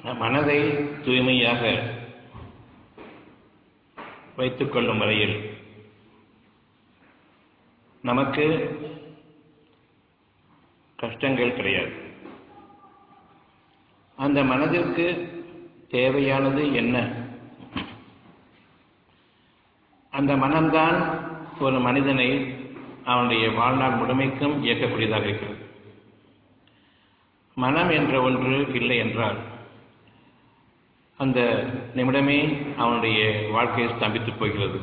மனதை தூய்மையாக வைத்துக் கொள்ளும் வரையில் நமக்கு கஷ்டங்கள் கிடையாது அந்த மனதிற்கு தேவையானது என்ன அந்த மனம்தான் ஒரு மனிதனை அவனுடைய வாழ்நாள் முழுமைக்கும் இயக்கக்கூடியதாக இருக்கிறது மனம் என்ற ஒன்று இல்லை என்றால் அந்த நிமிடமே அவனுடைய வாழ்க்கையை ஸ்தம்பித்து போகிறது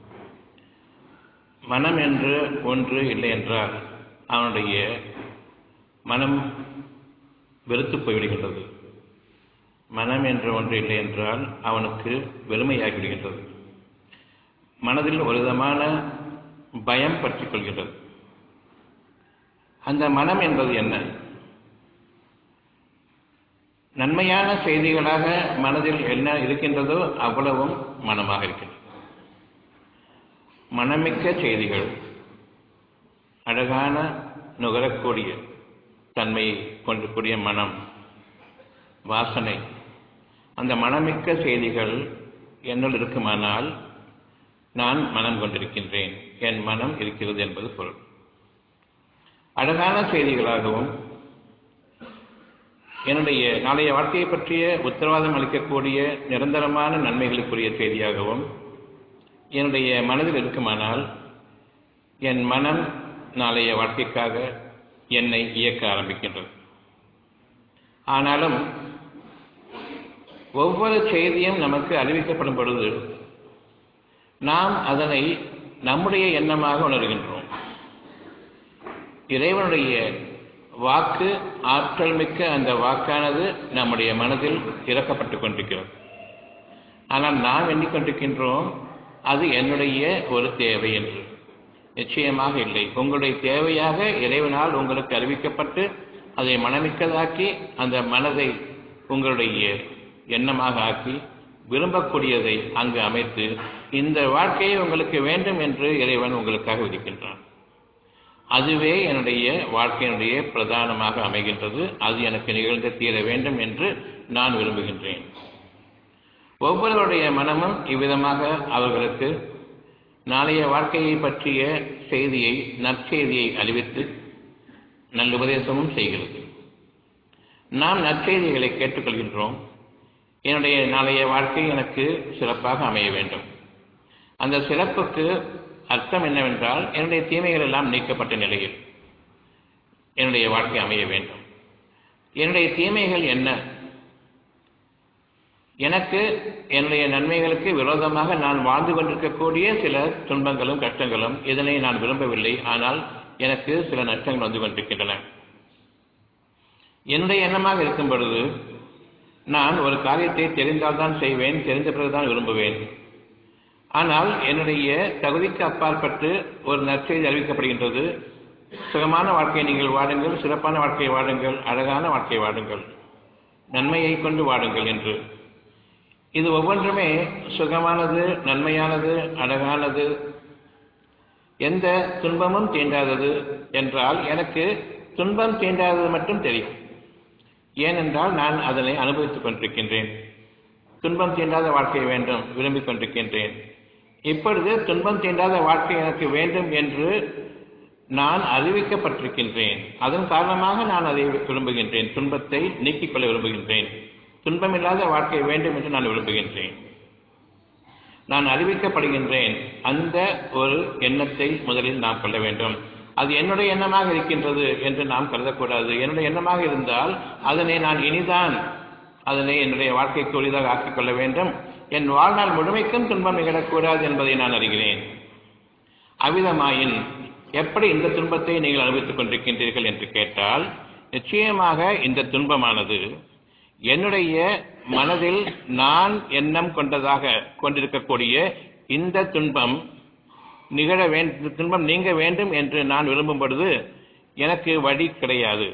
மனம் என்று ஒன்று இல்லை என்றால் அவனுடைய மனம் வெறுத்து போய்விடுகின்றது மனம் என்ற ஒன்று இல்லை என்றால் அவனுக்கு வெறுமையாகிவிடுகின்றது மனதில் ஒரு விதமான பயம் பற்றிக் கொள்கின்றது அந்த மனம் என்பது என்ன நன்மையான செய்திகளாக மனதில் என்ன இருக்கின்றதோ அவ்வளவும் மனமாக இருக்கின்றது மனமிக்க செய்திகள் அழகான நுகரக்கூடிய தன்மையை கொண்டிருக்கூடிய மனம் வாசனை அந்த மனமிக்க செய்திகள் என்னுள் இருக்குமானால் நான் மனம் கொண்டிருக்கின்றேன் என் மனம் இருக்கிறது என்பது பொருள் அழகான செய்திகளாகவும் என்னுடைய நாளைய வாழ்க்கையை பற்றிய உத்தரவாதம் அளிக்கக்கூடிய நிரந்தரமான நன்மைகளுக்குரிய செய்தியாகவும் என்னுடைய மனதில் இருக்குமானால் என் மனம் நாளைய வாழ்க்கைக்காக என்னை இயக்க ஆரம்பிக்கின்றது ஆனாலும் ஒவ்வொரு செய்தியும் நமக்கு அறிவிக்கப்படும் பொழுது நாம் அதனை நம்முடைய எண்ணமாக உணர்கின்றோம் இறைவனுடைய வாக்கு ஆற்றல் மிக்க அந்த வாக்கானது நம்முடைய மனதில் இறக்கப்பட்டு கொண்டிருக்கிறது ஆனால் நாம் எண்ணிக்கொண்டிருக்கின்றோம் அது என்னுடைய ஒரு தேவை என்று நிச்சயமாக இல்லை உங்களுடைய தேவையாக இறைவனால் உங்களுக்கு அறிவிக்கப்பட்டு அதை மனமிக்கதாக்கி அந்த மனதை உங்களுடைய எண்ணமாக ஆக்கி விரும்பக்கூடியதை அங்கு அமைத்து இந்த வாழ்க்கையை உங்களுக்கு வேண்டும் என்று இறைவன் உங்களுக்காக விதிக்கின்றான் அதுவே என்னுடைய வாழ்க்கையினுடைய பிரதானமாக அமைகின்றது அது எனக்கு நிகழ்ந்து தீர வேண்டும் என்று நான் விரும்புகின்றேன் ஒவ்வொருவருடைய மனமும் இவ்விதமாக அவர்களுக்கு நாளைய வாழ்க்கையை பற்றிய செய்தியை நற்செய்தியை அறிவித்து நல்லுபதேசமும் செய்கிறது நாம் நற்செய்திகளை கேட்டுக்கொள்கின்றோம் என்னுடைய நாளைய வாழ்க்கை எனக்கு சிறப்பாக அமைய வேண்டும் அந்த சிறப்புக்கு அர்த்தம் என்னவென்றால் என்னுடைய தீமைகள் எல்லாம் நீக்கப்பட்ட நிலையில் என்னுடைய வாழ்க்கை அமைய வேண்டும் என்னுடைய தீமைகள் என்ன எனக்கு என்னுடைய நன்மைகளுக்கு விரோதமாக நான் வாழ்ந்து கொண்டிருக்கக்கூடிய சில துன்பங்களும் கஷ்டங்களும் இதனை நான் விரும்பவில்லை ஆனால் எனக்கு சில நஷ்டங்கள் வந்து கொண்டிருக்கின்றன என்னுடைய எண்ணமாக இருக்கும் பொழுது நான் ஒரு காரியத்தை தெரிந்தால்தான் செய்வேன் தெரிந்த பிறகுதான் விரும்புவேன் ஆனால் என்னுடைய தகுதிக்கு அப்பாற்பட்டு ஒரு நற்செய்தி அறிவிக்கப்படுகின்றது சுகமான வாழ்க்கையை நீங்கள் வாடுங்கள் சிறப்பான வாழ்க்கையை வாடுங்கள் அழகான வாழ்க்கையை வாடுங்கள் நன்மையை கொண்டு வாடுங்கள் என்று இது ஒவ்வொன்றுமே சுகமானது நன்மையானது அழகானது எந்த துன்பமும் தீண்டாதது என்றால் எனக்கு துன்பம் தீண்டாதது மட்டும் தெரியும் ஏனென்றால் நான் அதனை அனுபவித்துக் கொண்டிருக்கின்றேன் துன்பம் தீண்டாத வாழ்க்கை வேண்டும் விரும்பிக் கொண்டிருக்கின்றேன் இப்பொழுது துன்பம் தீண்டாத வாழ்க்கை எனக்கு வேண்டும் என்று நான் அறிவிக்கப்பட்டிருக்கின்றேன் அதன் காரணமாக நான் அதை விரும்புகின்றேன் துன்பத்தை நீக்கிக் கொள்ள விரும்புகின்றேன் துன்பமில்லாத வாழ்க்கை வேண்டும் என்று நான் விரும்புகின்றேன் நான் அறிவிக்கப்படுகின்றேன் அந்த ஒரு எண்ணத்தை முதலில் நாம் கொள்ள வேண்டும் அது என்னுடைய எண்ணமாக இருக்கின்றது என்று நாம் கருதக்கூடாது என்னுடைய எண்ணமாக இருந்தால் அதனை நான் இனிதான் அதனை என்னுடைய வாழ்க்கைக்கு எளிதாக ஆக்கிக் கொள்ள வேண்டும் என் வாழ்நாள் முழுமைக்கும் துன்பம் நிகழக்கூடாது என்பதை நான் அறிகிறேன் அவ்விதமாயின் எப்படி இந்த துன்பத்தை நீங்கள் அனுபவித்துக் கொண்டிருக்கின்றீர்கள் என்று கேட்டால் நிச்சயமாக இந்த துன்பமானது என்னுடைய மனதில் நான் எண்ணம் கொண்டதாக கொண்டிருக்கக்கூடிய இந்த துன்பம் நிகழ வேண்டும் துன்பம் நீங்க வேண்டும் என்று நான் விரும்பும் பொழுது எனக்கு வழி கிடையாது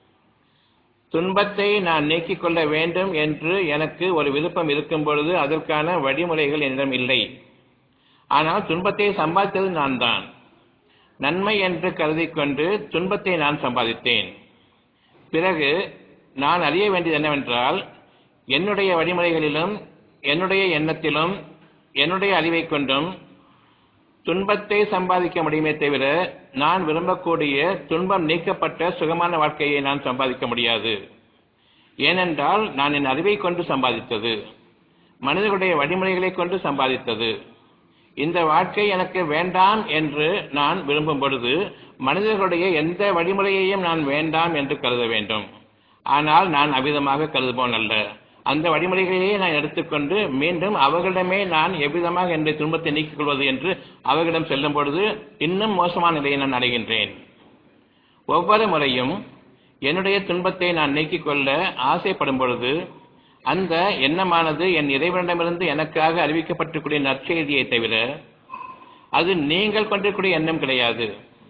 துன்பத்தை நான் நீக்கிக் கொள்ள வேண்டும் என்று எனக்கு ஒரு விருப்பம் இருக்கும் பொழுது அதற்கான வழிமுறைகள் என்னிடம் இல்லை ஆனால் துன்பத்தை சம்பாதித்தது நான் தான் நன்மை என்று கருதி கொண்டு துன்பத்தை நான் சம்பாதித்தேன் பிறகு நான் அறிய வேண்டியது என்னவென்றால் என்னுடைய வழிமுறைகளிலும் என்னுடைய எண்ணத்திலும் என்னுடைய அறிவை கொண்டும் துன்பத்தை சம்பாதிக்க முடியுமே தவிர நான் விரும்பக்கூடிய துன்பம் நீக்கப்பட்ட சுகமான வாழ்க்கையை நான் சம்பாதிக்க முடியாது ஏனென்றால் நான் என் அறிவை கொண்டு சம்பாதித்தது மனிதர்களுடைய வழிமுறைகளை கொண்டு சம்பாதித்தது இந்த வாழ்க்கை எனக்கு வேண்டாம் என்று நான் விரும்பும் பொழுது மனிதர்களுடைய எந்த வழிமுறையையும் நான் வேண்டாம் என்று கருத வேண்டும் ஆனால் நான் அவ்விதமாக கருதுபோன் அல்ல அந்த வழிமுறைகளையே நான் எடுத்துக்கொண்டு மீண்டும் அவர்களிடமே நான் எவ்விதமாக என்னுடைய துன்பத்தை நீக்கிக் கொள்வது என்று அவர்களிடம் செல்லும் பொழுது இன்னும் மோசமான நிலையை நான் அடைகின்றேன் ஒவ்வொரு முறையும் என்னுடைய துன்பத்தை நான் நீக்கிக் கொள்ள ஆசைப்படும் பொழுது அந்த எண்ணமானது என் இறைவனிடமிருந்து எனக்காக அறிவிக்கப்பட்டிருக்கூடிய நற்செய்தியை தவிர அது நீங்கள் கொண்டிருக்கூடிய எண்ணம் கிடையாது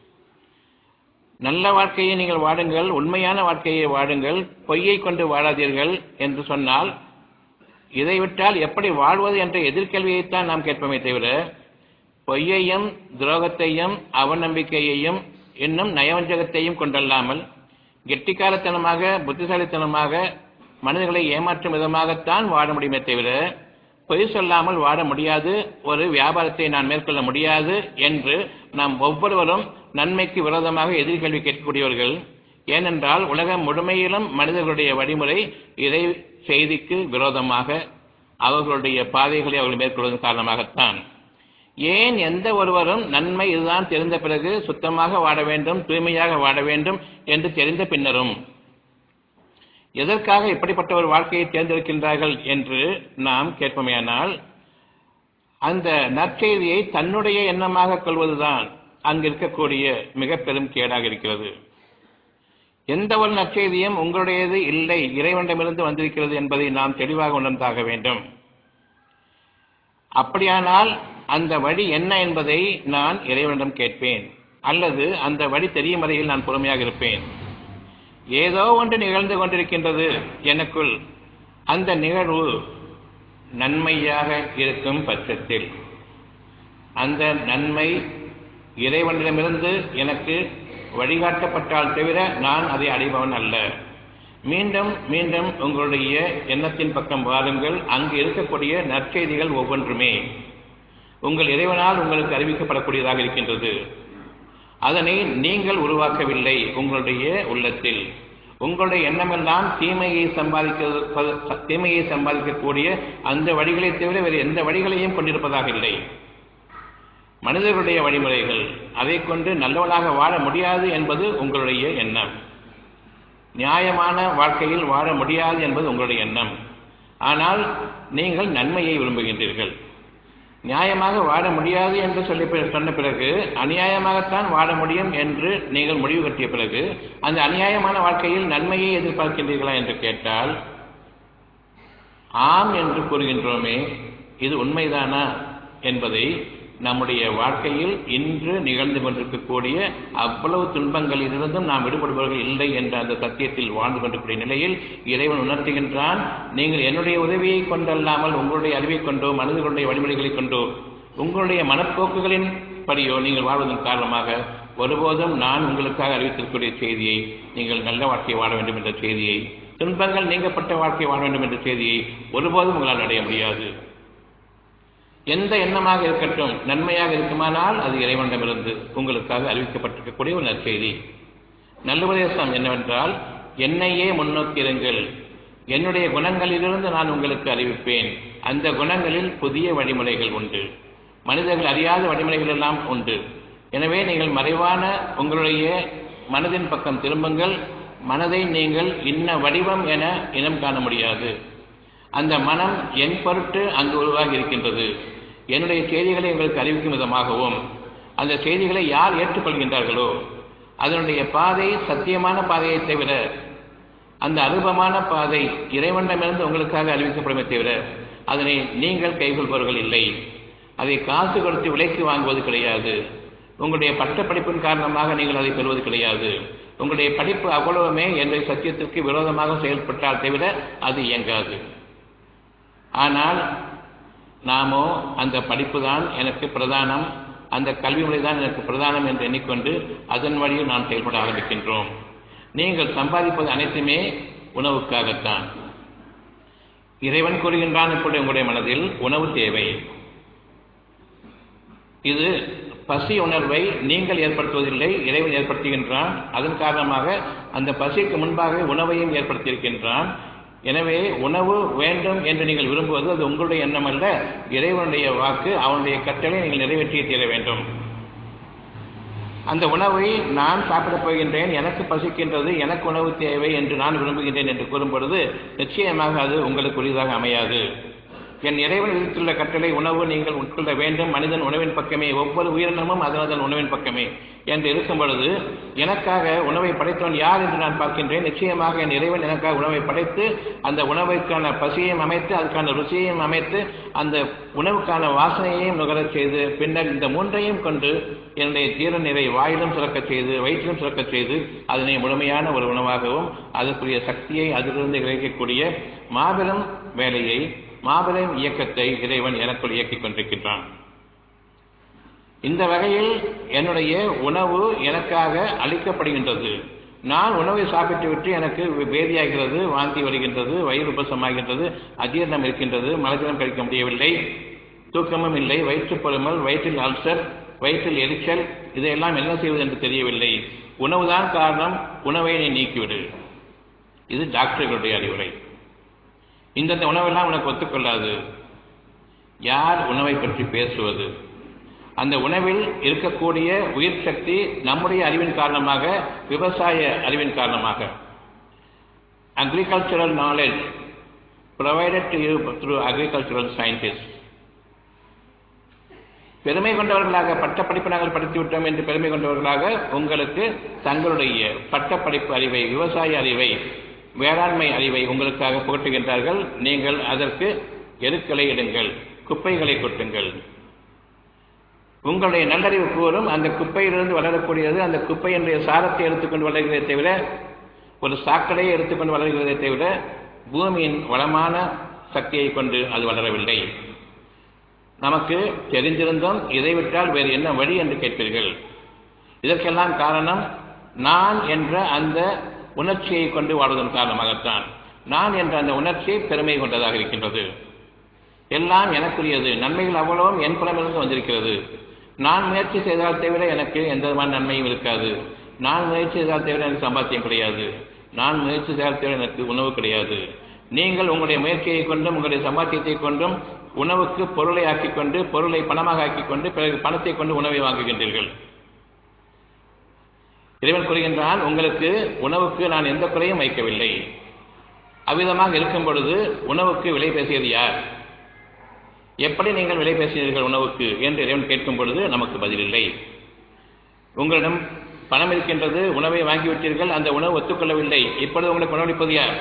நல்ல வாழ்க்கையை நீங்கள் வாடுங்கள் உண்மையான வாழ்க்கையை வாடுங்கள் பொய்யை கொண்டு வாழாதீர்கள் என்று சொன்னால் இதை விட்டால் எப்படி வாழ்வது என்ற எதிர்கேள்வியைத்தான் நாம் கேட்போமே தவிர பொய்யையும் துரோகத்தையும் அவநம்பிக்கையையும் இன்னும் நயவஞ்சகத்தையும் கொண்டல்லாமல் கெட்டிக்காரத்தனமாக புத்திசாலித்தனமாக மனிதர்களை ஏமாற்றும் விதமாகத்தான் வாழ முடியுமே தவிர பொய் சொல்லாமல் வாழ முடியாது ஒரு வியாபாரத்தை நான் மேற்கொள்ள முடியாது என்று நாம் ஒவ்வொருவரும் நன்மைக்கு விரோதமாக எதிர்கேள்வி கேட்கக்கூடியவர்கள் ஏனென்றால் உலகம் முழுமையிலும் மனிதர்களுடைய வழிமுறை இறை செய்திக்கு விரோதமாக அவர்களுடைய பாதைகளை அவர்கள் மேற்கொள்வதன் காரணமாகத்தான் ஏன் எந்த ஒருவரும் நன்மை இதுதான் தெரிந்த பிறகு சுத்தமாக வாழ வேண்டும் தூய்மையாக வாழ வேண்டும் என்று தெரிந்த பின்னரும் எதற்காக இப்படிப்பட்ட ஒரு வாழ்க்கையை தேர்ந்தெடுக்கின்றார்கள் என்று நாம் கேட்போமேயானால் அந்த நற்செய்தியை தன்னுடைய எண்ணமாக கொள்வதுதான் அங்கு இருக்கக்கூடிய மிக பெரும் கேடாக இருக்கிறது எந்த ஒரு நற்செய்தியும் உங்களுடையது இல்லை இறைவனிடமிருந்து வந்திருக்கிறது என்பதை நாம் தெளிவாக உணர்ந்தாக வேண்டும் அப்படியானால் அந்த வழி என்ன என்பதை நான் இறைவனிடம் கேட்பேன் அல்லது அந்த வழி தெரியும் வரையில் நான் பொறுமையாக இருப்பேன் ஏதோ ஒன்று நிகழ்ந்து கொண்டிருக்கின்றது எனக்குள் அந்த நிகழ்வு நன்மையாக இருக்கும் பட்சத்தில் அந்த நன்மை இறைவனிடமிருந்து எனக்கு வழிகாட்டப்பட்டால் தவிர நான் அதை அடைபவன் அல்ல மீண்டும் மீண்டும் உங்களுடைய எண்ணத்தின் பக்கம் வாருங்கள் அங்கு இருக்கக்கூடிய நற்செய்திகள் ஒவ்வொன்றுமே உங்கள் இறைவனால் உங்களுக்கு அறிவிக்கப்படக்கூடியதாக இருக்கின்றது அதனை நீங்கள் உருவாக்கவில்லை உங்களுடைய உள்ளத்தில் உங்களுடைய எண்ணமெல்லாம் தீமையை சம்பாதிக்க தீமையை சம்பாதிக்கக்கூடிய அந்த வழிகளை தவிர வேறு எந்த வழிகளையும் கொண்டிருப்பதாக இல்லை மனிதர்களுடைய வழிமுறைகள் அதை கொண்டு நல்லவனாக வாழ முடியாது என்பது உங்களுடைய எண்ணம் நியாயமான வாழ்க்கையில் வாழ முடியாது என்பது உங்களுடைய எண்ணம் ஆனால் நீங்கள் நன்மையை விரும்புகின்றீர்கள் நியாயமாக வாழ முடியாது என்று சொல்லி சொன்ன பிறகு அநியாயமாகத்தான் வாழ முடியும் என்று நீங்கள் முடிவு கட்டிய பிறகு அந்த அநியாயமான வாழ்க்கையில் நன்மையை எதிர்பார்க்கின்றீர்களா என்று கேட்டால் ஆம் என்று கூறுகின்றோமே இது உண்மைதானா என்பதை நம்முடைய வாழ்க்கையில் இன்று நிகழ்ந்து கொண்டிருக்கக்கூடிய அவ்வளவு துன்பங்களிலிருந்தும் நாம் விடுபடுபவர்கள் இல்லை என்ற அந்த சத்தியத்தில் வாழ்ந்து கொண்டிருக்கிற நிலையில் இறைவன் உணர்த்துகின்றான் நீங்கள் என்னுடைய உதவியை கொண்டல்லாமல் உங்களுடைய அறிவை கொண்டோ மனிதர்களுடைய வழிமுறைகளை கொண்டோ உங்களுடைய மனப்போக்குகளின் படியோ நீங்கள் வாழ்வதன் காரணமாக ஒருபோதும் நான் உங்களுக்காக அறிவித்திருக்கக்கூடிய செய்தியை நீங்கள் நல்ல வாழ்க்கையை வாழ வேண்டும் என்ற செய்தியை துன்பங்கள் நீங்கப்பட்ட வாழ்க்கை வாழ வேண்டும் என்ற செய்தியை ஒருபோதும் உங்களால் அடைய முடியாது எந்த எண்ணமாக இருக்கட்டும் நன்மையாக இருக்குமானால் அது இறைவனிடமிருந்து உங்களுக்காக அறிவிக்கப்பட்டிருக்கக்கூடிய ஒரு நற்செய்தி நல்லுபதேசம் என்னவென்றால் என்னையே முன்னோக்கி இருங்கள் என்னுடைய குணங்களிலிருந்து நான் உங்களுக்கு அறிவிப்பேன் அந்த குணங்களில் புதிய வழிமுறைகள் உண்டு மனிதர்கள் அறியாத வழிமுறைகள் எல்லாம் உண்டு எனவே நீங்கள் மறைவான உங்களுடைய மனதின் பக்கம் திரும்புங்கள் மனதை நீங்கள் இன்ன வடிவம் என இனம் காண முடியாது அந்த மனம் என் பொருட்டு அங்கு உருவாகி இருக்கின்றது என்னுடைய செய்திகளை உங்களுக்கு அறிவிக்கும் விதமாகவும் அந்த செய்திகளை யார் ஏற்றுக்கொள்கின்றார்களோ அதனுடைய பாதை சத்தியமான பாதையை தவிர அந்த அருபமான பாதை இறைவண்டமிருந்து உங்களுக்காக அறிவிக்கப்படுமே தவிர அதனை நீங்கள் கைகொள்பவர்கள் இல்லை அதை காசு கொடுத்து விலைக்கு வாங்குவது கிடையாது உங்களுடைய பட்ட படிப்பின் காரணமாக நீங்கள் அதை பெறுவது கிடையாது உங்களுடைய படிப்பு அவ்வளவுமே என்ற சத்தியத்திற்கு விரோதமாக செயல்பட்டால் தவிர அது இயங்காது ஆனால் நாமோ அந்த படிப்பு தான் எனக்கு பிரதானம் அந்த கல்வி முறை தான் எனக்கு பிரதானம் என்று எண்ணிக்கொண்டு அதன் வழியில் நாம் செயல்பட ஆரம்பிக்கின்றோம் நீங்கள் சம்பாதிப்பது அனைத்துமே உணவுக்காகத்தான் இறைவன் கூறுகின்றான் இப்படி உங்களுடைய மனதில் உணவு தேவை இது பசி உணர்வை நீங்கள் ஏற்படுத்துவதில்லை இறைவன் ஏற்படுத்துகின்றான் அதன் காரணமாக அந்த பசிக்கு முன்பாக உணவையும் ஏற்படுத்தியிருக்கின்றான் எனவே உணவு வேண்டும் என்று நீங்கள் விரும்புவது அது உங்களுடைய எண்ணம் அல்ல இறைவனுடைய வாக்கு அவனுடைய கட்டளை நீங்கள் நிறைவேற்றியே தீர வேண்டும் அந்த உணவை நான் சாப்பிடப் போகின்றேன் எனக்கு பசிக்கின்றது எனக்கு உணவு தேவை என்று நான் விரும்புகின்றேன் என்று கூறும் பொழுது நிச்சயமாக அது உங்களுக்கு உரியதாக அமையாது என் இறைவன் விதித்துள்ள கட்டளை உணவு நீங்கள் உட்கொள்ள வேண்டும் மனிதன் உணவின் பக்கமே ஒவ்வொரு உயிரினமும் அதன் அதன் உணவின் பக்கமே என்று இருக்கும் பொழுது எனக்காக உணவை படைத்தவன் யார் என்று நான் பார்க்கின்றேன் நிச்சயமாக என் இறைவன் எனக்காக உணவை படைத்து அந்த உணவுக்கான பசியையும் அமைத்து அதுக்கான ருசியையும் அமைத்து அந்த உணவுக்கான வாசனையையும் நுகரச் செய்து பின்னர் இந்த மூன்றையும் கொண்டு என்னுடைய தீர நிறை வாயிலும் சுரக்கச் செய்து வயிற்றிலும் சுரக்கச் செய்து அதனை முழுமையான ஒரு உணவாகவும் அதற்குரிய சக்தியை அதிலிருந்து கிடைக்கக்கூடிய மாபெரும் வேலையை மாபெரும் இயக்கத்தை இறைவன் எனக்குள் இயக்கிக் கொண்டிருக்கின்றான் இந்த வகையில் என்னுடைய உணவு எனக்காக அளிக்கப்படுகின்றது நான் உணவை சாப்பிட்டுவிட்டு எனக்கு வேதியாகிறது வாந்தி வருகின்றது வயிறு உபசமாகின்றது அஜீர்ணம் இருக்கின்றது மலஜலம் கழிக்க முடியவில்லை தூக்கமும் இல்லை வயிற்றுப்பொருமல் வயிற்றில் அல்சர் வயிற்றில் எரிச்சல் இதையெல்லாம் என்ன செய்வது என்று தெரியவில்லை உணவுதான் காரணம் உணவை நீ நீக்கிவிடு இது டாக்டர்களுடைய அறிவுரை இந்தந்த உணவெல்லாம் உனக்கு ஒத்துக்கொள்ளாது யார் உணவை பற்றி பேசுவது அந்த உணவில் இருக்கக்கூடிய உயிர் சக்தி நம்முடைய அறிவின் காரணமாக விவசாய அறிவின் காரணமாக agricultural knowledge provided to you through agricultural scientists பெருமை கொண்டவர்களாக பட்டப்படிப்பு நாங்கள் படித்து விட்டோம் என்று பெருமை கொண்டவர்களாக உங்களுக்கு தங்களுடைய பட்டப்படிப்பு அறிவை விவசாய அறிவை வேளாண்மை அறிவை உங்களுக்காக புகட்டுகின்றார்கள் நீங்கள் அதற்கு எருக்களை இடுங்கள் குப்பைகளை கொட்டுங்கள் உங்களுடைய நல்லறிவு கூறும் அந்த குப்பையிலிருந்து வளரக்கூடியது அந்த குப்பையினுடைய சாரத்தை எடுத்துக்கொண்டு வளர்கிறதே தவிர ஒரு சாக்கடையை எடுத்துக்கொண்டு வளர்கிறதே தவிர பூமியின் வளமான சக்தியை கொண்டு அது வளரவில்லை நமக்கு தெரிந்திருந்தும் இதை விட்டால் வேறு என்ன வழி என்று கேட்பீர்கள் இதற்கெல்லாம் காரணம் நான் என்ற அந்த உணர்ச்சியை கொண்டு வாழ்வதன் காரணமாகத்தான் நான் என்ற அந்த உணர்ச்சி பெருமை கொண்டதாக இருக்கின்றது எல்லாம் எனக்குரியது நன்மைகள் அவ்வளவும் என் புலமிருந்து வந்திருக்கிறது நான் முயற்சி செய்தால் தவிர எனக்கு எந்த விதமான நன்மையும் இருக்காது நான் முயற்சி செய்தால் தவிர எனக்கு சம்பாத்தியம் கிடையாது நான் முயற்சி செய்தால் தவிர எனக்கு உணவு கிடையாது நீங்கள் உங்களுடைய முயற்சியை கொண்டும் உங்களுடைய சம்பாத்தியத்தை கொண்டும் உணவுக்கு பொருளை ஆக்கிக் கொண்டு பொருளை பணமாக ஆக்கிக் கொண்டு பிறகு பணத்தை கொண்டு உணவை வாங்குகின்றீர்கள் இறைவன் கூறுகின்றான் உங்களுக்கு உணவுக்கு நான் எந்த குறையும் வைக்கவில்லை அவ்விதமாக இருக்கும் பொழுது உணவுக்கு விலை பேசியது யார் எப்படி நீங்கள் விலை பேசினீர்கள் உணவுக்கு என்று இறைவன் கேட்கும் பொழுது நமக்கு பதில் இல்லை உங்களிடம் பணம் இருக்கின்றது உணவை வாங்கிவிட்டீர்கள் அந்த உணவு ஒத்துக்கொள்ளவில்லை இப்பொழுது உங்களுக்கு உணவளிப்பது யார்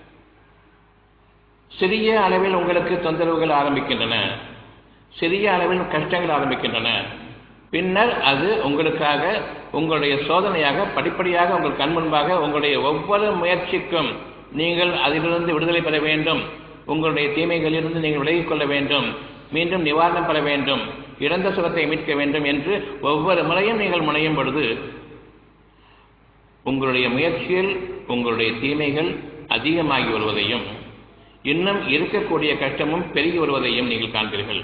சிறிய அளவில் உங்களுக்கு தொந்தரவுகள் ஆரம்பிக்கின்றன சிறிய அளவில் கஷ்டங்கள் ஆரம்பிக்கின்றன பின்னர் அது உங்களுக்காக உங்களுடைய சோதனையாக படிப்படியாக உங்கள் கண் முன்பாக உங்களுடைய ஒவ்வொரு முயற்சிக்கும் நீங்கள் அதிலிருந்து விடுதலை பெற வேண்டும் உங்களுடைய தீமைகளிலிருந்து நீங்கள் விலகிக் கொள்ள வேண்டும் மீண்டும் நிவாரணம் பெற வேண்டும் இறந்த சுகத்தை மீட்க வேண்டும் என்று ஒவ்வொரு முறையும் நீங்கள் முனையும் பொழுது உங்களுடைய முயற்சியில் உங்களுடைய தீமைகள் அதிகமாகி வருவதையும் இன்னும் இருக்கக்கூடிய கஷ்டமும் பெருகி வருவதையும் நீங்கள் காண்பீர்கள்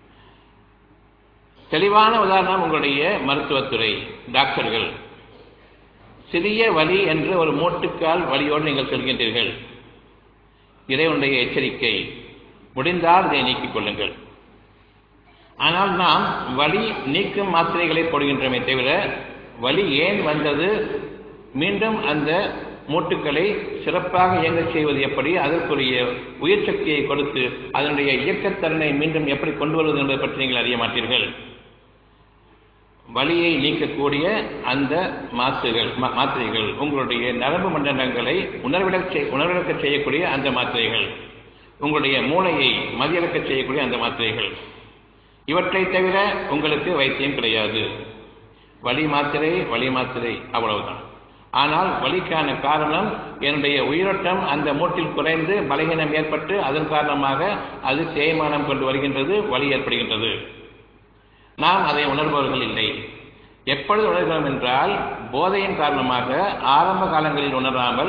தெளிவான உதாரணம் உங்களுடைய மருத்துவத்துறை டாக்டர்கள் சிறிய வலி என்று ஒரு மூட்டுக்கால் வலியோடு நீங்கள் சொல்கின்றீர்கள் இறைவனுடைய எச்சரிக்கை முடிந்தால் இதை நீக்கிக் கொள்ளுங்கள் ஆனால் நாம் வலி நீக்கும் மாத்திரைகளை போடுகின்றோமே தவிர வலி ஏன் வந்தது மீண்டும் அந்த மூட்டுக்களை சிறப்பாக இயங்கச் செய்வது எப்படி அதற்குரிய உயிர் சக்தியை கொடுத்து அதனுடைய இயக்கத்திறனை மீண்டும் எப்படி கொண்டு வருவது என்பதை பற்றி நீங்கள் அறிய மாட்டீர்கள் வலியை நீக்கக்கூடிய அந்த மாத்திரைகள் மாத்திரைகள் உங்களுடைய நரம்பு மண்டலங்களை உணர்விழக்க செய் உணர்விழக்க செய்யக்கூடிய அந்த மாத்திரைகள் உங்களுடைய மூளையை மதியிழக்க செய்யக்கூடிய அந்த மாத்திரைகள் இவற்றை தவிர உங்களுக்கு வைத்தியம் கிடையாது வலி மாத்திரை வலி மாத்திரை அவ்வளவுதான் ஆனால் வலிக்கான காரணம் என்னுடைய உயிரோட்டம் அந்த மூட்டில் குறைந்து பலகீனம் ஏற்பட்டு அதன் காரணமாக அது தேய்மானம் கொண்டு வருகின்றது வலி ஏற்படுகின்றது நாம் அதை உணர்பவர்கள் இல்லை எப்பொழுது உணர்கிறோம் என்றால் போதையின் காரணமாக ஆரம்ப காலங்களில் உணராமல்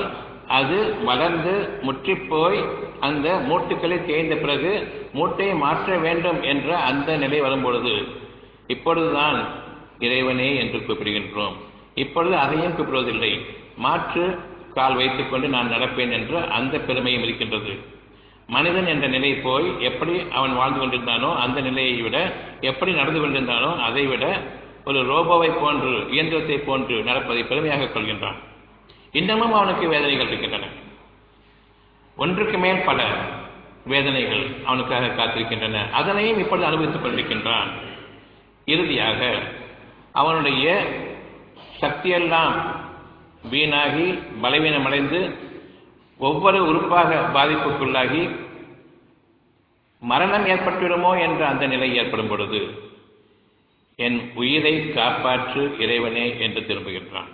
அது வளர்ந்து முற்றிப்போய் அந்த மூட்டுக்களை தேய்ந்த பிறகு மூட்டை மாற்ற வேண்டும் என்ற அந்த நிலை வரும்பொழுது இப்பொழுதுதான் இறைவனே என்று கூப்பிடுகின்றோம் இப்பொழுது அதையும் கூப்பிடுவதில்லை மாற்று கால் வைத்துக்கொண்டு நான் நடப்பேன் என்ற அந்த பெருமையும் இருக்கின்றது மனிதன் என்ற நிலை போய் எப்படி அவன் வாழ்ந்து கொண்டிருந்தானோ அந்த நிலையை விட எப்படி நடந்து கொண்டிருந்தானோ அதை விட ஒரு ரோபோவை போன்று இயந்திரத்தை போன்று நடப்பதை பெருமையாக கொள்கின்றான் இன்னமும் அவனுக்கு வேதனைகள் இருக்கின்றன ஒன்றுக்கு மேல் பல வேதனைகள் அவனுக்காக காத்திருக்கின்றன அதனையும் இப்பொழுது அனுபவித்துக் கொண்டிருக்கின்றான் இறுதியாக அவனுடைய சக்தியெல்லாம் வீணாகி பலவீனமடைந்து ஒவ்வொரு உறுப்பாக பாதிப்புக்குள்ளாகி மரணம் ஏற்பட்டுவிடுமோ என்ற அந்த நிலை ஏற்படும் பொழுது என் உயிரை காப்பாற்று இறைவனே என்று திரும்புகின்றான்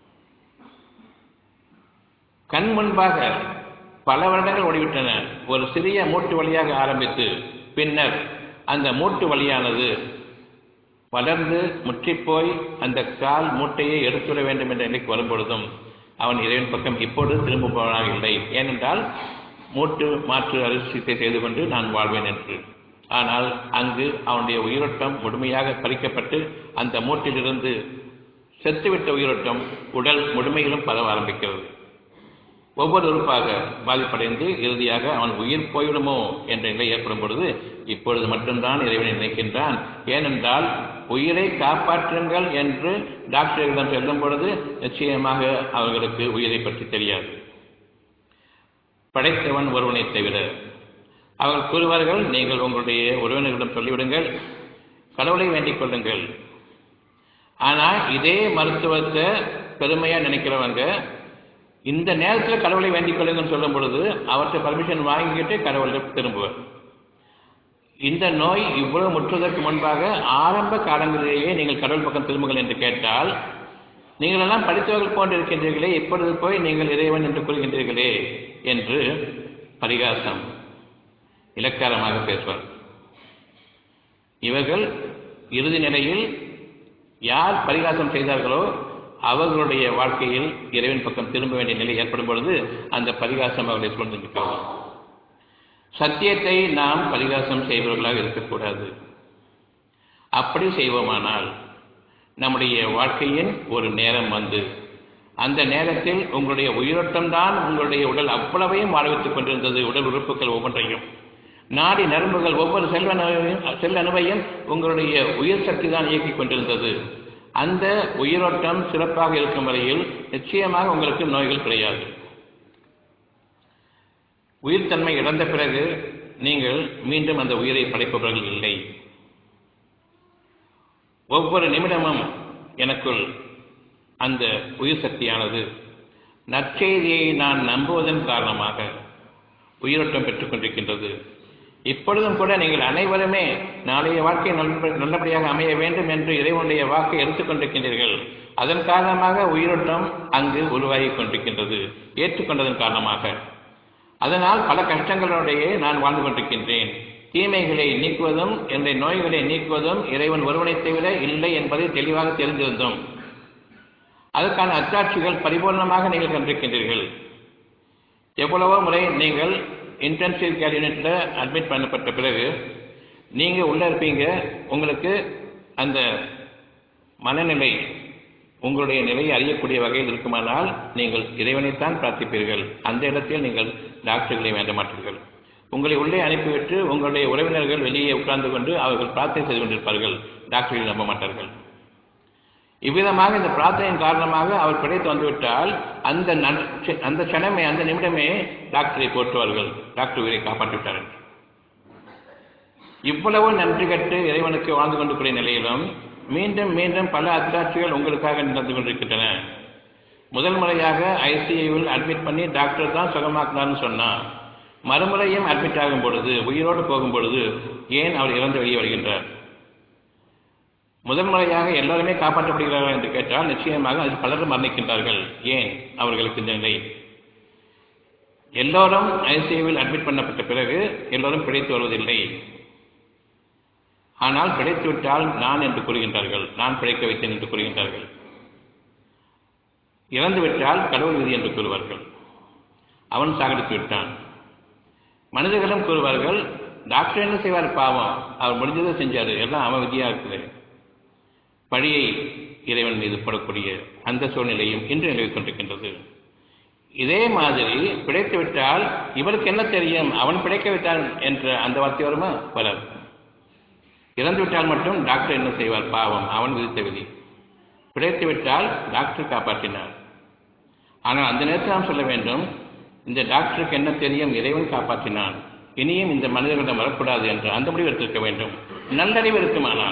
கண் முன்பாக பல வருடங்கள் ஓடிவிட்டன ஒரு சிறிய மூட்டு வழியாக ஆரம்பித்து பின்னர் அந்த மூட்டு வழியானது வளர்ந்து முற்றிப்போய் அந்த கால் மூட்டையை எடுத்துவிட வேண்டும் என்ற நிலைக்கு வரும்பொழுதும் அவன் இறைவன் பக்கம் இப்பொழுது திரும்புபவனாக இல்லை ஏனென்றால் மூட்டு மாற்று அரிசியத்தை செய்து கொண்டு நான் வாழ்வேன் என்று ஆனால் அங்கு அவனுடைய உயிரோட்டம் முழுமையாக பறிக்கப்பட்டு அந்த மூட்டிலிருந்து செத்துவிட்ட உயிரோட்டம் உடல் முழுமையிலும் பரவ ஆரம்பிக்கிறது ஒவ்வொரு உறுப்பாக பாதிப்படைந்து இறுதியாக அவன் உயிர் போய்விடுமோ என்ற நிலை ஏற்படும் பொழுது இப்பொழுது மட்டும்தான் இறைவனை நினைக்கின்றான் ஏனென்றால் உயிரை காப்பாற்றுங்கள் என்று டாக்டர்களிடம் செல்லும் பொழுது நிச்சயமாக அவர்களுக்கு உயிரை பற்றி தெரியாது படைத்தவன் ஒருவனை தவிர அவர்கள் கூறுவார்கள் நீங்கள் உங்களுடைய உறவினர்களிடம் சொல்லிவிடுங்கள் கடவுளை வேண்டிக் கொள்ளுங்கள் ஆனால் இதே மருத்துவத்தை பெருமையாக நினைக்கிறவங்க இந்த நேரத்தில் கடவுளை வேண்டிக் கொள்ளுங்கன்னு சொல்லும் பொழுது அவர்கிட்ட பர்மிஷன் வாங்கிக்கிட்டு கடவுளிடம் திரும்புவார் இந்த நோய் இவ்வளவு முற்றுவதற்கு முன்பாக ஆரம்ப காலங்களிலேயே நீங்கள் கடவுள் பக்கம் திரும்புங்கள் என்று கேட்டால் நீங்கள் எல்லாம் படித்தவர்கள் போன்று இருக்கின்றீர்களே இப்பொழுது போய் நீங்கள் இறைவன் என்று கூறுகின்றீர்களே என்று பரிகாசம் இலக்காரமாக பேசுவார் இவர்கள் இறுதி நிலையில் யார் பரிகாசம் செய்தார்களோ அவர்களுடைய வாழ்க்கையில் இறைவன் பக்கம் திரும்ப வேண்டிய நிலை ஏற்படும் பொழுது அந்த பரிகாசம் அவர்களை சூழ்ந்திருக்கிறது சத்தியத்தை நாம் பரிகாசம் செய்பவர்களாக இருக்கக்கூடாது அப்படி செய்வோமானால் நம்முடைய வாழ்க்கையின் ஒரு நேரம் வந்து அந்த நேரத்தில் உங்களுடைய உயிரோட்டம் தான் உங்களுடைய உடல் அவ்வளவையும் வாழ்வித்துக் கொண்டிருந்தது உடல் உறுப்புகள் ஒவ்வொன்றையும் நாடி நரம்புகள் ஒவ்வொரு செல்வனையும் செல் அணுவையும் உங்களுடைய உயிர் சக்தி தான் இயக்கிக் கொண்டிருந்தது அந்த உயிரோட்டம் சிறப்பாக இருக்கும் வரையில் நிச்சயமாக உங்களுக்கு நோய்கள் கிடையாது உயிர்த்தன்மை இழந்த பிறகு நீங்கள் மீண்டும் அந்த உயிரை படைப்பவர்கள் இல்லை ஒவ்வொரு நிமிடமும் எனக்குள் அந்த உயிர் சக்தியானது நற்செய்தியை நான் நம்புவதன் காரணமாக உயிரோட்டம் பெற்றுக் கொண்டிருக்கின்றது இப்பொழுதும் கூட நீங்கள் அனைவருமே நாளைய வாழ்க்கை நல்ல நல்லபடியாக அமைய வேண்டும் என்று இறைவனுடைய வாக்கை எடுத்துக்கொண்டிருக்கின்றீர்கள் அதன் காரணமாக உயிரோட்டம் அங்கு உருவாகி கொண்டிருக்கின்றது ஏற்றுக்கொண்டதன் காரணமாக அதனால் பல கஷ்டங்களுடைய நான் வாழ்ந்து கொண்டிருக்கின்றேன் தீமைகளை நீக்குவதும் என்னுடைய நோய்களை நீக்குவதும் இறைவன் ஒருவனை தவிர இல்லை என்பதை தெளிவாக தெரிந்திருந்தோம் அதற்கான அச்சாட்சிகள் பரிபூர்ணமாக நீங்கள் கண்டிருக்கின்றீர்கள் எவ்வளவோ முறை நீங்கள் இன்டென்சிவ் கேர் யூனிட்டில் அட்மிட் பண்ணப்பட்ட பிறகு நீங்கள் உள்ளே இருப்பீங்க உங்களுக்கு அந்த மனநிலை உங்களுடைய நிலையை அறியக்கூடிய வகையில் இருக்குமானால் நீங்கள் இறைவனைத்தான் பிரார்த்திப்பீர்கள் அந்த இடத்தில் நீங்கள் டாக்டர்களை வேண்ட மாட்டீர்கள் உங்களை உள்ளே அனுப்பிவிட்டு உங்களுடைய உறவினர்கள் வெளியே உட்கார்ந்து கொண்டு அவர்கள் பிரார்த்தனை செய்து கொண்டிருப்பார்கள் டாக்டர்களை நம்ப மாட்டார்கள் இவ்விதமாக இந்த பிரார்த்தனையின் காரணமாக அவர் பிழைத்து வந்துவிட்டால் அந்த அந்த க்ஷணமே அந்த நிமிடமே டாக்டரை போற்றுவார்கள் டாக்டர் உயிரை காப்பாற்றிவிட்டார்கள் இவ்வளவு நன்றி கட்டு இறைவனுக்கு வாழ்ந்து கொண்டிருக்கிற நிலையிலும் மீண்டும் மீண்டும் பல அத்தாட்சிகள் உங்களுக்காக நடந்து கொண்டிருக்கின்றன முதல் முறையாக ஐசிஐவில் அட்மிட் பண்ணி டாக்டர் தான் சுகமாக்குனார்னு சொன்னார் மறுமுறையும் அட்மிட் ஆகும் பொழுது உயிரோடு போகும் பொழுது ஏன் அவர் இறந்து வெளியே வருகின்றார் முதல் முறையாக எல்லாருமே காப்பாற்றப்படுகிறார்கள் என்று கேட்டால் நிச்சயமாக அதில் பலரும் மரணிக்கின்றார்கள் ஏன் அவர்களுக்கு இந்த நிலை எல்லோரும் ஐசிஐவில் அட்மிட் பண்ணப்பட்ட பிறகு எல்லோரும் பிழைத்து வருவதில்லை ஆனால் பிழைத்து விட்டால் நான் என்று கூறுகின்றார்கள் நான் பிழைக்க வைத்தேன் என்று கூறுகின்றார்கள் இறந்து விட்டால் கடவுள் விதி என்று கூறுவார்கள் அவன் சாகடித்து விட்டான் மனிதர்களும் கூறுவார்கள் டாக்டர் என்ன செய்வார் பாவம் அவர் முடிஞ்சதை செஞ்சாரு எல்லாம் அவன் விதியா இருக்குது பழியை இறைவன் மீது போடக்கூடிய அந்த சூழ்நிலையும் இன்று நிலவிக் கொண்டிருக்கின்றது இதே மாதிரி பிழைத்து விட்டால் இவருக்கு என்ன தெரியும் அவன் பிழைக்க விட்டான் என்ற அந்த வார்த்தை வருமா வராது இறந்து விட்டால் மட்டும் டாக்டர் என்ன செய்வார் பாவம் அவன் விதித்த விதி பிழைத்து விட்டால் டாக்டர் காப்பாற்றினார் ஆனால் அந்த நேரத்தில் நாம் சொல்ல வேண்டும் இந்த டாக்டருக்கு என்ன தெரியும் இறைவன் காப்பாற்றினான் இனியும் இந்த மனிதர்களிடம் வரக்கூடாது என்று அந்த முடிவு எடுத்திருக்க வேண்டும் நல்லறிவு இருக்குமானால்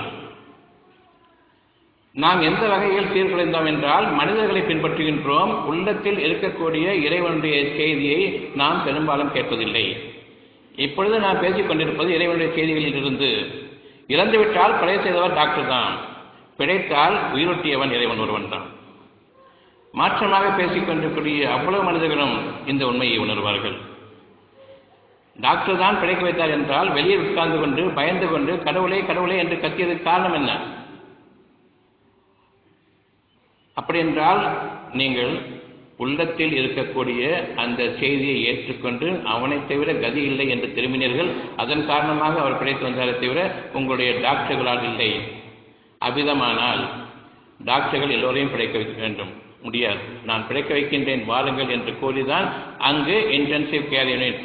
நாம் எந்த வகையில் சீர்குலைந்தோம் என்றால் மனிதர்களை பின்பற்றுகின்றோம் உள்ளத்தில் இருக்கக்கூடிய இறைவனுடைய செய்தியை நாம் பெரும்பாலும் கேட்பதில்லை இப்பொழுது நாம் பேசிக் கொண்டிருப்பது இறைவனுடைய செய்திகளில் இருந்து இறந்துவிட்டால் கொலை செய்தவர் டாக்டர் தான் பிழைத்தால் உயிரொட்டியவன் இறைவன் ஒருவன் தான் மாற்றமாக பேசிக் கொண்டிருக்கூடிய அவ்வளவு மனிதர்களும் இந்த உண்மையை உணர்வார்கள் டாக்டர் தான் பிழைக்க வைத்தார் என்றால் வெளியே உட்கார்ந்து கொண்டு பயந்து கொண்டு கடவுளே கடவுளே என்று கத்தியதுக்கு காரணம் என்ன அப்படி என்றால் நீங்கள் உள்ளத்தில் இருக்கக்கூடிய அந்த செய்தியை ஏற்றுக்கொண்டு அவனை தவிர கதி இல்லை என்று திரும்பினீர்கள் அதன் காரணமாக அவர் பிழைத்து வந்தாரே தவிர உங்களுடைய டாக்டர்களால் இல்லை அவ்விதமானால் டாக்டர்கள் எல்லோரையும் பிழைக்க வைக்க வேண்டும் முடியாது நான் பிழைக்க வைக்கின்றேன் வாருங்கள் என்று கூறிதான் அங்கு இன்டென்சிவ் கேர் யூனிட்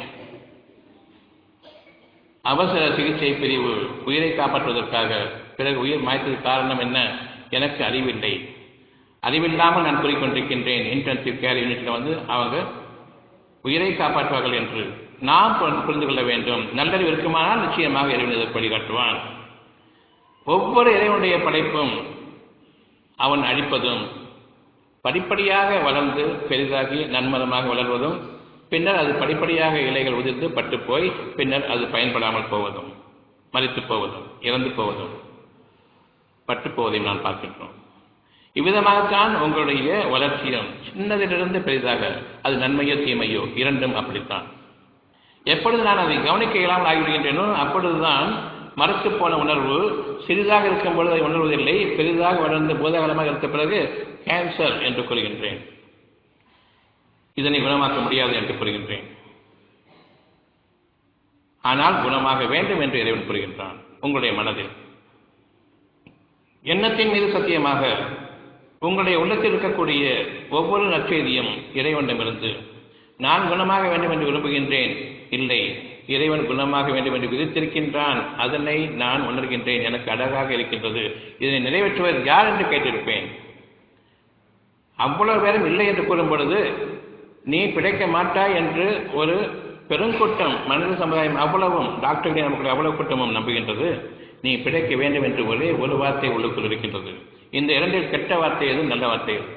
அவசர சிகிச்சை பிரிவு உயிரை காப்பாற்றுவதற்காக பிறகு உயிர் மாய்த்ததுக்கு காரணம் என்ன எனக்கு அறிவில்லை அறிவில்லாமல் நான் கூறிக்கொண்டிருக்கின்றேன் இன்டென்சிவ் கேர் யூனிட்டில் வந்து அவங்க உயிரை காப்பாற்றுவார்கள் என்று நாம் புரிந்து கொள்ள வேண்டும் நல்லறிவு இருக்குமானால் நிச்சயமாக இறைவன் இதற்கு வழிகாட்டுவான் ஒவ்வொரு இறைவனுடைய படைப்பும் அவன் அழிப்பதும் படிப்படியாக வளர்ந்து பெரிதாகி நன்மதமாக வளர்வதும் பின்னர் அது படிப்படியாக இலைகள் உதிர்ந்து பட்டு போய் பின்னர் அது பயன்படாமல் போவதும் மறித்து போவதும் இறந்து போவதும் பட்டு போவதையும் நான் பார்க்கின்றோம் இவ்விதமாகத்தான் உங்களுடைய வளர்ச்சியும் சின்னதிலிருந்து பெரிதாக அது நன்மையோ தீமையோ இரண்டும் அப்படித்தான் எப்பொழுது நான் அதை கவனிக்க இயலாமல் ஆகிவிடுகின்றேனோ அப்பொழுதுதான் மறுத்து போன உணர்வு சிறிதாக இருக்கும் பொழுது அதை உணர்வதில்லை பெரிதாக வளர்ந்து பூதகாலமாக இருந்த பிறகு கேன்சர் என்று கூறுகின்றேன் இதனை குணமாக்க முடியாது என்று கூறுகின்றேன் ஆனால் குணமாக வேண்டும் என்று இறைவன் கூறுகின்றான் உங்களுடைய மனதில் எண்ணத்தின் மீது சத்தியமாக உங்களுடைய உள்ளத்தில் இருக்கக்கூடிய ஒவ்வொரு நற்செய்தியும் இறைவனிடமிருந்து நான் குணமாக வேண்டும் என்று விரும்புகின்றேன் இல்லை இறைவன் குணமாக வேண்டும் என்று விதித்திருக்கின்றான் அதனை நான் உணர்கின்றேன் எனக்கு அழகாக இருக்கின்றது இதனை நிறைவேற்றுவர் யார் என்று கேட்டிருப்பேன் அவ்வளவு பேரும் இல்லை என்று கூறும் பொழுது நீ பிழைக்க மாட்டாய் என்று ஒரு பெருங்கூட்டம் மனித சமுதாயம் அவ்வளவும் டாக்டர்களே நமக்கு அவ்வளவு கூட்டமும் நம்புகின்றது நீ பிழைக்க வேண்டும் என்று ஒரே ஒரு வார்த்தை உள்ளுக்குள் இருக்கின்றது இந்த இரண்டில் கெட்ட வார்த்தை எது நல்ல வார்த்தை எது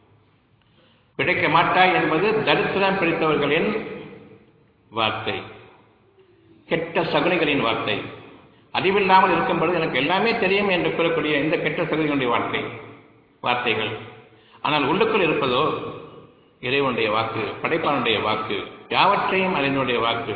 பிழைக்க மாட்டாய் என்பது தரித்திரம் பிடித்தவர்களின் வார்த்தை கெட்ட சகுனிகளின் வார்த்தை அறிவில்லாமல் இருக்கும் பொழுது எனக்கு எல்லாமே தெரியும் என்று கூறக்கூடிய இந்த கெட்ட சகுனிகளுடைய வார்த்தை வார்த்தைகள் ஆனால் உள்ளுக்குள் இருப்பதோ இறைவனுடைய வாக்கு படைப்பானுடைய வாக்கு யாவற்றையும் அறிந்தனுடைய வாக்கு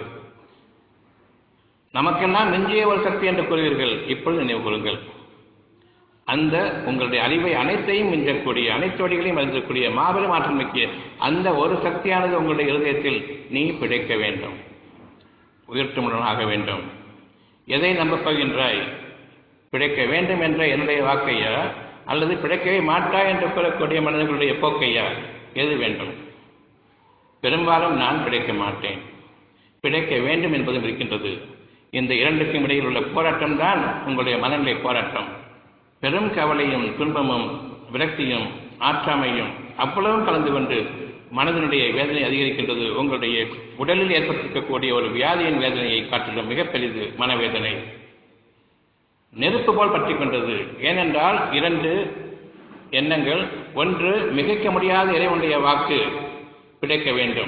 நமக்கெல்லாம் நெஞ்சிய ஒரு சக்தி என்று கூறுவீர்கள் இப்பொழுது நினைவு கூறுங்கள் அந்த உங்களுடைய அறிவை அனைத்தையும் மிஞ்சக்கூடிய அனைத்து வழிகளையும் அறிந்தக்கூடிய மாபெரும் ஆற்றல் மிக்க அந்த ஒரு சக்தியானது உங்களுடைய இருதயத்தில் நீ பிழைக்க வேண்டும் உயிர்த்தமுடன் ஆக வேண்டும் எதை நம்பப் போகின்றாய் பிழைக்க வேண்டும் என்ற என்னுடைய வாக்கையா அல்லது பிழைக்கவே மாட்டாய் என்று கூறக்கூடிய மனிதர்களுடைய போக்கையா எது வேண்டும் பெரும்பாலும் நான் பிழைக்க மாட்டேன் பிழைக்க வேண்டும் என்பதும் இருக்கின்றது இந்த இரண்டுக்கும் இடையில் உள்ள போராட்டம் தான் உங்களுடைய மனநிலை போராட்டம் பெரும் கவலையும் துன்பமும் விரக்தியும் ஆற்றாமையும் அவ்வளவும் கலந்து கொண்டு மனதினுடைய வேதனை அதிகரிக்கின்றது உங்களுடைய உடலில் ஏற்பட்டிருக்கக்கூடிய ஒரு வியாதியின் வேதனையை காட்டிலும் மிக பெரிது மனவேதனை நெருப்பு போல் பற்றி கொண்டது ஏனென்றால் இரண்டு எண்ணங்கள் ஒன்று மிகைக்க முடியாத இறைவனுடைய வாக்கு பிழைக்க வேண்டும்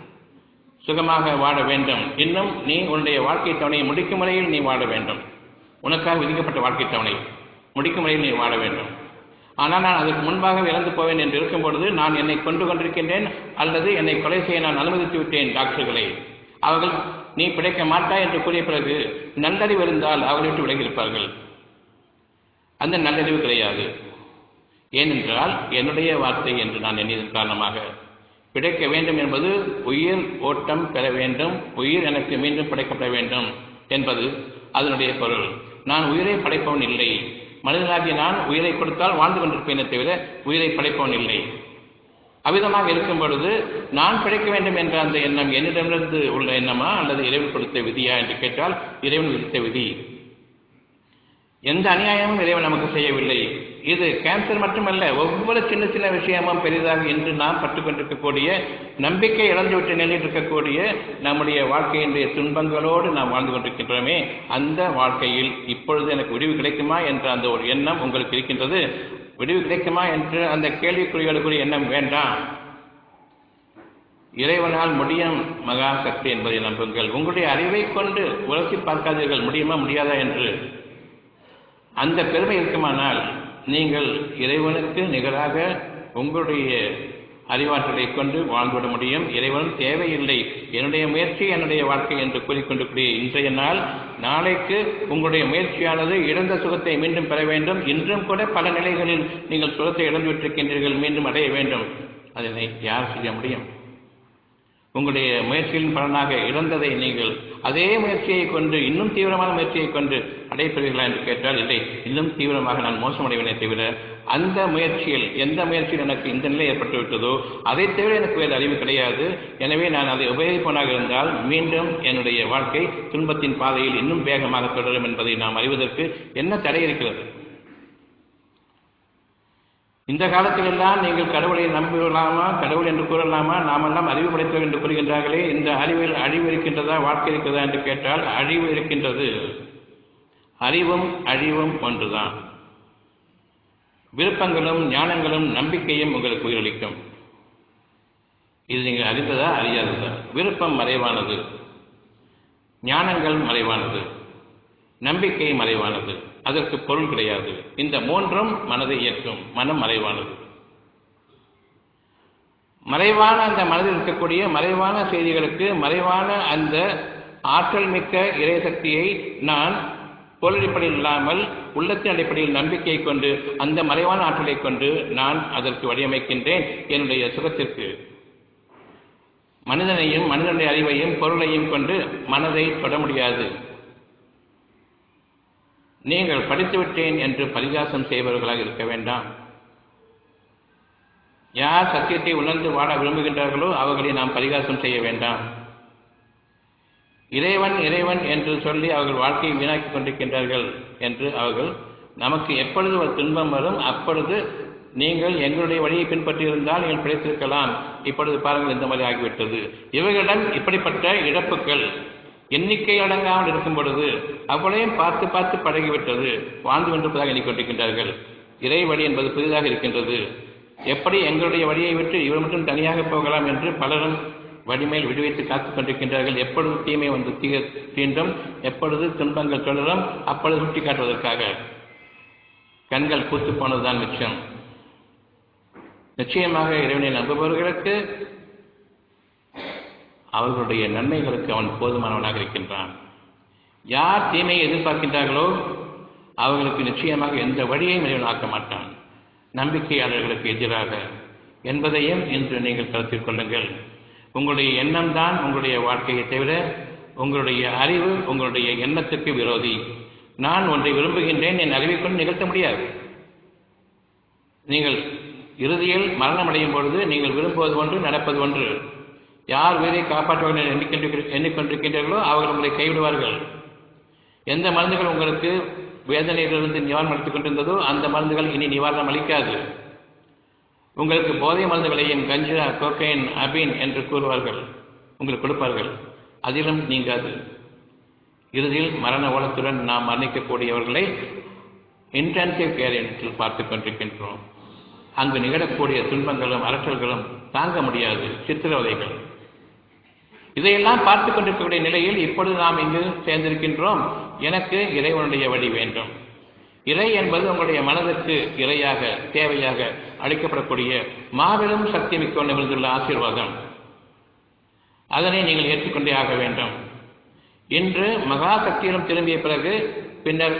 சுகமாக வாழ வேண்டும் இன்னும் நீ உன்னுடைய வாழ்க்கை தவணையை முடிக்கும் முறையில் நீ வாழ வேண்டும் உனக்காக விதிக்கப்பட்ட வாழ்க்கை தவணை முடிக்கும் முறையில் நீ வாழ வேண்டும் ஆனால் நான் அதற்கு முன்பாக இறந்து போவேன் என்று இருக்கும் பொழுது நான் என்னை கொண்டு கொண்டிருக்கின்றேன் அல்லது என்னை கொலை செய்ய நான் அனுமதித்து விட்டேன் டாக்டர்களை அவர்கள் நீ பிழைக்க மாட்டாய் என்று கூறிய பிறகு நல்லறிவு இருந்தால் அவரை விட்டு விலகியிருப்பார்கள் அந்த நல்லறிவு கிடையாது ஏனென்றால் என்னுடைய வார்த்தை என்று நான் எண்ணியதன் காரணமாக பிழைக்க வேண்டும் என்பது உயிர் ஓட்டம் பெற வேண்டும் உயிர் எனக்கு மீண்டும் படைக்கப்பட வேண்டும் என்பது அதனுடைய பொருள் நான் உயிரை படைப்பவன் இல்லை மனிதனாகிய நான் உயிரை கொடுத்தால் வாழ்ந்து கொண்டிருப்பேனே தவிர உயிரை படைப்பவன் இல்லை அவ்விதமாக இருக்கும் பொழுது நான் பிழைக்க வேண்டும் என்ற அந்த எண்ணம் என்னிடமிருந்து உள்ள எண்ணமா அல்லது இறைவன் கொடுத்த விதியா என்று கேட்டால் இறைவன் விதித்த விதி எந்த அநியாயமும் இறைவன் நமக்கு செய்யவில்லை இது கேன்சர் மட்டுமல்ல ஒவ்வொரு சின்ன சின்ன விஷயமும் பெரிதாக இன்று நாம் பட்டுக்கொண்டிருக்கக்கூடிய நம்பிக்கை இழந்துவிட்டு நிலையில் இருக்கக்கூடிய நம்முடைய வாழ்க்கையினுடைய துன்பங்களோடு நாம் வாழ்ந்து கொண்டிருக்கின்றோமே அந்த வாழ்க்கையில் இப்பொழுது எனக்கு விடிவு கிடைக்குமா என்ற அந்த ஒரு எண்ணம் உங்களுக்கு இருக்கின்றது விடிவு கிடைக்குமா என்று அந்த கேள்விக்குறிகளுக்குரிய எண்ணம் வேண்டாம் இறைவனால் முடியும் மகா சக்தி என்பதை நம்புங்கள் உங்களுடைய அறிவை கொண்டு உரசி பார்க்காதீர்கள் முடியுமா முடியாதா என்று அந்த பெருமை இருக்குமானால் நீங்கள் இறைவனுக்கு நிகராக உங்களுடைய அறிவாற்றலை கொண்டு வாழ்ந்துவிட முடியும் இறைவன் தேவையில்லை என்னுடைய முயற்சி என்னுடைய வாழ்க்கை என்று கூறிக்கொண்டிருக்கிற இன்றைய நாள் நாளைக்கு உங்களுடைய முயற்சியானது இழந்த சுகத்தை மீண்டும் பெற வேண்டும் இன்றும் கூட பல நிலைகளில் நீங்கள் சுகத்தை இழந்துவிட்டிருக்கின்றீர்கள் மீண்டும் அடைய வேண்டும் அதனை யார் செய்ய முடியும் உங்களுடைய முயற்சியின் பலனாக இழந்ததை நீங்கள் அதே முயற்சியை கொண்டு இன்னும் தீவிரமான முயற்சியை கொண்டு அடைப்பீர்களா என்று கேட்டால் இல்லை இன்னும் தீவிரமாக நான் மோசமடைவனே தவிர அந்த முயற்சியில் எந்த முயற்சியில் எனக்கு இந்த நிலை ஏற்பட்டு விட்டதோ அதை தவிர எனக்கு வேறு அறிவு கிடையாது எனவே நான் அதை உபயோகிப்பவனாக இருந்தால் மீண்டும் என்னுடைய வாழ்க்கை துன்பத்தின் பாதையில் இன்னும் வேகமாக தொடரும் என்பதை நாம் அறிவதற்கு என்ன தடை இருக்கிறது இந்த காலத்திலெல்லாம் நீங்கள் கடவுளை நம்பலாமா கடவுள் என்று கூறலாமா நாமெல்லாம் அறிவு படைத்தவர் என்று கூறுகின்றார்களே இந்த அறிவில் அழிவு இருக்கின்றதா வாழ்க்கை இருக்கிறதா என்று கேட்டால் அழிவு இருக்கின்றது அறிவும் அழிவும் ஒன்றுதான் விருப்பங்களும் ஞானங்களும் நம்பிக்கையும் உங்களுக்கு உயிரளிக்கும் இது நீங்கள் அறிந்ததா அறியாததா விருப்பம் மறைவானது ஞானங்கள் மறைவானது நம்பிக்கை மறைவானது அதற்கு பொருள் கிடையாது இந்த மூன்றும் மனதை இயக்கும் மனம் மறைவானது மறைவான அந்த மனதில் இருக்கக்கூடிய மறைவான செய்திகளுக்கு மறைவான அந்த ஆற்றல் மிக்க இறைசக்தியை நான் பொருளடிப்படையில் இல்லாமல் உள்ளத்தின் அடிப்படையில் நம்பிக்கையை கொண்டு அந்த மறைவான ஆற்றலை கொண்டு நான் அதற்கு வடிவமைக்கின்றேன் என்னுடைய சுகத்திற்கு மனிதனையும் மனிதனுடைய அறிவையும் பொருளையும் கொண்டு மனதை தொட முடியாது நீங்கள் படித்துவிட்டேன் என்று பரிகாசம் செய்பவர்களாக இருக்க வேண்டாம் யார் சத்தியத்தை உணர்ந்து வாழ விரும்புகின்றார்களோ அவர்களை நாம் பரிகாசம் செய்ய வேண்டாம் இறைவன் இறைவன் என்று சொல்லி அவர்கள் வாழ்க்கையை வீணாக்கி கொண்டிருக்கின்றார்கள் என்று அவர்கள் நமக்கு எப்பொழுது ஒரு துன்பம் வரும் அப்பொழுது நீங்கள் எங்களுடைய வழியை பின்பற்றி இருந்தால் நீங்கள் பிழைத்திருக்கலாம் இப்பொழுது பாருங்கள் இந்த மாதிரி ஆகிவிட்டது இவர்களிடம் இப்படிப்பட்ட இழப்புகள் எண்ணிக்கை அடங்காமல் இருக்கும் பொழுது அவ்வளையும் பார்த்து பார்த்து பழகிவிட்டது வாழ்ந்து கொண்டிருப்பதாக எண்ணிக்கொண்டிருக்கின்றார்கள் இறை வழி என்பது புதிதாக இருக்கின்றது எப்படி எங்களுடைய வழியை விட்டு இவர் மட்டும் தனியாக போகலாம் என்று பலரும் வடிமேல் விடுவித்து காத்துக் கொண்டிருக்கின்றார்கள் எப்பொழுது தீமை வந்து தீ தீண்டும் எப்பொழுது துன்பங்கள் தொடரும் அப்பொழுது சுட்டி காட்டுவதற்காக கண்கள் கூத்து போனதுதான் மிச்சம் நிச்சயமாக இறைவனை நம்புபவர்களுக்கு அவர்களுடைய நன்மைகளுக்கு அவன் போதுமானவனாக இருக்கின்றான் யார் தீமையை எதிர்பார்க்கின்றார்களோ அவர்களுக்கு நிச்சயமாக எந்த வழியையும் இறைவன் ஆக்க மாட்டான் நம்பிக்கையாளர்களுக்கு எதிராக என்பதையும் இன்று நீங்கள் கருத்தில் கொள்ளுங்கள் உங்களுடைய எண்ணம் தான் உங்களுடைய வாழ்க்கையை தவிர உங்களுடைய அறிவு உங்களுடைய எண்ணத்துக்கு விரோதி நான் ஒன்றை விரும்புகின்றேன் என் அறிவை கொண்டு நிகழ்த்த முடியாது நீங்கள் இறுதியில் மரணம் அடையும் பொழுது நீங்கள் விரும்புவது ஒன்று நடப்பது ஒன்று யார் உயிரை காப்பாற்றுவார்கள் எண்ணிக்கொண்டு எண்ணிக்கொண்டிருக்கின்றீர்களோ அவர்கள் உங்களை கைவிடுவார்கள் எந்த மருந்துகள் உங்களுக்கு வேதனையிலிருந்து நிவாரணம் அளித்துக் கொண்டிருந்ததோ அந்த மருந்துகள் இனி நிவாரணம் அளிக்காது உங்களுக்கு போதை மருந்துகளையும் கஞ்சா கோக்கைன் அபின் என்று கூறுவார்கள் உங்களுக்கு கொடுப்பார்கள் அதிலும் நீங்காது இறுதியில் மரண ஓலத்துடன் நாம் மரணிக்கக்கூடியவர்களை இன்டென்சிவ் கேர் என்று பார்த்துக் கொண்டிருக்கின்றோம் அங்கு நிகழக்கூடிய துன்பங்களும் அரற்றல்களும் தாங்க முடியாது சித்திரவதைகள் இதையெல்லாம் பார்த்து கொண்டிருக்கக்கூடிய நிலையில் இப்பொழுது நாம் இங்கு சேர்ந்திருக்கின்றோம் எனக்கு இறைவனுடைய வழி வேண்டும் இறை என்பது உங்களுடைய மனதுக்கு இறையாக தேவையாக அளிக்கப்படக்கூடிய மாபெரும் சக்தி மிக்க நிமிர்ந்துள்ள ஆசீர்வாதம் அதனை நீங்கள் ஏற்றுக்கொண்டே ஆக வேண்டும் இன்று மகா சக்தியிடம் திரும்பிய பிறகு பின்னர்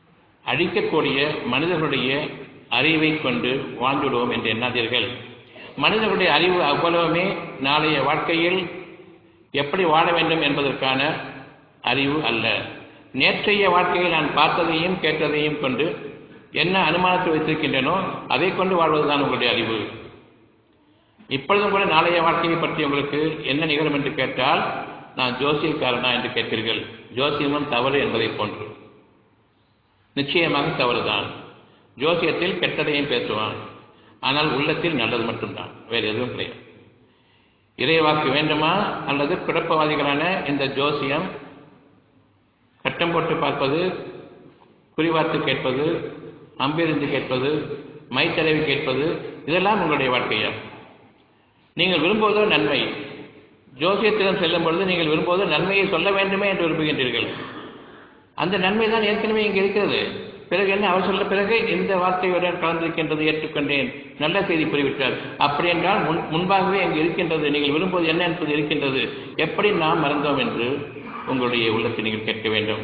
அழிக்கக்கூடிய மனிதர்களுடைய அறிவை கொண்டு வாழ்ந்துவிடுவோம் என்று எண்ணாதீர்கள் மனிதர்களுடைய அறிவு அவ்வளவுமே நாளைய வாழ்க்கையில் எப்படி வாழ வேண்டும் என்பதற்கான அறிவு அல்ல நேற்றைய வாழ்க்கையில் நான் பார்த்ததையும் கேட்டதையும் கொண்டு என்ன அனுமானத்தை வைத்திருக்கின்றனோ அதை கொண்டு வாழ்வதுதான் உங்களுடைய அறிவு இப்பொழுதும் கூட நாளைய வாழ்க்கையை பற்றி உங்களுக்கு என்ன நிகழும் என்று கேட்டால் நான் ஜோசியக்காரனா என்று கேட்பீர்கள் ஜோசியமும் தவறு என்பதை போன்று நிச்சயமாக தவறுதான் ஜோசியத்தில் கெட்டதையும் பேசுவான் ஆனால் உள்ளத்தில் நல்லது மட்டும்தான் வேறு எதுவும் கிடையாது இறைவாக்கு வேண்டுமா அல்லது குழப்பவாதிகளான இந்த ஜோசியம் கட்டம் போட்டு பார்ப்பது குறிவார்த்து கேட்பது அம்பிருந்து கேட்பது மைத்தடவி கேட்பது இதெல்லாம் உங்களுடைய வாழ்க்கையா நீங்கள் விரும்புவதோ நன்மை ஜோசியத்திடம் செல்லும் பொழுது நீங்கள் விரும்புவதோ நன்மையை சொல்ல வேண்டுமே என்று விரும்புகின்றீர்கள் அந்த நன்மை தான் ஏற்கனவே இங்கே இருக்கிறது பிறகு என்ன அவர் சொல்ல பிறகு இந்த வார்த்தையுடன் கலந்திருக்கின்றது ஏற்றுக்கொண்டேன் நல்ல செய்தி கூறிவிட்டார் அப்படி என்றால் முன் முன்பாகவே அங்கு இருக்கின்றது நீங்கள் விரும்புவது என்ன என்பது இருக்கின்றது எப்படி நாம் மறந்தோம் என்று உங்களுடைய உள்ளத்தை நீங்கள் கேட்க வேண்டும்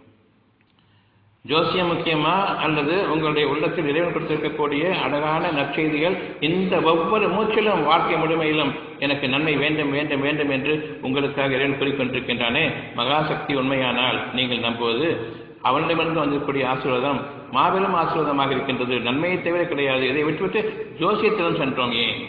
ஜோசியம் முக்கியமா அல்லது உங்களுடைய உள்ளத்தில் இறைவன் கொடுத்திருக்கக்கூடிய அழகான நற்செய்திகள் இந்த ஒவ்வொரு மூச்சிலும் வாழ்க்கை முழுமையிலும் எனக்கு நன்மை வேண்டும் வேண்டும் வேண்டும் என்று உங்களுக்காக இறைவன் கூறிக்கொண்டிருக்கின்றானே மகாசக்தி உண்மையானால் நீங்கள் நம்புவது அவனிடமிருந்து வந்திருக்கக்கூடிய ஆசீர்வாதம் மாபெரும் ஆசீர்வாதமாக இருக்கின்றது நன்மையை தவிர கிடையாது இதை விட்டுவிட்டு ஜோசியத்திடம் சென்றோம் ஏன்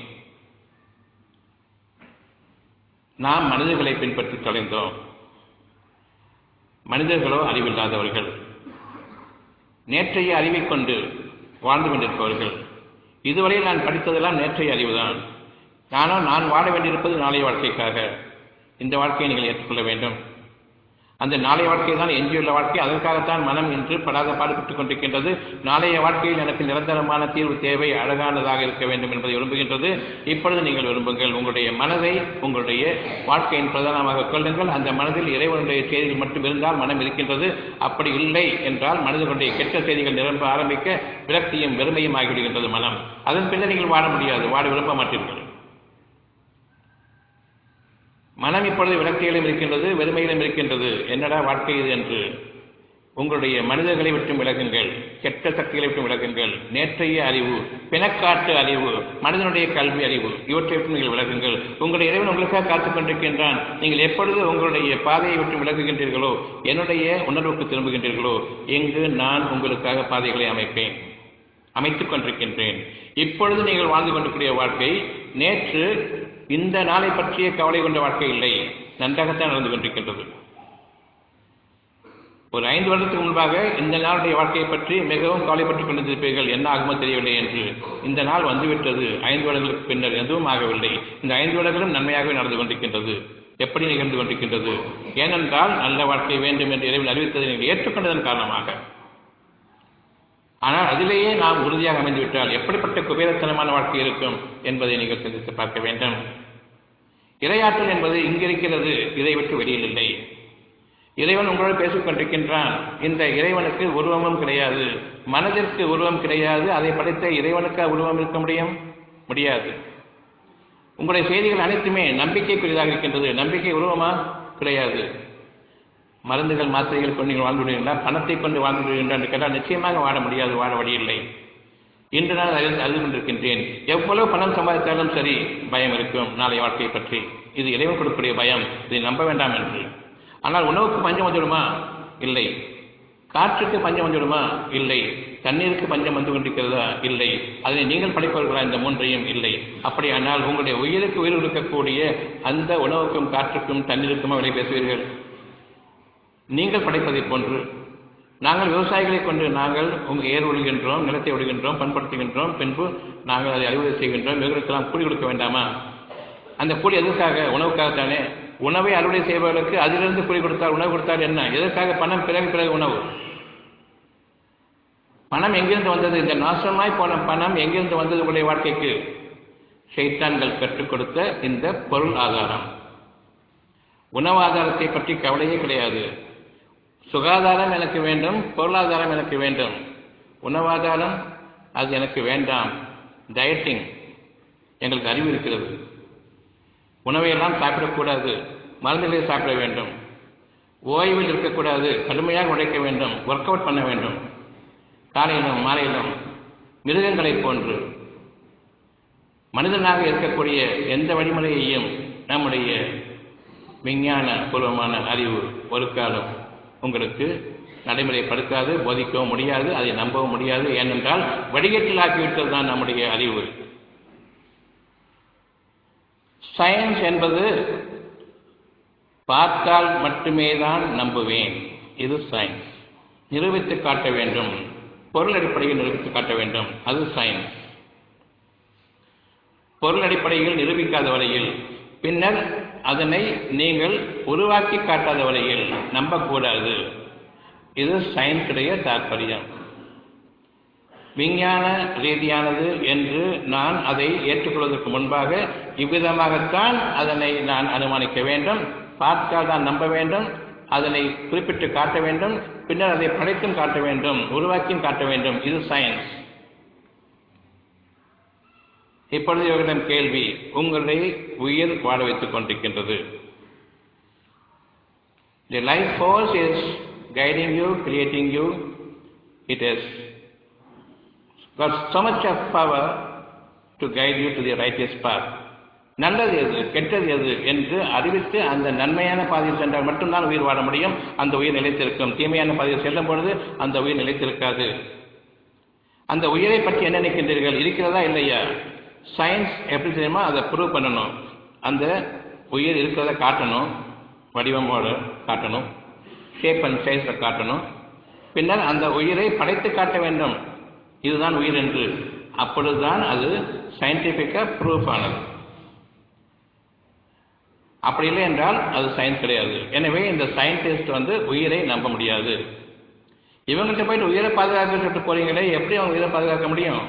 நாம் மனிதர்களை பின்பற்றி தொலைந்தோம் மனிதர்களோ அறிவில்லாதவர்கள் நேற்றைய அறிவை கொண்டு வாழ்ந்து கொண்டிருப்பவர்கள் இதுவரையில் நான் படித்ததெல்லாம் நேற்றைய அறிவுதான் நானோ நான் வாழ வேண்டியிருப்பது நாளைய வாழ்க்கைக்காக இந்த வாழ்க்கையை நீங்கள் ஏற்றுக்கொள்ள வேண்டும் அந்த நாளைய வாழ்க்கை தான் எஞ்சியுள்ள வாழ்க்கை அதற்காகத்தான் மனம் இன்று படாத பாடுபட்டுக் கொண்டிருக்கின்றது நாளைய வாழ்க்கையில் எனக்கு நிரந்தரமான தீர்வு தேவை அழகானதாக இருக்க வேண்டும் என்பதை விரும்புகின்றது இப்பொழுது நீங்கள் விரும்புங்கள் உங்களுடைய மனதை உங்களுடைய வாழ்க்கையின் பிரதானமாக கொள்ளுங்கள் அந்த மனதில் இறைவனுடைய செய்திகள் மட்டும் இருந்தால் மனம் இருக்கின்றது அப்படி இல்லை என்றால் மனிதர்களுடைய கெட்ட செய்திகள் நிரம்ப ஆரம்பிக்க விரக்தியும் வெறுமையும் ஆகிவிடுகின்றது மனம் அதன் பின்னர் நீங்கள் வாழ முடியாது வாழ விரும்ப மாட்டீர்கள் மனம் இப்பொழுது விளக்கையிலும் இருக்கின்றது வெறுமையிலும் இருக்கின்றது என்னடா வாழ்க்கை இது என்று உங்களுடைய மனிதர்களை விட்டு விலகுங்கள் கெட்ட சக்திகளை விட்டு விலகுங்கள் நேற்றைய அறிவு பிணக்காட்டு அறிவு மனிதனுடைய கல்வி அறிவு இவற்றை விட்டு நீங்கள் விலகுங்கள் உங்களுடைய இறைவன் உங்களுக்காக காத்துக் கொண்டிருக்கின்றான் நீங்கள் எப்பொழுது உங்களுடைய பாதையை விட்டு விலகுகின்றீர்களோ என்னுடைய உணர்வுக்கு திரும்புகின்றீர்களோ எங்கு நான் உங்களுக்காக பாதைகளை அமைப்பேன் அமைத்துக் கொண்டிருக்கின்றேன் இப்பொழுது நீங்கள் வாழ்ந்து கொண்டிருக்கிற வாழ்க்கை நேற்று இந்த நாளை பற்றிய கவலை கொண்ட வாழ்க்கை இல்லை நன்றாகத்தான் நடந்து கொண்டிருக்கின்றது ஒரு ஐந்து வருடத்துக்கு முன்பாக இந்த நாளுடைய வாழ்க்கையை பற்றி மிகவும் கவலைப்பட்டுக் கொண்டிருப்பீர்கள் என்ன ஆகுமோ தெரியவில்லை என்று இந்த நாள் வந்துவிட்டது ஐந்து வருடங்களுக்கு பின்னர் எதுவும் ஆகவில்லை இந்த ஐந்து வருடங்களும் நன்மையாகவே நடந்து கொண்டிருக்கின்றது எப்படி நிகழ்ந்து கொண்டிருக்கின்றது ஏனென்றால் நல்ல வாழ்க்கை வேண்டும் என்று இறைவன் அறிவித்ததை நீங்கள் ஏற்றுக்கொண்டதன் காரணமாக ஆனால் அதிலேயே நாம் உறுதியாக அமைந்துவிட்டால் எப்படிப்பட்ட குபேரத்தனமான வாழ்க்கை இருக்கும் என்பதை நீங்கள் சிந்தித்து பார்க்க வேண்டும் இரையாற்றல் என்பது இங்கிருக்கிறது இதை விட்டு வெளியில் இல்லை இறைவன் உங்களோடு பேசிக் கொண்டிருக்கின்றான் இந்த இறைவனுக்கு உருவமும் கிடையாது மனதிற்கு உருவம் கிடையாது அதை படைத்த இறைவனுக்கு உருவம் இருக்க முடியும் முடியாது உங்களுடைய செய்திகள் அனைத்துமே நம்பிக்கைக்குரியதாக இருக்கின்றது நம்பிக்கை உருவமா கிடையாது மருந்துகள் மாத்திரைகள் கொண்டு நீங்கள் வாழ்ந்து விடுகின்றா பணத்தை கொண்டு வாழ்ந்து விடுகின்றா என்று கேட்டால் நிச்சயமாக வாழ முடியாது வாழ வழியில்லை இன்று நான் அறிந்து அறிந்து கொண்டிருக்கின்றேன் எவ்வளவு பணம் சம்பாதித்தாலும் சரி பயம் இருக்கும் நாளைய வாழ்க்கையை பற்றி இது இறைவன் கொடுக்கக்கூடிய பயம் இதை நம்ப வேண்டாம் என்று ஆனால் உணவுக்கு பஞ்சம் வந்துவிடுமா இல்லை காற்றுக்கு பஞ்சம் வந்துவிடுமா இல்லை தண்ணீருக்கு பஞ்சம் வந்து கொண்டிருக்கிறதா இல்லை அதனை நீங்கள் படைப்பவர்களா இந்த மூன்றையும் இல்லை அப்படியானால் உங்களுடைய உயிருக்கு உயிர் இருக்கக்கூடிய அந்த உணவுக்கும் காற்றுக்கும் தண்ணீருக்குமா விலை பேசுவீர்கள் நீங்கள் படைப்பதைப் போன்று நாங்கள் விவசாயிகளை கொண்டு நாங்கள் உங்கள் ஏர் விடுகின்றோம் நிலத்தை விடுகின்றோம் பண்படுத்துகின்றோம் பின்பு நாங்கள் அதை அறுவடை செய்கின்றோம் இவர்களுக்கெல்லாம் கூலி கொடுக்க வேண்டாமா அந்த கூலி எதற்காக உணவுக்காகத்தானே உணவை அறுவடை செய்பவர்களுக்கு அதிலிருந்து கூலி கொடுத்தால் உணவு கொடுத்தால் என்ன எதற்காக பணம் பிறகு பிறகு உணவு பணம் எங்கிருந்து வந்தது இந்த நாசமாய் போன பணம் எங்கிருந்து வந்தது உங்களுடைய வாழ்க்கைக்கு ஷைத்தான்கள் கற்றுக் கொடுத்த இந்த பொருள் ஆதாரம் உணவு ஆதாரத்தை பற்றி கவலையே கிடையாது சுகாதாரம் எனக்கு வேண்டும் பொருளாதாரம் எனக்கு வேண்டும் உணவாதாரம் அது எனக்கு வேண்டாம் டயட்டிங் எங்களுக்கு அறிவு இருக்கிறது உணவையெல்லாம் சாப்பிடக்கூடாது மருந்துகளை சாப்பிட வேண்டும் ஓய்வில் இருக்கக்கூடாது கடுமையாக உழைக்க வேண்டும் ஒர்க் அவுட் பண்ண வேண்டும் காலையிலும் மாலையிலும் மிருகங்களைப் போன்று மனிதனாக இருக்கக்கூடிய எந்த வழிமுறையையும் நம்முடைய விஞ்ஞான பூர்வமான அறிவு ஒரு காலம் உங்களுக்கு நடைமுறைப்படுத்தாது போதிக்கவும் முடியாது அதை நம்பவும் முடியாது ஏனென்றால் வடிகட்டில் ஆக்கிவிட்டது தான் நம்முடைய அறிவு சயின்ஸ் என்பது பார்த்தால் மட்டுமே தான் நம்புவேன் இது சயின்ஸ் நிரூபித்து காட்ட வேண்டும் பொருள் அடிப்படையில் நிரூபித்து காட்ட வேண்டும் அது சயின்ஸ் பொருள் அடிப்படையில் நிரூபிக்காத வரையில் பின்னர் அதனை நீங்கள் உருவாக்கி காட்டாத வரையில் நம்பக்கூடாது இது சயின்ஸுடைய தாற்பயம் விஞ்ஞான ரீதியானது என்று நான் அதை ஏற்றுக்கொள்வதற்கு முன்பாக இவ்விதமாகத்தான் அதனை நான் அனுமானிக்க வேண்டும் பார்த்தால் தான் நம்ப வேண்டும் அதனை குறிப்பிட்டு காட்ட வேண்டும் பின்னர் அதை படைத்தும் காட்ட வேண்டும் உருவாக்கியும் காட்ட வேண்டும் இது சயின்ஸ் இப்பொழுது இவர்களிடம் கேள்வி உங்களை உயிர் வாழ வைத்துக் கொண்டிருக்கின்றது The life force is guiding you, creating you. It has got so much of power to guide you to the righteous path. நல்லது எது கெட்டது எது என்று அறிவித்து அந்த நன்மையான பாதையில் சென்றால் மட்டும்தான் உயிர் வாழ முடியும் அந்த உயிர் நிலைத்திருக்கும் தீமையான பாதையில் செல்லும் பொழுது அந்த உயிர் நிலைத்திருக்காது அந்த உயிரை பற்றி என்ன நினைக்கின்றீர்கள் இருக்கிறதா இல்லையா சயின்ஸ் எப்படி தெரியுமா அதை ப்ரூவ் பண்ணணும் அந்த உயிர் இருக்கிறத காட்டணும் வடிவமோட காட்டணும் ஷேப் அண்ட் சைஸில் காட்டணும் பின்னர் அந்த உயிரை படைத்து காட்ட வேண்டும் இதுதான் உயிர் என்று அப்பொழுதுதான் அது சயின்டிஃபிக்காக ப்ரூஃப் ஆனது அப்படி இல்லை என்றால் அது சயின்ஸ் கிடையாது எனவே இந்த சயின்டிஸ்ட் வந்து உயிரை நம்ப முடியாது இவங்கள்ட்ட போயிட்டு உயிரை பாதுகாக்க சொல்லிட்டு போறீங்களே எப்படி அவங்க உயிரை பாதுகாக்க முடியும்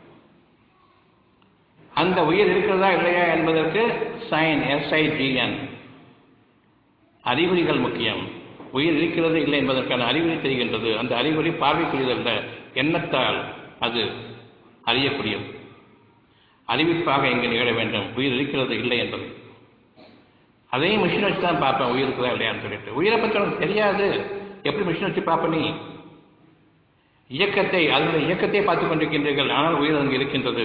அந்த உயிர் இருக்கிறதா இல்லையா என்பதற்கு சைன் எஸ்ஐஜிஎன் அறிகுறிகள் முக்கியம் உயிர் இருக்கிறது இல்லை என்பதற்கான அறிகுறி தெரிகின்றது அந்த அறிகுறி பார்வைக்குரியதல்ல எண்ணத்தால் அது அறியக்கூடியது அறிவிப்பாக இங்கு நிகழ வேண்டும் உயிர் இருக்கிறது இல்லை என்பது அதையும் மிஷின் வச்சு தான் பார்ப்பேன் உயிர் இருக்குதா இல்லையான்னு சொல்லிட்டு உயிரை பற்றி உனக்கு தெரியாது எப்படி மிஷின் வச்சு பார்ப்ப நீ இயக்கத்தை அதனுடைய இயக்கத்தை பார்த்துக் கொண்டிருக்கின்றீர்கள் ஆனால் உயிர் அங்கு இருக்கின்றது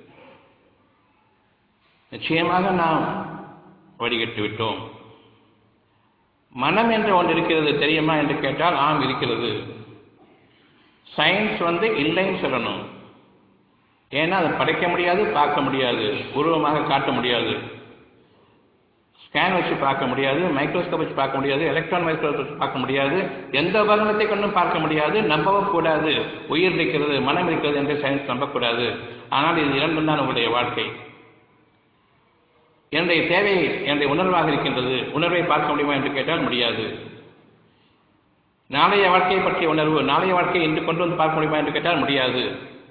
நிச்சயமாக நாம் வடிகட்டு விட்டோம் மனம் என்று ஒன்று இருக்கிறது தெரியுமா என்று கேட்டால் ஆம் இருக்கிறது சயின்ஸ் வந்து இல்லைன்னு சொல்லணும் ஏன்னா அதை படைக்க முடியாது பார்க்க முடியாது உருவமாக காட்ட முடியாது ஸ்கேன் வச்சு பார்க்க முடியாது மைக்ரோஸ்கோப் வச்சு பார்க்க முடியாது எலக்ட்ரான் மைக்ரோஸ்கோப் வச்சு பார்க்க முடியாது எந்த உபகரணத்தை கொண்டும் பார்க்க முடியாது நம்பவும் கூடாது உயிர் இருக்கிறது மனம் இருக்கிறது என்று சயின்ஸ் நம்பக்கூடாது ஆனால் இது இரண்டும் தான் உங்களுடைய வாழ்க்கை என்னுடைய தேவை என்னுடைய உணர்வாக இருக்கின்றது உணர்வை பார்க்க முடியுமா என்று கேட்டால் முடியாது நாளைய வாழ்க்கையை பற்றிய உணர்வு நாளைய வாழ்க்கையை இன்று கொண்டு வந்து பார்க்க முடியுமா என்று கேட்டால் முடியாது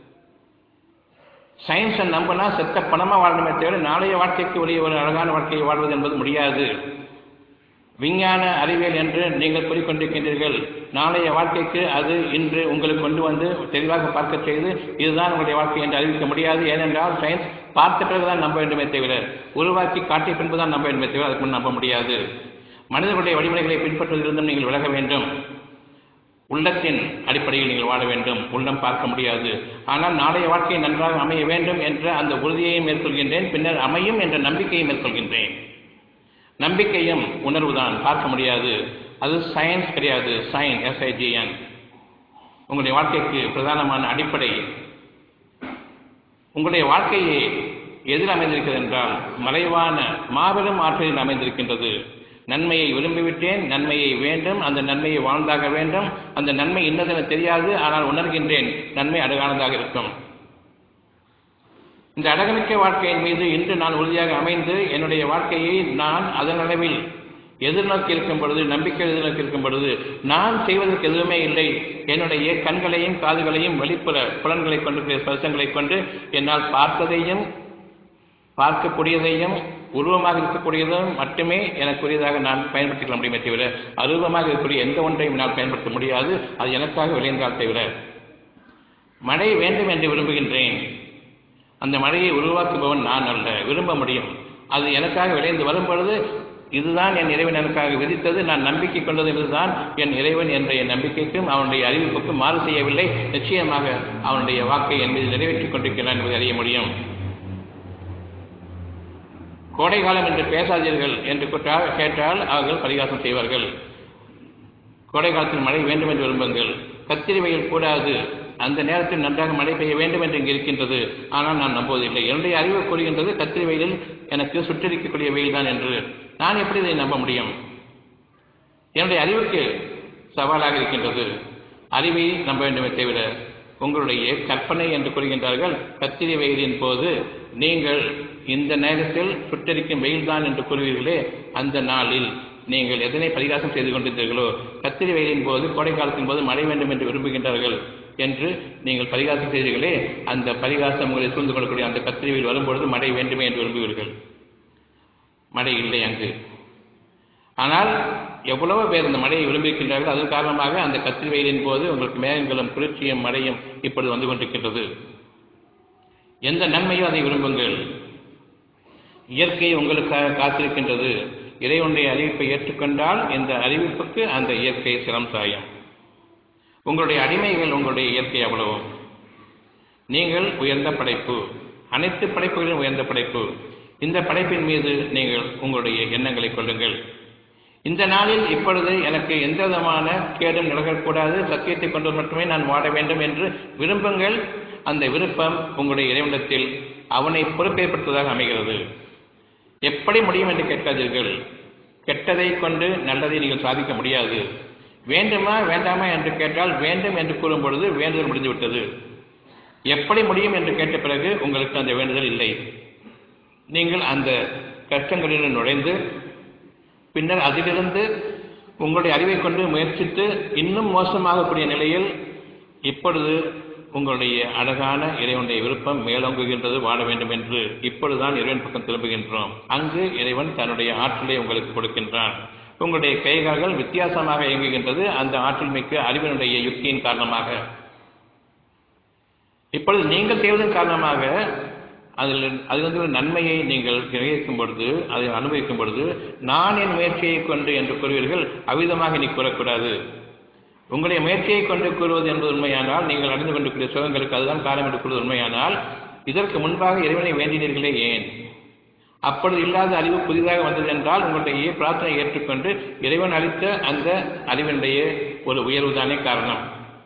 சயின்ஸை நம்பினா செத்த பணமா வாழணுமே தவிர நாளைய வாழ்க்கைக்கு உரிய ஒரு அழகான வாழ்க்கையை வாழ்வது என்பது முடியாது விஞ்ஞான அறிவியல் என்று நீங்கள் கூறிக்கொண்டிருக்கின்றீர்கள் நாளைய வாழ்க்கைக்கு அது இன்று உங்களுக்கு கொண்டு வந்து தெளிவாக பார்க்க செய்து இதுதான் உங்களுடைய வாழ்க்கை என்று அறிவிக்க முடியாது ஏனென்றால் சயின்ஸ் பார்த்த பிறகுதான் நம்ப வேண்டுமே தவிர உருவாக்கி காட்டிய பின்பு தான் நம்ப வேண்டுமே தவிர அதுக்கு முன் நம்ப முடியாது மனிதர்களுடைய வழிமுறைகளை பின்பற்றுவதிலிருந்தும் நீங்கள் விலக வேண்டும் உள்ளத்தின் அடிப்படையில் நீங்கள் வாழ வேண்டும் உள்ளம் பார்க்க முடியாது ஆனால் நாளைய வாழ்க்கை நன்றாக அமைய வேண்டும் என்ற அந்த உறுதியையும் மேற்கொள்கின்றேன் பின்னர் அமையும் என்ற நம்பிக்கையை மேற்கொள்கின்றேன் நம்பிக்கையும் உணர்வுதான் பார்க்க முடியாது அது சயின்ஸ் கிடையாது சைன் எஸ்ஐஜிஎன் உங்களுடைய வாழ்க்கைக்கு பிரதானமான அடிப்படை உங்களுடைய வாழ்க்கையை எதில் அமைந்திருக்கிறது என்றால் மறைவான மாபெரும் ஆற்றலில் அமைந்திருக்கின்றது நன்மையை விரும்பிவிட்டேன் நன்மையை வேண்டும் அந்த நன்மையை வாழ்ந்தாக வேண்டும் அந்த நன்மை இன்னதென தெரியாது ஆனால் உணர்கின்றேன் நன்மை அழகானதாக இருக்கும் இந்த அழகமிக்க வாழ்க்கையின் மீது இன்று நான் உறுதியாக அமைந்து என்னுடைய வாழ்க்கையை நான் அதன் அளவில் எதிர்நோக்கி இருக்கும் பொழுது நம்பிக்கை எதிர்நோக்கி இருக்கும் பொழுது நான் செய்வதற்கு எதுவுமே இல்லை என்னுடைய கண்களையும் காதுகளையும் வெளிப்புற புலன்களை கொண்டு ஸ்பர்சங்களை கொண்டு என்னால் பார்த்ததையும் பார்க்கக்கூடியதையும் உருவமாக இருக்கக்கூடியதும் மட்டுமே எனக்குரியதாக நான் பயன்படுத்திக் கொள்ள முடியுமே தவிர அருவமாக இருக்கக்கூடிய எந்த ஒன்றையும் நான் பயன்படுத்த முடியாது அது எனக்காக விளைந்தால் தவிர மழை வேண்டும் என்று விரும்புகின்றேன் அந்த மழையை உருவாக்குபவன் நான் அல்ல விரும்ப முடியும் அது எனக்காக விளைந்து வரும் பொழுது இதுதான் என் இறைவன் எனக்காக விதித்தது நான் நம்பிக்கை கொண்டது என்பதுதான் என் இறைவன் என்ற என் நம்பிக்கைக்கும் அவனுடைய அறிவிப்புக்கும் மாறு செய்யவில்லை நிச்சயமாக அவனுடைய வாக்கை என் மீது நிறைவேற்றிக் கொண்டிருக்கிறான் என்பதை அறிய முடியும் கோடை காலம் என்று பேசாதீர்கள் என்று குற்றால் கேட்டால் அவர்கள் பரிகாசம் செய்வார்கள் கோடை காலத்தில் மழை வேண்டும் என்று விரும்புங்கள் கத்திரி வெயில் கூடாது அந்த நேரத்தில் நன்றாக மழை பெய்ய வேண்டும் என்று இங்கு இருக்கின்றது ஆனால் நான் நம்புவதில்லை என்னுடைய அறிவு கூறுகின்றது கத்திரி வெயிலில் எனக்கு சுற்றறிக்கக்கூடிய வெயில் தான் என்று நான் எப்படி இதை நம்ப முடியும் என்னுடைய அறிவுக்கு சவாலாக இருக்கின்றது அறிவை நம்ப வேண்டுமே தவிர உங்களுடைய கற்பனை என்று கூறுகின்றார்கள் கத்திரி வெயிலின் போது நீங்கள் இந்த நேரத்தில் சுட்டரிக்கும் வெயில்தான் என்று கூறுவீர்களே அந்த நாளில் நீங்கள் எதனை பரிகாசம் செய்து கொண்டிருந்தீர்களோ கத்திரி வெயிலின் போது கோடை காலத்தின் போது மழை வேண்டும் என்று விரும்புகின்றார்கள் என்று நீங்கள் பரிகாசம் செய்தீர்களே அந்த பரிகாசம் உங்களை சூழ்ந்து கொள்ளக்கூடிய அந்த கத்திரி வெயில் வரும்பொழுது மழை வேண்டுமே என்று விரும்புவீர்கள் மழை இல்லை அங்கு ஆனால் எவ்வளவோ பேர் இந்த மழையை விரும்பியிருக்கின்றார்கள் அதன் காரணமாக அந்த கத்திரி வெயிலின் போது உங்களுக்கு மேகங்களும் குளிர்ச்சியும் மழையும் இப்பொழுது வந்து கொண்டிருக்கின்றது எந்த நன்மையோ அதை விரும்புங்கள் இயற்கை உங்களுக்காக காத்திருக்கின்றது இறைவனுடைய அறிவிப்பை ஏற்றுக்கொண்டால் இந்த அறிவிப்புக்கு அந்த இயற்கை சிரம் சாயும் உங்களுடைய அடிமைகள் உங்களுடைய இயற்கை அவ்வளவும் நீங்கள் உயர்ந்த படைப்பு அனைத்து படைப்புகளிலும் உயர்ந்த படைப்பு இந்த படைப்பின் மீது நீங்கள் உங்களுடைய எண்ணங்களை கொள்ளுங்கள் இந்த நாளில் இப்பொழுது எனக்கு எந்த விதமான கேடும் நடக்கக்கூடாது சத்தியத்தை கொண்டு மட்டுமே நான் வாட வேண்டும் என்று விரும்புங்கள் அந்த விருப்பம் உங்களுடைய இறைவனத்தில் அவனை பொறுப்பேற்படுத்துவதாக அமைகிறது எப்படி முடியும் என்று கேட்காதீர்கள் கெட்டதை கொண்டு நல்லதை நீங்கள் சாதிக்க முடியாது வேண்டுமா வேண்டாமா என்று கேட்டால் வேண்டும் என்று கூறும் பொழுது வேண்டுதல் முடிந்துவிட்டது எப்படி முடியும் என்று கேட்ட பிறகு உங்களுக்கு அந்த வேண்டுதல் இல்லை நீங்கள் அந்த கஷ்டங்களில் நுழைந்து பின்னர் அதிலிருந்து உங்களுடைய அறிவை கொண்டு முயற்சித்து இன்னும் மோசமாகக்கூடிய நிலையில் இப்பொழுது உங்களுடைய அழகான இறைவனுடைய விருப்பம் மேலோங்குகின்றது வாழ வேண்டும் என்று இப்பொழுதுதான் இறைவன் பக்கம் திரும்புகின்றோம் அங்கு இறைவன் தன்னுடைய ஆற்றலை உங்களுக்கு கொடுக்கின்றான் உங்களுடைய கைகால்கள் வித்தியாசமாக இயங்குகின்றது அந்த ஆற்றல் மிக்க அறிவினுடைய யுக்தியின் காரணமாக இப்பொழுது நீங்கள் செய்வதன் காரணமாக அதில் அது வந்து ஒரு நன்மையை நீங்கள் கிரகிக்கும் பொழுது அதை அனுபவிக்கும் பொழுது நான் என் முயற்சியை கொண்டு என்று கூறுவீர்கள் அவிதமாக நீ கூறக்கூடாது உங்களுடைய முயற்சியை கொண்டு கூறுவது என்பது உண்மையானால் நீங்கள் அடைந்து கொண்டிருக்கிற சுகங்களுக்கு அதுதான் காரணம் என்று கூறுவது உண்மையானால் இதற்கு முன்பாக இறைவனை வேண்டினீர்களே ஏன் அப்பொழுது இல்லாத அறிவு புதிதாக வந்தது என்றால் உங்களுடைய பிரார்த்தனை ஏற்றுக்கொண்டு இறைவன் அளித்த அந்த அறிவினுடைய ஒரு உயர்வுதானே காரணம்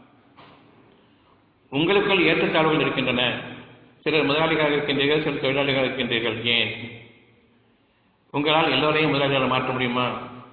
உங்களுக்குள் ஏற்றத்தாழ்வுகள் இருக்கின்றன சிலர் முதலாளிகளாக இருக்கின்றீர்கள் சிலர் தொழிலாளிகளாக இருக்கின்றீர்கள் ஏன் உங்களால் எல்லோரையும் முதலாளிகளை மாற்ற முடியுமா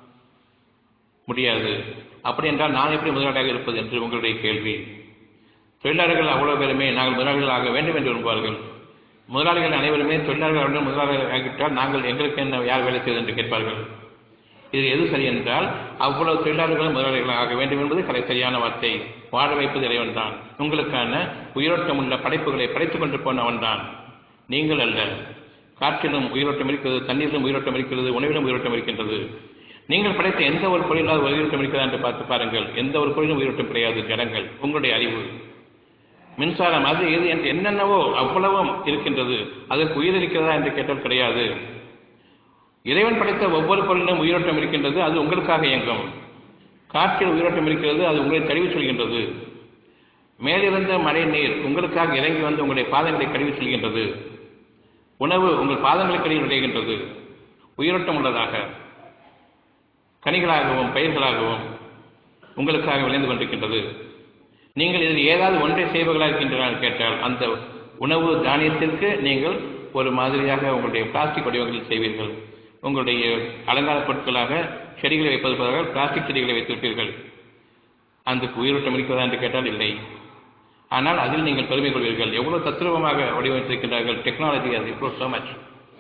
முடியாது அப்படி என்றால் நான் எப்படி முதலாளியாக இருப்பது என்று உங்களுடைய கேள்வி தொழிலாளர்கள் அவ்வளவு பேருமே நாங்கள் முதலாளிகள் ஆக வேண்டும் என்று விரும்புவார்கள் முதலாளிகள் அனைவருமே தொழிலாளர்கள் முதலாளிகள் ஆகிவிட்டால் நாங்கள் எங்களுக்கு என்ன யார் வேலை செய்வது என்று கேட்பார்கள் இது எது சரி என்றால் அவ்வளவு தொழிலாளர்களும் முதலாளிகள் ஆக வேண்டும் என்பது கலை சரியான வார்த்தை வாழ வைப்பது இறைவன் தான் உங்களுக்கான உயிரோட்டம் உள்ள படைப்புகளை படைத்துக் கொண்டு போனவன் தான் நீங்கள் அல்ல காற்றிலும் உயிரோட்டம் இருக்கிறது தண்ணீரிலும் உயிரோட்டம் இருக்கிறது உணவிலும் உயிரோட்டம் இருக்கின்றது நீங்கள் படைத்த எந்த ஒரு பொருளால் உயிரோட்டம் இருக்கிறதா என்று பார்த்து பாருங்கள் எந்த ஒரு பொருளும் உயிரோட்டம் கிடையாது ஜடங்கள் உங்களுடைய அறிவு மின்சாரம் அது எது என்று என்னென்னவோ அவ்வளவும் இருக்கின்றது அதற்கு உயிர் இருக்கிறதா என்று கேட்டால் கிடையாது இறைவன் படைத்த ஒவ்வொரு பொருளிலும் உயிரோட்டம் இருக்கின்றது அது உங்களுக்காக இயங்கும் காற்றில் உயிரோட்டம் இருக்கிறது அது உங்களை கழுவி சொல்கின்றது மேலிருந்த மழை நீர் உங்களுக்காக இறங்கி வந்து உங்களுடைய பாதங்களை கழுவி செல்கின்றது உணவு உங்கள் பாதங்களுக்கு இடையில் நுழைகின்றது உயிரோட்டம் உள்ளதாக கனிகளாகவும் பயிர்களாகவும் உங்களுக்காக விளைந்து கொண்டிருக்கின்றது நீங்கள் இதில் ஏதாவது ஒன்றை செய்வர்களாக இருக்கின்றன கேட்டால் அந்த உணவு தானியத்திற்கு நீங்கள் ஒரு மாதிரியாக உங்களுடைய பிளாஸ்டிக் வடிவங்களில் செய்வீர்கள் உங்களுடைய அலங்கார பொருட்களாக செடிகளை வைப்பது பதிலாக பிளாஸ்டிக் செடிகளை வைத்திருப்பீர்கள் அந்த உயிரோட்டம் இருக்கிறதா என்று கேட்டால் இல்லை ஆனால் அதில் நீங்கள் பெருமை கொள்வீர்கள் எவ்வளவு தத்ரூபமாக வடிவமைத்திருக்கின்றார்கள் டெக்னாலஜி அது இப்போ so much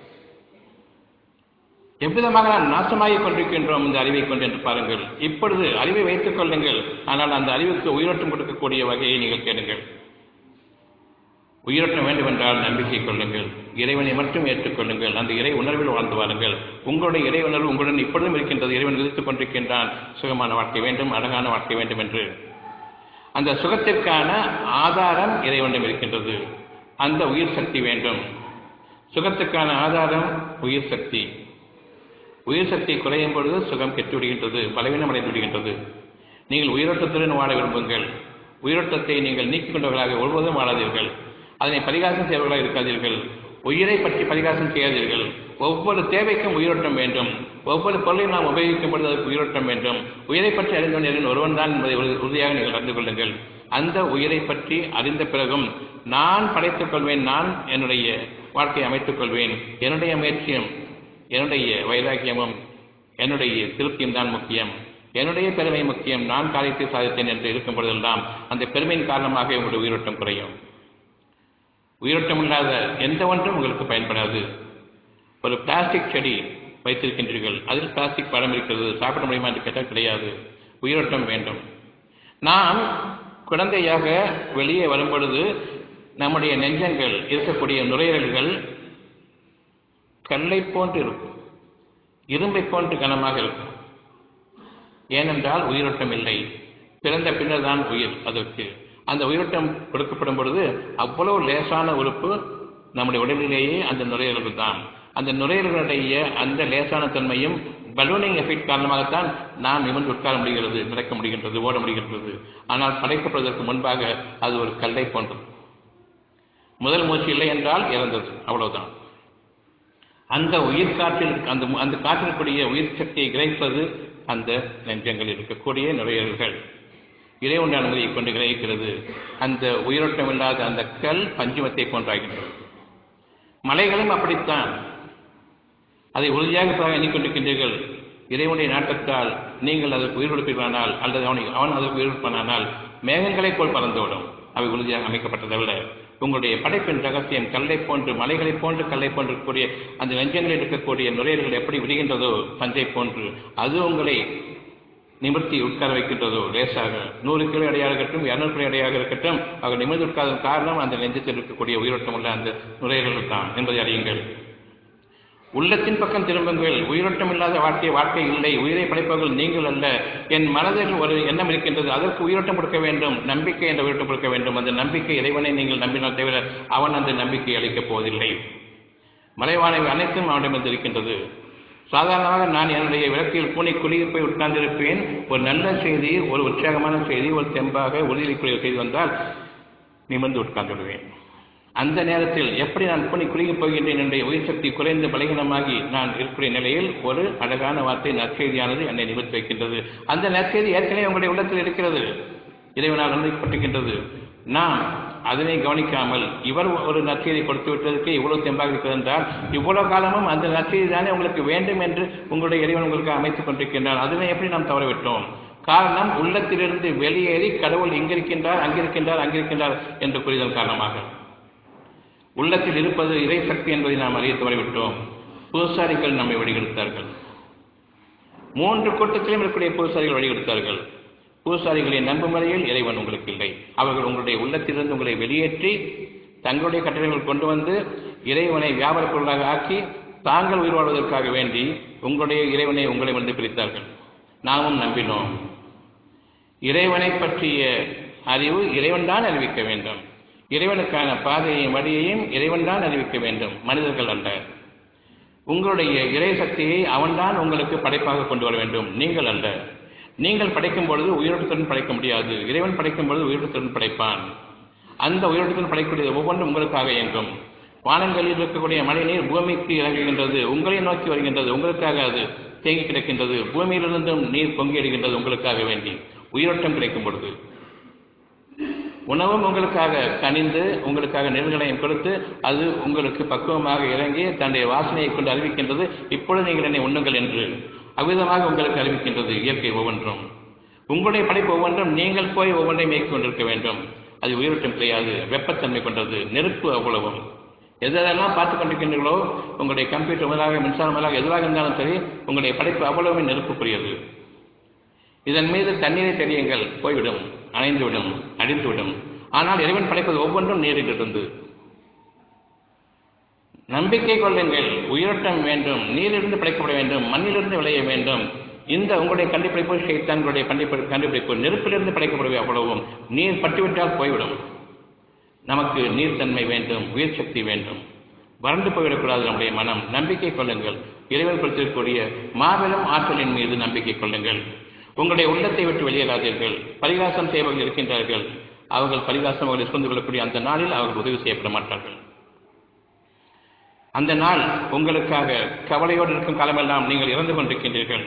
எவ்விதமாக நாம் நாசமாகிக் கொண்டிருக்கின்றோம் இந்த அறிவை கொண்டு என்று பாருங்கள் இப்பொழுது அறிவை வைத்துக் கொள்ளுங்கள் ஆனால் அந்த அறிவுக்கு உயிரோட்டம் கொடுக்கக்கூடிய வகையை நீங்கள் கேளுங்கள் உயிரோட்டம் வேண்டுமென்றால் நம்பிக்கை கொள்ளுங்கள் இறைவனை மட்டும் ஏற்றுக்கொள்ளுங்கள் அந்த இறை உணர்வில் வாழ்ந்து வாருங்கள் உங்களுடைய இறை உணர்வு உங்களுடன் இப்பொழுதும் இருக்கின்றது இறைவன் விதித்துக் கொண்டிருக்கின்றான் சுகமான வாழ்க்கை வேண்டும் அழகான வாழ்க்கை வேண்டும் என்று அந்த சுகத்திற்கான ஆதாரம் இறைவனிடம் இருக்கின்றது அந்த உயிர் சக்தி வேண்டும் சுகத்துக்கான ஆதாரம் உயிர் சக்தி உயிர் சக்தி குறையும் பொழுது சுகம் கெட்டு விடுகின்றது பலவீனம் அடைந்து விடுகின்றது நீங்கள் உயிரோட்டத்துடன் வாழ விரும்புங்கள் உயிரோட்டத்தை நீங்கள் நீக்கிக் கொண்டவர்களாக ஒருவதும் வாழாதீர்கள் அதனை பரிகாசம் செய்வர்களாக இருக்காதீர்கள் உயிரை பற்றி பரிகாசம் செய்யாதீர்கள் ஒவ்வொரு தேவைக்கும் உயிரோட்டம் வேண்டும் ஒவ்வொரு பொருளையும் நாம் உபயோகிக்கும் பொழுது அதற்கு உயிரோட்டம் வேண்டும் உயிரை பற்றி அறிந்தவன் ஒருவன் தான் என்பதை உறு- உறுதியாக நீங்கள் அறிந்து கொள்ளுங்கள் அந்த உயிரை பற்றி அறிந்த பிறகும் நான் படைத்துக் கொள்வேன் நான் என்னுடைய வாழ்க்கையை அமைத்துக் கொள்வேன் என்னுடைய முயற்சியும் என்னுடைய வைராக்கியமும் என்னுடைய திருப்தியும் தான் முக்கியம் என்னுடைய பெருமை முக்கியம் நான் காரியத்தை சாதித்தேன் என்று இருக்கும் பொழுதெல்லாம் அந்த பெருமையின் காரணமாக உங்களுடைய உயிரோட்டம் குறையும் உயிரோட்டம் இல்லாத எந்த ஒன்றும் உங்களுக்கு பயன்படாது ஒரு பிளாஸ்டிக் செடி வைத்திருக்கின்றீர்கள் அதில் பிளாஸ்டிக் பழம் இருக்கிறது சாப்பிட முடியுமா என்று கேட்டால் கிடையாது உயிரோட்டம் வேண்டும் நாம் குழந்தையாக வெளியே வரும்பொழுது நம்முடைய நெஞ்சங்கள் இருக்கக்கூடிய நுரையீரல்கள் கல்லை போன்று இருக்கும் இரும்பை போன்று கனமாக இருக்கும் ஏனென்றால் உயிரோட்டம் இல்லை பிறந்த பின்னர் தான் உயிர் அதற்கு அந்த உயிரோட்டம் கொடுக்கப்படும் பொழுது அவ்வளவு லேசான உறுப்பு நம்முடைய உடலிலேயே அந்த நுரையீரல்கள் தான் அந்த நுரையீரல்களுடைய அந்த லேசான தன்மையும் பலூனிங் எஃபெக்ட் காரணமாகத்தான் நாம் நிமிர்ந்து உட்கார முடிகிறது நடக்க முடிகின்றது ஓட முடிகின்றது ஆனால் படைக்கப்படுவதற்கு முன்பாக அது ஒரு கல்லை போன்றது முதல் மூச்சு இல்லை என்றால் இறந்தது அவ்வளவுதான் அந்த உயிர் காற்றில் அந்த அந்த காற்றிற்குரிய உயிர் சக்தியை கிரகிப்பது அந்த நெஞ்சங்களில் இருக்கக்கூடிய நுரையீரல்கள் இறைவன் அனுமதியை கொண்டு கிரகிக்கிறது அந்த உயிரோட்டம் இல்லாத அந்த கல் பஞ்சுமத்தை போன்றாகின்றது மலைகளும் அப்படித்தான் அதை உறுதியாக பிறகு எண்ணிக்கொண்டிருக்கின்றீர்கள் இறைவனுடைய நாட்டத்தால் நீங்கள் அதற்கு உயிர் கொடுப்பீர்களானால் அல்லது அவனை அவன் அதற்கு உயிர் கொடுப்பானால் மேகங்களைப் போல் பறந்துவிடும் அவை உறுதியாக அமைக்கப்பட்டதல்ல உங்களுடைய படைப்பின் ரகசியம் கல்லை போன்று மலைகளைப் போன்று கல்லை போன்று இருக்கக்கூடிய அந்த நெஞ்சங்களில் இருக்கக்கூடிய நுரையீரல்கள் எப்படி விடுகின்றதோ பஞ்சை போன்று அது உங்களை நிமிர்த்தி உட்கார வைக்கின்றதோ லேசாக நூறு கிலோ எடையாக இருக்கட்டும் இருநூறு கிலோ எடையாக இருக்கட்டும் அவர் நிமிர்ந்து உட்கார்ந்த காரணம் அந்த நெஞ்சத்தில் இருக்கக்கூடிய உயிரோட்டம் உள்ள அந்த நுரையீரல்கள் தான் என்பதை அறியுங்கள் உள்ளத்தின் பக்கம் திரும்புங்கள் உயிரோட்டம் இல்லாத வாழ்க்கை வாழ்க்கை இல்லை உயிரை படைப்பவர்கள் நீங்கள் அல்ல என் மனதில் ஒரு எண்ணம் இருக்கின்றது அதற்கு உயிரோட்டம் கொடுக்க வேண்டும் நம்பிக்கை என்ற உயிரோட்டம் கொடுக்க வேண்டும் அந்த நம்பிக்கை இறைவனை நீங்கள் நம்பினால் தவிர அவன் அந்த நம்பிக்கை அளிக்கப் போவதில்லை மலைவானவை அனைத்தும் அவனிடமிருந்து இருக்கின்றது சாதாரணமாக நான் என்னுடைய விளக்கில் பூனை குளிர் போய் உட்கார்ந்திருப்பேன் ஒரு நல்ல செய்தி ஒரு உற்சாகமான செய்தி ஒரு தெம்பாக உறுதியளிக்கூடிய செய்தி வந்தால் நிமிர்ந்து உட்கார்ந்து விடுவேன் அந்த நேரத்தில் எப்படி நான் பூனை குறுகி போகின்றேன் என்னுடைய உயிர் சக்தி குறைந்து பலகீனமாகி நான் இருக்கக்கூடிய நிலையில் ஒரு அழகான வார்த்தை நற்செய்தியானது என்னை நிமிர்த்தி வைக்கின்றது அந்த நற்செய்தி ஏற்கனவே உங்களுடைய உள்ளத்தில் இருக்கிறது இறைவனால் அனுமதிக்கப்பட்டிருக்கின்றது நாம் அதனை கவனிக்காமல் இவர் ஒரு நற்செய்தி கொடுத்து விட்டதற்கு இவ்வளவு தெம்பாக இருக்கிறது என்றால் இவ்வளவு காலமும் அந்த நற்செய்தி தானே உங்களுக்கு வேண்டும் என்று உங்களுடைய இறைவன் உங்களுக்கு அமைத்துக் கொண்டிருக்கின்றார் அதனை எப்படி நாம் தவறவிட்டோம் காரணம் உள்ளத்திலிருந்து வெளியேறி கடவுள் இங்கிருக்கின்றார் அங்கிருக்கின்றார் அங்கிருக்கின்றார் என்று புரிதல் காரணமாக உள்ளத்தில் இருப்பது இறை சக்தி என்பதை நாம் அறிய தவறிவிட்டோம் பூசாரிகள் நம்மை வழிகெடுத்தார்கள் மூன்று கூட்டத்திலும் இருக்கக்கூடிய பூசாரிகள் வழிகெடுத்தார்கள் பூசாரிகளை நம்பும் வரையில் இறைவன் உங்களுக்கு இல்லை அவர்கள் உங்களுடைய உள்ளத்திலிருந்து உங்களை வெளியேற்றி தங்களுடைய கட்டளைகள் கொண்டு வந்து இறைவனை வியாபார பொருளாக ஆக்கி தாங்கள் உயிர் வாழ்வதற்காக வேண்டி உங்களுடைய இறைவனை உங்களை வந்து பிரித்தார்கள் நாமும் நம்பினோம் இறைவனை பற்றிய அறிவு இறைவன் தான் அறிவிக்க வேண்டும் இறைவனுக்கான பாதையையும் வழியையும் இறைவன் தான் அறிவிக்க வேண்டும் மனிதர்கள் அல்ல உங்களுடைய இறை சக்தியை அவன்தான் உங்களுக்கு படைப்பாக கொண்டு வர வேண்டும் நீங்கள் அல்ல நீங்கள் படைக்கும் பொழுது உயிரோட்டத்துடன் படைக்க முடியாது இறைவன் படைக்கும் பொழுது உயிரோட்டத்துடன் படைப்பான் அந்த உயிரோட்டத்துடன் படைக்கக்கூடிய ஒவ்வொன்றும் உங்களுக்காக இயங்கும் வானங்களில் இருக்கக்கூடிய மழை நீர் பூமிக்கு இறங்குகின்றது உங்களை நோக்கி வருகின்றது உங்களுக்காக அது தேங்கி கிடக்கின்றது பூமியிலிருந்தும் நீர் பொங்கி எடுக்கின்றது உங்களுக்காக வேண்டி உயிரோட்டம் கிடைக்கும் பொழுது உணவும் உங்களுக்காக கனிந்து உங்களுக்காக நெல்களையும் கொடுத்து அது உங்களுக்கு பக்குவமாக இறங்கி தன்னுடைய வாசனையை கொண்டு அறிவிக்கின்றது இப்பொழுது நீங்கள் என்னை உண்ணுங்கள் என்று அவ்விதமாக உங்களுக்கு அறிவிக்கின்றது இயற்கை ஒவ்வொன்றும் உங்களுடைய படைப்பு ஒவ்வொன்றும் நீங்கள் போய் ஒவ்வொன்றை மேய்க் கொண்டிருக்க வேண்டும் அது உயிரோட்டம் கிடையாது வெப்பத்தன்மை கொண்டது நெருப்பு அவ்வளவும் எதெல்லாம் பார்த்து கொண்டிருக்கின்றீர்களோ உங்களுடைய கம்ப்யூட்டர் முதலாக மின்சாரம் முதலாக எதுவாக இருந்தாலும் சரி உங்களுடைய படைப்பு அவ்வளவு நெருப்புக்குரியது இதன் மீது தண்ணீரை தெரியுங்கள் போய்விடும் அணைந்துவிடும் அடிந்துவிடும் ஆனால் இறைவன் படைப்பது ஒவ்வொன்றும் நீரிலிருந்து நம்பிக்கை கொள்ளுங்கள் உயிரோட்டம் வேண்டும் நீரிலிருந்து படைக்கப்பட வேண்டும் மண்ணிலிருந்து விளைய வேண்டும் இந்த உங்களுடைய கண்டுபிடிப்பு ஷைத்தான்களுடைய கண்டுபிடி கண்டுபிடிப்பு நெருப்பிலிருந்து படைக்கப்படுவே அவ்வளவும் நீர் பட்டுவிட்டால் போய்விடும் நமக்கு நீர்த்தன்மை வேண்டும் உயிர் சக்தி வேண்டும் வறண்டு போய்விடக்கூடாது நம்முடைய மனம் நம்பிக்கை கொள்ளுங்கள் இறைவன் கொடுத்திருக்கக்கூடிய மாபெரும் ஆற்றலின் மீது நம்பிக்கை கொள்ளுங்கள் உங்களுடைய உள்ளத்தை விட்டு வெளியேறாதீர்கள் பரிகாசம் செய்பவர்கள் இருக்கின்றார்கள் அவர்கள் பரிகாசம் அவர்களை சுமந்து கொள்ளக்கூடிய அந்த நாளில் அவர்கள் உதவி செய்யப்பட மாட்டார்கள் அந்த நாள் உங்களுக்காக கவலையோடு இருக்கும் காலமெல்லாம் நீங்கள் இறந்து கொண்டிருக்கின்றீர்கள்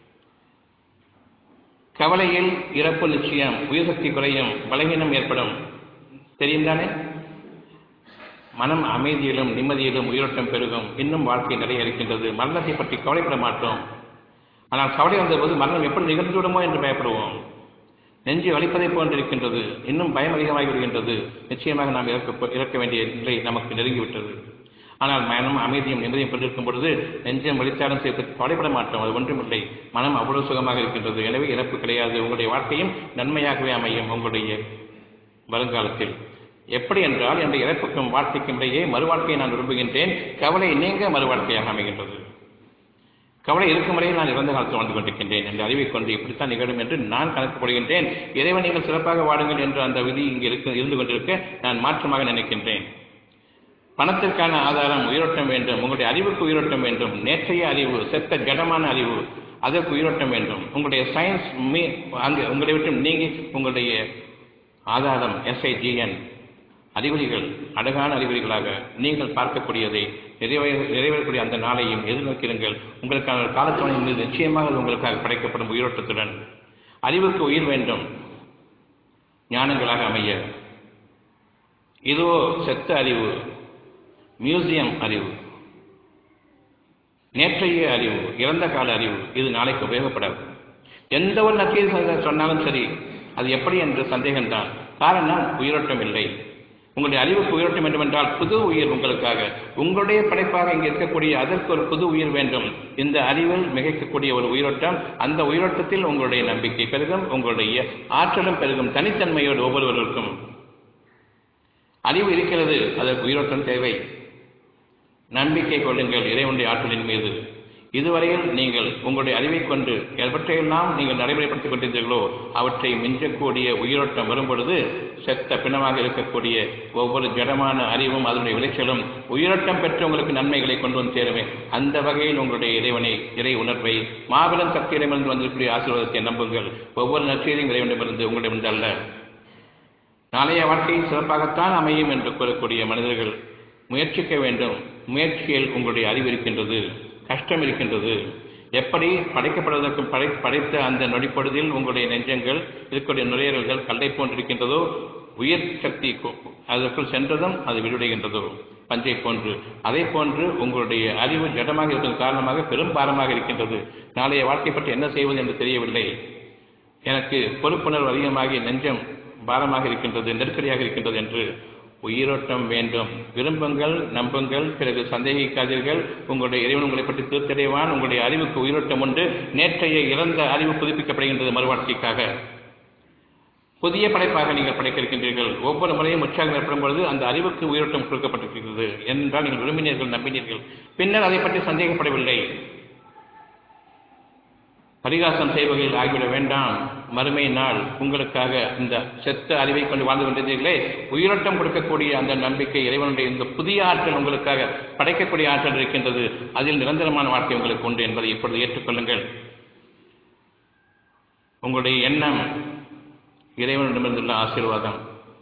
கவலையில் இறப்பு நிச்சயம் உயிர் சக்தி குறையும் பலகீனம் ஏற்படும் தெரியும் தானே மனம் அமைதியிலும் நிம்மதியிலும் உயிரோட்டம் பெருகும் இன்னும் வாழ்க்கை நிறைய இருக்கின்றது மரணத்தை பற்றி கவலைப்பட மாட்டோம் ஆனால் கவலை வந்தபோது மரணம் எப்படி நிகழ்ந்துவிடுமோ என்று பயப்படுவோம் நெஞ்சு வலிப்பதை போன்று இருக்கின்றது இன்னும் பயம் அதிகமாகி விடுகின்றது நிச்சயமாக நாம் இறக்க இறக்க வேண்டிய நிலை நமக்கு நெருங்கிவிட்டது ஆனால் மனம் அமைதியும் நிம்மதியும் கொண்டிருக்கும் பொழுது நெஞ்சம் வலித்தாலும் சேர்த்து கவலைப்பட மாட்டோம் அது ஒன்றுமில்லை மனம் அவ்வளவு சுகமாக இருக்கின்றது எனவே இறப்பு கிடையாது உங்களுடைய வாழ்க்கையும் நன்மையாகவே அமையும் உங்களுடைய வருங்காலத்தில் எப்படி என்றால் என்ற இறப்புக்கும் வாழ்க்கைக்கும் இடையே மறுவாழ்க்கையை நான் விரும்புகின்றேன் கவலை நீங்க மறுவாழ்க்கையாக அமைகின்றது கவலை இருக்கும் வரையில் நான் இறந்த காலத்தில் வாழ்ந்து கொண்டிருக்கின்றேன் என்ற அறிவை கொண்டு இப்படித்தான் நிகழும் என்று நான் கணக்கு போடுகின்றேன் இறைவன் நீங்கள் சிறப்பாக வாடுங்கள் என்ற அந்த விதி இங்கு இருக்க இருந்து கொண்டிருக்க நான் மாற்றமாக நினைக்கின்றேன் பணத்திற்கான ஆதாரம் உயிரோட்டம் வேண்டும் உங்களுடைய அறிவுக்கு உயிரோட்டம் வேண்டும் நேற்றைய அறிவு செத்த ஜடமான அறிவு அதற்கு உயிரோட்டம் வேண்டும் உங்களுடைய சயின்ஸ் மீ அங்கு உங்களை விட்டு நீங்கி உங்களுடைய ஆதாரம் எஸ்ஐஜிஎன் அறிகுறிகள் அழகான அறிகுறிகளாக நீங்கள் பார்க்கக்கூடியதை நிறைவே நிறைவேறக்கூடிய அந்த நாளையும் எதிர்நோக்கிடுங்கள் உங்களுக்கான ஒரு காலத்தவணையின் மீது நிச்சயமாக அது உங்களுக்காக படைக்கப்படும் உயிரோட்டத்துடன் அறிவுக்கு உயிர் வேண்டும் ஞானங்களாக அமைய இதோ செத்த அறிவு மியூசியம் அறிவு நேற்றைய அறிவு இறந்த கால அறிவு இது நாளைக்கு உபயோகப்படாது எந்த ஒரு நத்தியை சொன்னாலும் சரி அது எப்படி என்று சந்தேகம்தான் காரணம் உயிரோட்டம் இல்லை உங்களுடைய அறிவுக்கு உயிரோட்டம் வேண்டும் என்றால் புது உயிர் உங்களுக்காக உங்களுடைய படைப்பாக இங்கே இருக்கக்கூடிய அதற்கு ஒரு புது உயிர் வேண்டும் இந்த அறிவில் மிகைக்கக்கூடிய ஒரு உயிரோட்டம் அந்த உயிரோட்டத்தில் உங்களுடைய நம்பிக்கை பெருகும் உங்களுடைய ஆற்றலும் பெருகும் தனித்தன்மையோடு ஒவ்வொருவருக்கும் அறிவு இருக்கிறது அதற்கு உயிரோட்டம் தேவை நம்பிக்கை கொள்ளுங்கள் இறைவனுடைய ஆற்றலின் மீது இதுவரையில் நீங்கள் உங்களுடைய அறிவை கொண்டு எவற்றையெல்லாம் நீங்கள் நடைமுறைப்படுத்திக் கொண்டிருந்தீர்களோ அவற்றை மிஞ்சக்கூடிய உயிரோட்டம் வரும்பொழுது செத்த பிணமாக இருக்கக்கூடிய ஒவ்வொரு ஜடமான அறிவும் அதனுடைய விளைச்சலும் உயிரோட்டம் பெற்று உங்களுக்கு நன்மைகளை கொண்டு வந்து சேருமே அந்த வகையில் உங்களுடைய இறைவனை இறை உணர்வை மாபெரும் சக்தியிடமிருந்து வந்திருக்கக்கூடிய ஆசீர்வாதத்தை நம்புங்கள் ஒவ்வொரு நற்செய்தியும் இறைவனிடமிருந்து உங்களிடமிருந்து அல்ல நாளைய வாழ்க்கை சிறப்பாகத்தான் அமையும் என்று கூறக்கூடிய மனிதர்கள் முயற்சிக்க வேண்டும் முயற்சியில் உங்களுடைய அறிவு இருக்கின்றது கஷ்டம் இருக்கின்றது எப்படி படைக்கப்படுவதற்கு படை படைத்த அந்த நொடிப்பொழுதில் உங்களுடைய நெஞ்சங்கள் இருக்கக்கூடிய நுரையீரல்கள் கல்லை போன்றிருக்கின்றதோ உயிர் சக்தி அதற்குள் சென்றதும் அது விடுவிடுகின்றதோ பஞ்சை போன்று அதே போன்று உங்களுடைய அறிவு ஜடமாக இருப்பதன் காரணமாக பெரும் பாரமாக இருக்கின்றது நாளைய வாழ்க்கை பற்றி என்ன செய்வது என்று தெரியவில்லை எனக்கு பொறுப்புணர்வு அதிகமாகி நெஞ்சம் பாரமாக இருக்கின்றது நெருக்கடியாக இருக்கின்றது என்று உயிரோட்டம் வேண்டும் விரும்புங்கள் நம்புங்கள் பிறகு சந்தேகிக்காதீர்கள் உங்களுடைய இறைவன் உங்களை பற்றி தீர்த்தடைவான் உங்களுடைய அறிவுக்கு உயிரோட்டம் உண்டு நேற்றைய இறந்த அறிவு புதுப்பிக்கப்படுகின்றது மறுவாழ்க்கைக்காக புதிய படைப்பாக நீங்கள் படைக்க இருக்கின்றீர்கள் ஒவ்வொரு முறையும் உற்சாகம் ஏற்படும் பொழுது அந்த அறிவுக்கு உயிரோட்டம் கொடுக்கப்பட்டிருக்கிறது என்றால் நீங்கள் விரும்பினீர்கள் நம்பினீர்கள் பின்னர் அதை பற்றி சந்தேகப்படவில்லை பரிகாசம் செய்வதில் ஆகிவிட வேண்டாம் மறுமை நாள் உங்களுக்காக இந்த செத்த அறிவை கொண்டு வாழ்ந்து கொண்டிருந்தீர்களே உயிரோட்டம் கொடுக்கக்கூடிய அந்த நம்பிக்கை இறைவனுடைய இந்த புதிய ஆற்றல் உங்களுக்காக படைக்கக்கூடிய ஆற்றல் இருக்கின்றது அதில் நிரந்தரமான வாழ்க்கை உங்களுக்கு உண்டு என்பதை இப்பொழுது ஏற்றுக்கொள்ளுங்கள் உங்களுடைய எண்ணம் இறைவனிடமிருந்துள்ள ஆசீர்வாதம்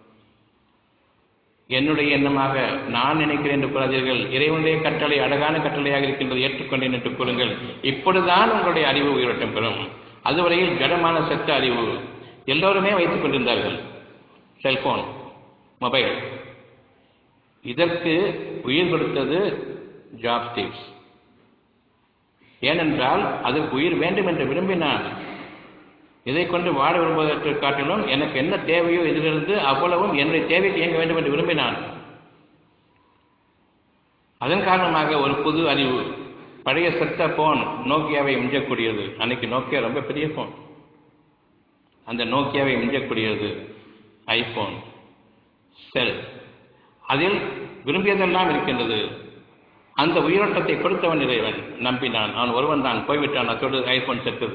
என்னுடைய எண்ணமாக நான் நினைக்கிறேன் என்று கூறாதீர்கள் இறைவனுடைய கட்டளை அழகான கட்டளையாக இருக்கின்றது ஏற்றுக்கொண்டேன் என்று கூறுங்கள் இப்பொழுதுதான் உங்களுடைய அறிவு உயிரோட்டம் பெறும் அதுவரையில் ஜடமான செத்த அறிவு எல்லோருமே வைத்துக் கொண்டிருந்தார்கள் செல்போன் மொபைல் இதற்கு உயிர் கொடுத்தது ஜாப் ஸ்டீவ்ஸ் ஏனென்றால் அதற்கு உயிர் வேண்டும் என்று விரும்பினான் இதை கொண்டு வாழ விரும்புவதற்கு காட்டிலும் எனக்கு என்ன தேவையோ இதிலிருந்து அவ்வளவும் என்னுடைய தேவைக்கு இயங்க வேண்டும் என்று விரும்பினான் அதன் காரணமாக ஒரு புது அறிவு பழைய செத்த போன் நோக்கியாவை மிஞ்சக்கூடியது அன்னைக்கு நோக்கியா ரொம்ப பெரிய போன் அந்த நோக்கியாவை மிஞ்சக்கூடியது ஐபோன் செல் அதில் விரும்பியதெல்லாம் இருக்கின்றது அந்த உயிரோட்டத்தை கொடுத்தவன் இறைவன் நம்பினான் அவன் ஒருவன் தான் போய்விட்டான் அத்தோடு ஐபோன் செத்தது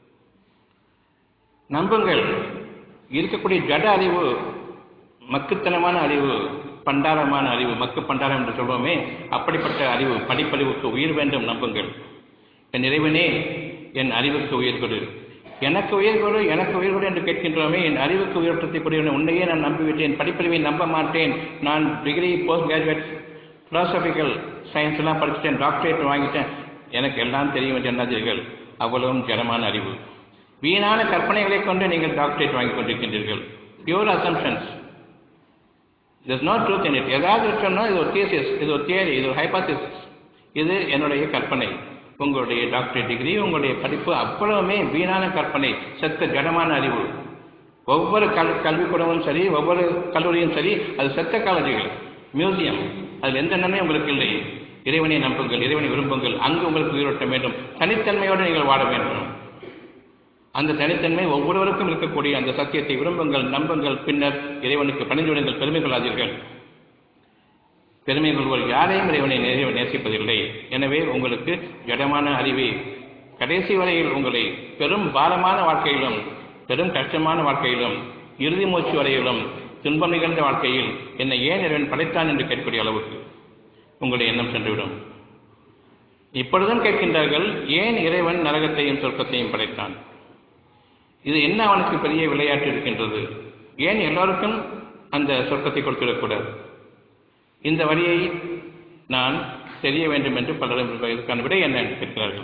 நம்புங்கள் இருக்கக்கூடிய ஜட அறிவு மக்குத்தனமான அறிவு பண்டாரமான அறிவு மக்கு பண்டாரம் என்று சொல்வோமே அப்படிப்பட்ட அறிவு படிப்பறிவுக்கு உயிர் வேண்டும் நம்புங்கள் என் இறைவனே என் அறிவுக்கு உயிர் கொடு எனக்கு உயிர் கொடு எனக்கு உயிர் கொடு என்று கேட்கின்றோமே என் அறிவுக்கு உயிரோட்டத்தை கொடு உன்னையே நான் நம்பிவிட்டேன் படிப்பறிவை நம்ப மாட்டேன் நான் degree post graduate philosophical science எல்லாம் படிச்சுட்டேன் டாக்டரேட் வாங்கிட்டேன் எனக்கு எல்லாம் தெரியும் என்று எண்ணாதீர்கள் அவ்வளவும் ஜடமான அறிவு வீணான கற்பனைகளை கொண்டு நீங்கள் டாக்டரேட் வாங்கி கொண்டிருக்கின்றீர்கள் pure assumptions there's no truth in it ஏதாவது சொன்னா இது ஒரு தியசிஸ் இது ஒரு தியரி இது ஒரு ஹைபாத்திசிஸ் இது என்னுடைய கற்பனை உங்களுடைய டாக்டரேட் டிகிரி உங்களுடைய படிப்பு அவ்வளவுமே வீணான கற்பனை செத்த ஜடமான அறிவு ஒவ்வொரு கல் கல்விக்கூடமும் சரி ஒவ்வொரு கல்லூரியும் சரி அது செத்த காலேஜுகள் மியூசியம் அதில் எந்த நன்மையும் உங்களுக்கு இல்லை இறைவனை நம்புங்கள் இறைவனை விரும்புங்கள் அங்கு உங்களுக்கு உயிரோட்டம் வேண்டும் தனித்தன்மையோடு நீங்கள் வாழ வேண்டும் அந்த தனித்தன்மை ஒவ்வொருவருக்கும் இருக்கக்கூடிய அந்த சத்தியத்தை விரும்புங்கள் நம்புங்கள் பின்னர் இறைவனுக்கு பணிந்து விடுங்கள் பெருமை கொள்ளாதீர்கள் பெருமை கொள்வோர் யாரையும் இறைவனை நேர- நேசிப்பதில்லை எனவே உங்களுக்கு ஜடமான அறிவை கடைசி வரையில் உங்களை பெரும் பாரமான வாழ்க்கையிலும் பெரும் கஷ்டமான வாழ்க்கையிலும் இறுதி மூச்சு வரையிலும் துன்பம் நிகழ்ந்த வாழ்க்கையில் என்னை ஏன் இறைவன் படைத்தான் என்று கேட்கக்கூடிய அளவுக்கு உங்களுடைய எண்ணம் சென்றுவிடும் இப்பொழுதும் கேட்கின்றார்கள் ஏன் இறைவன் நரகத்தையும் சொர்க்கத்தையும் படைத்தான் இது என்ன அவனுக்கு பெரிய விளையாட்டு இருக்கின்றது ஏன் எல்லோருக்கும் அந்த சொர்க்கத்தை கொடுத்துவிடக்கூடாது இந்த வழியை நான் தெரிய வேண்டும் என்று பலரும் இதற்கான விடை என்ன என்று கேட்கிறார்கள்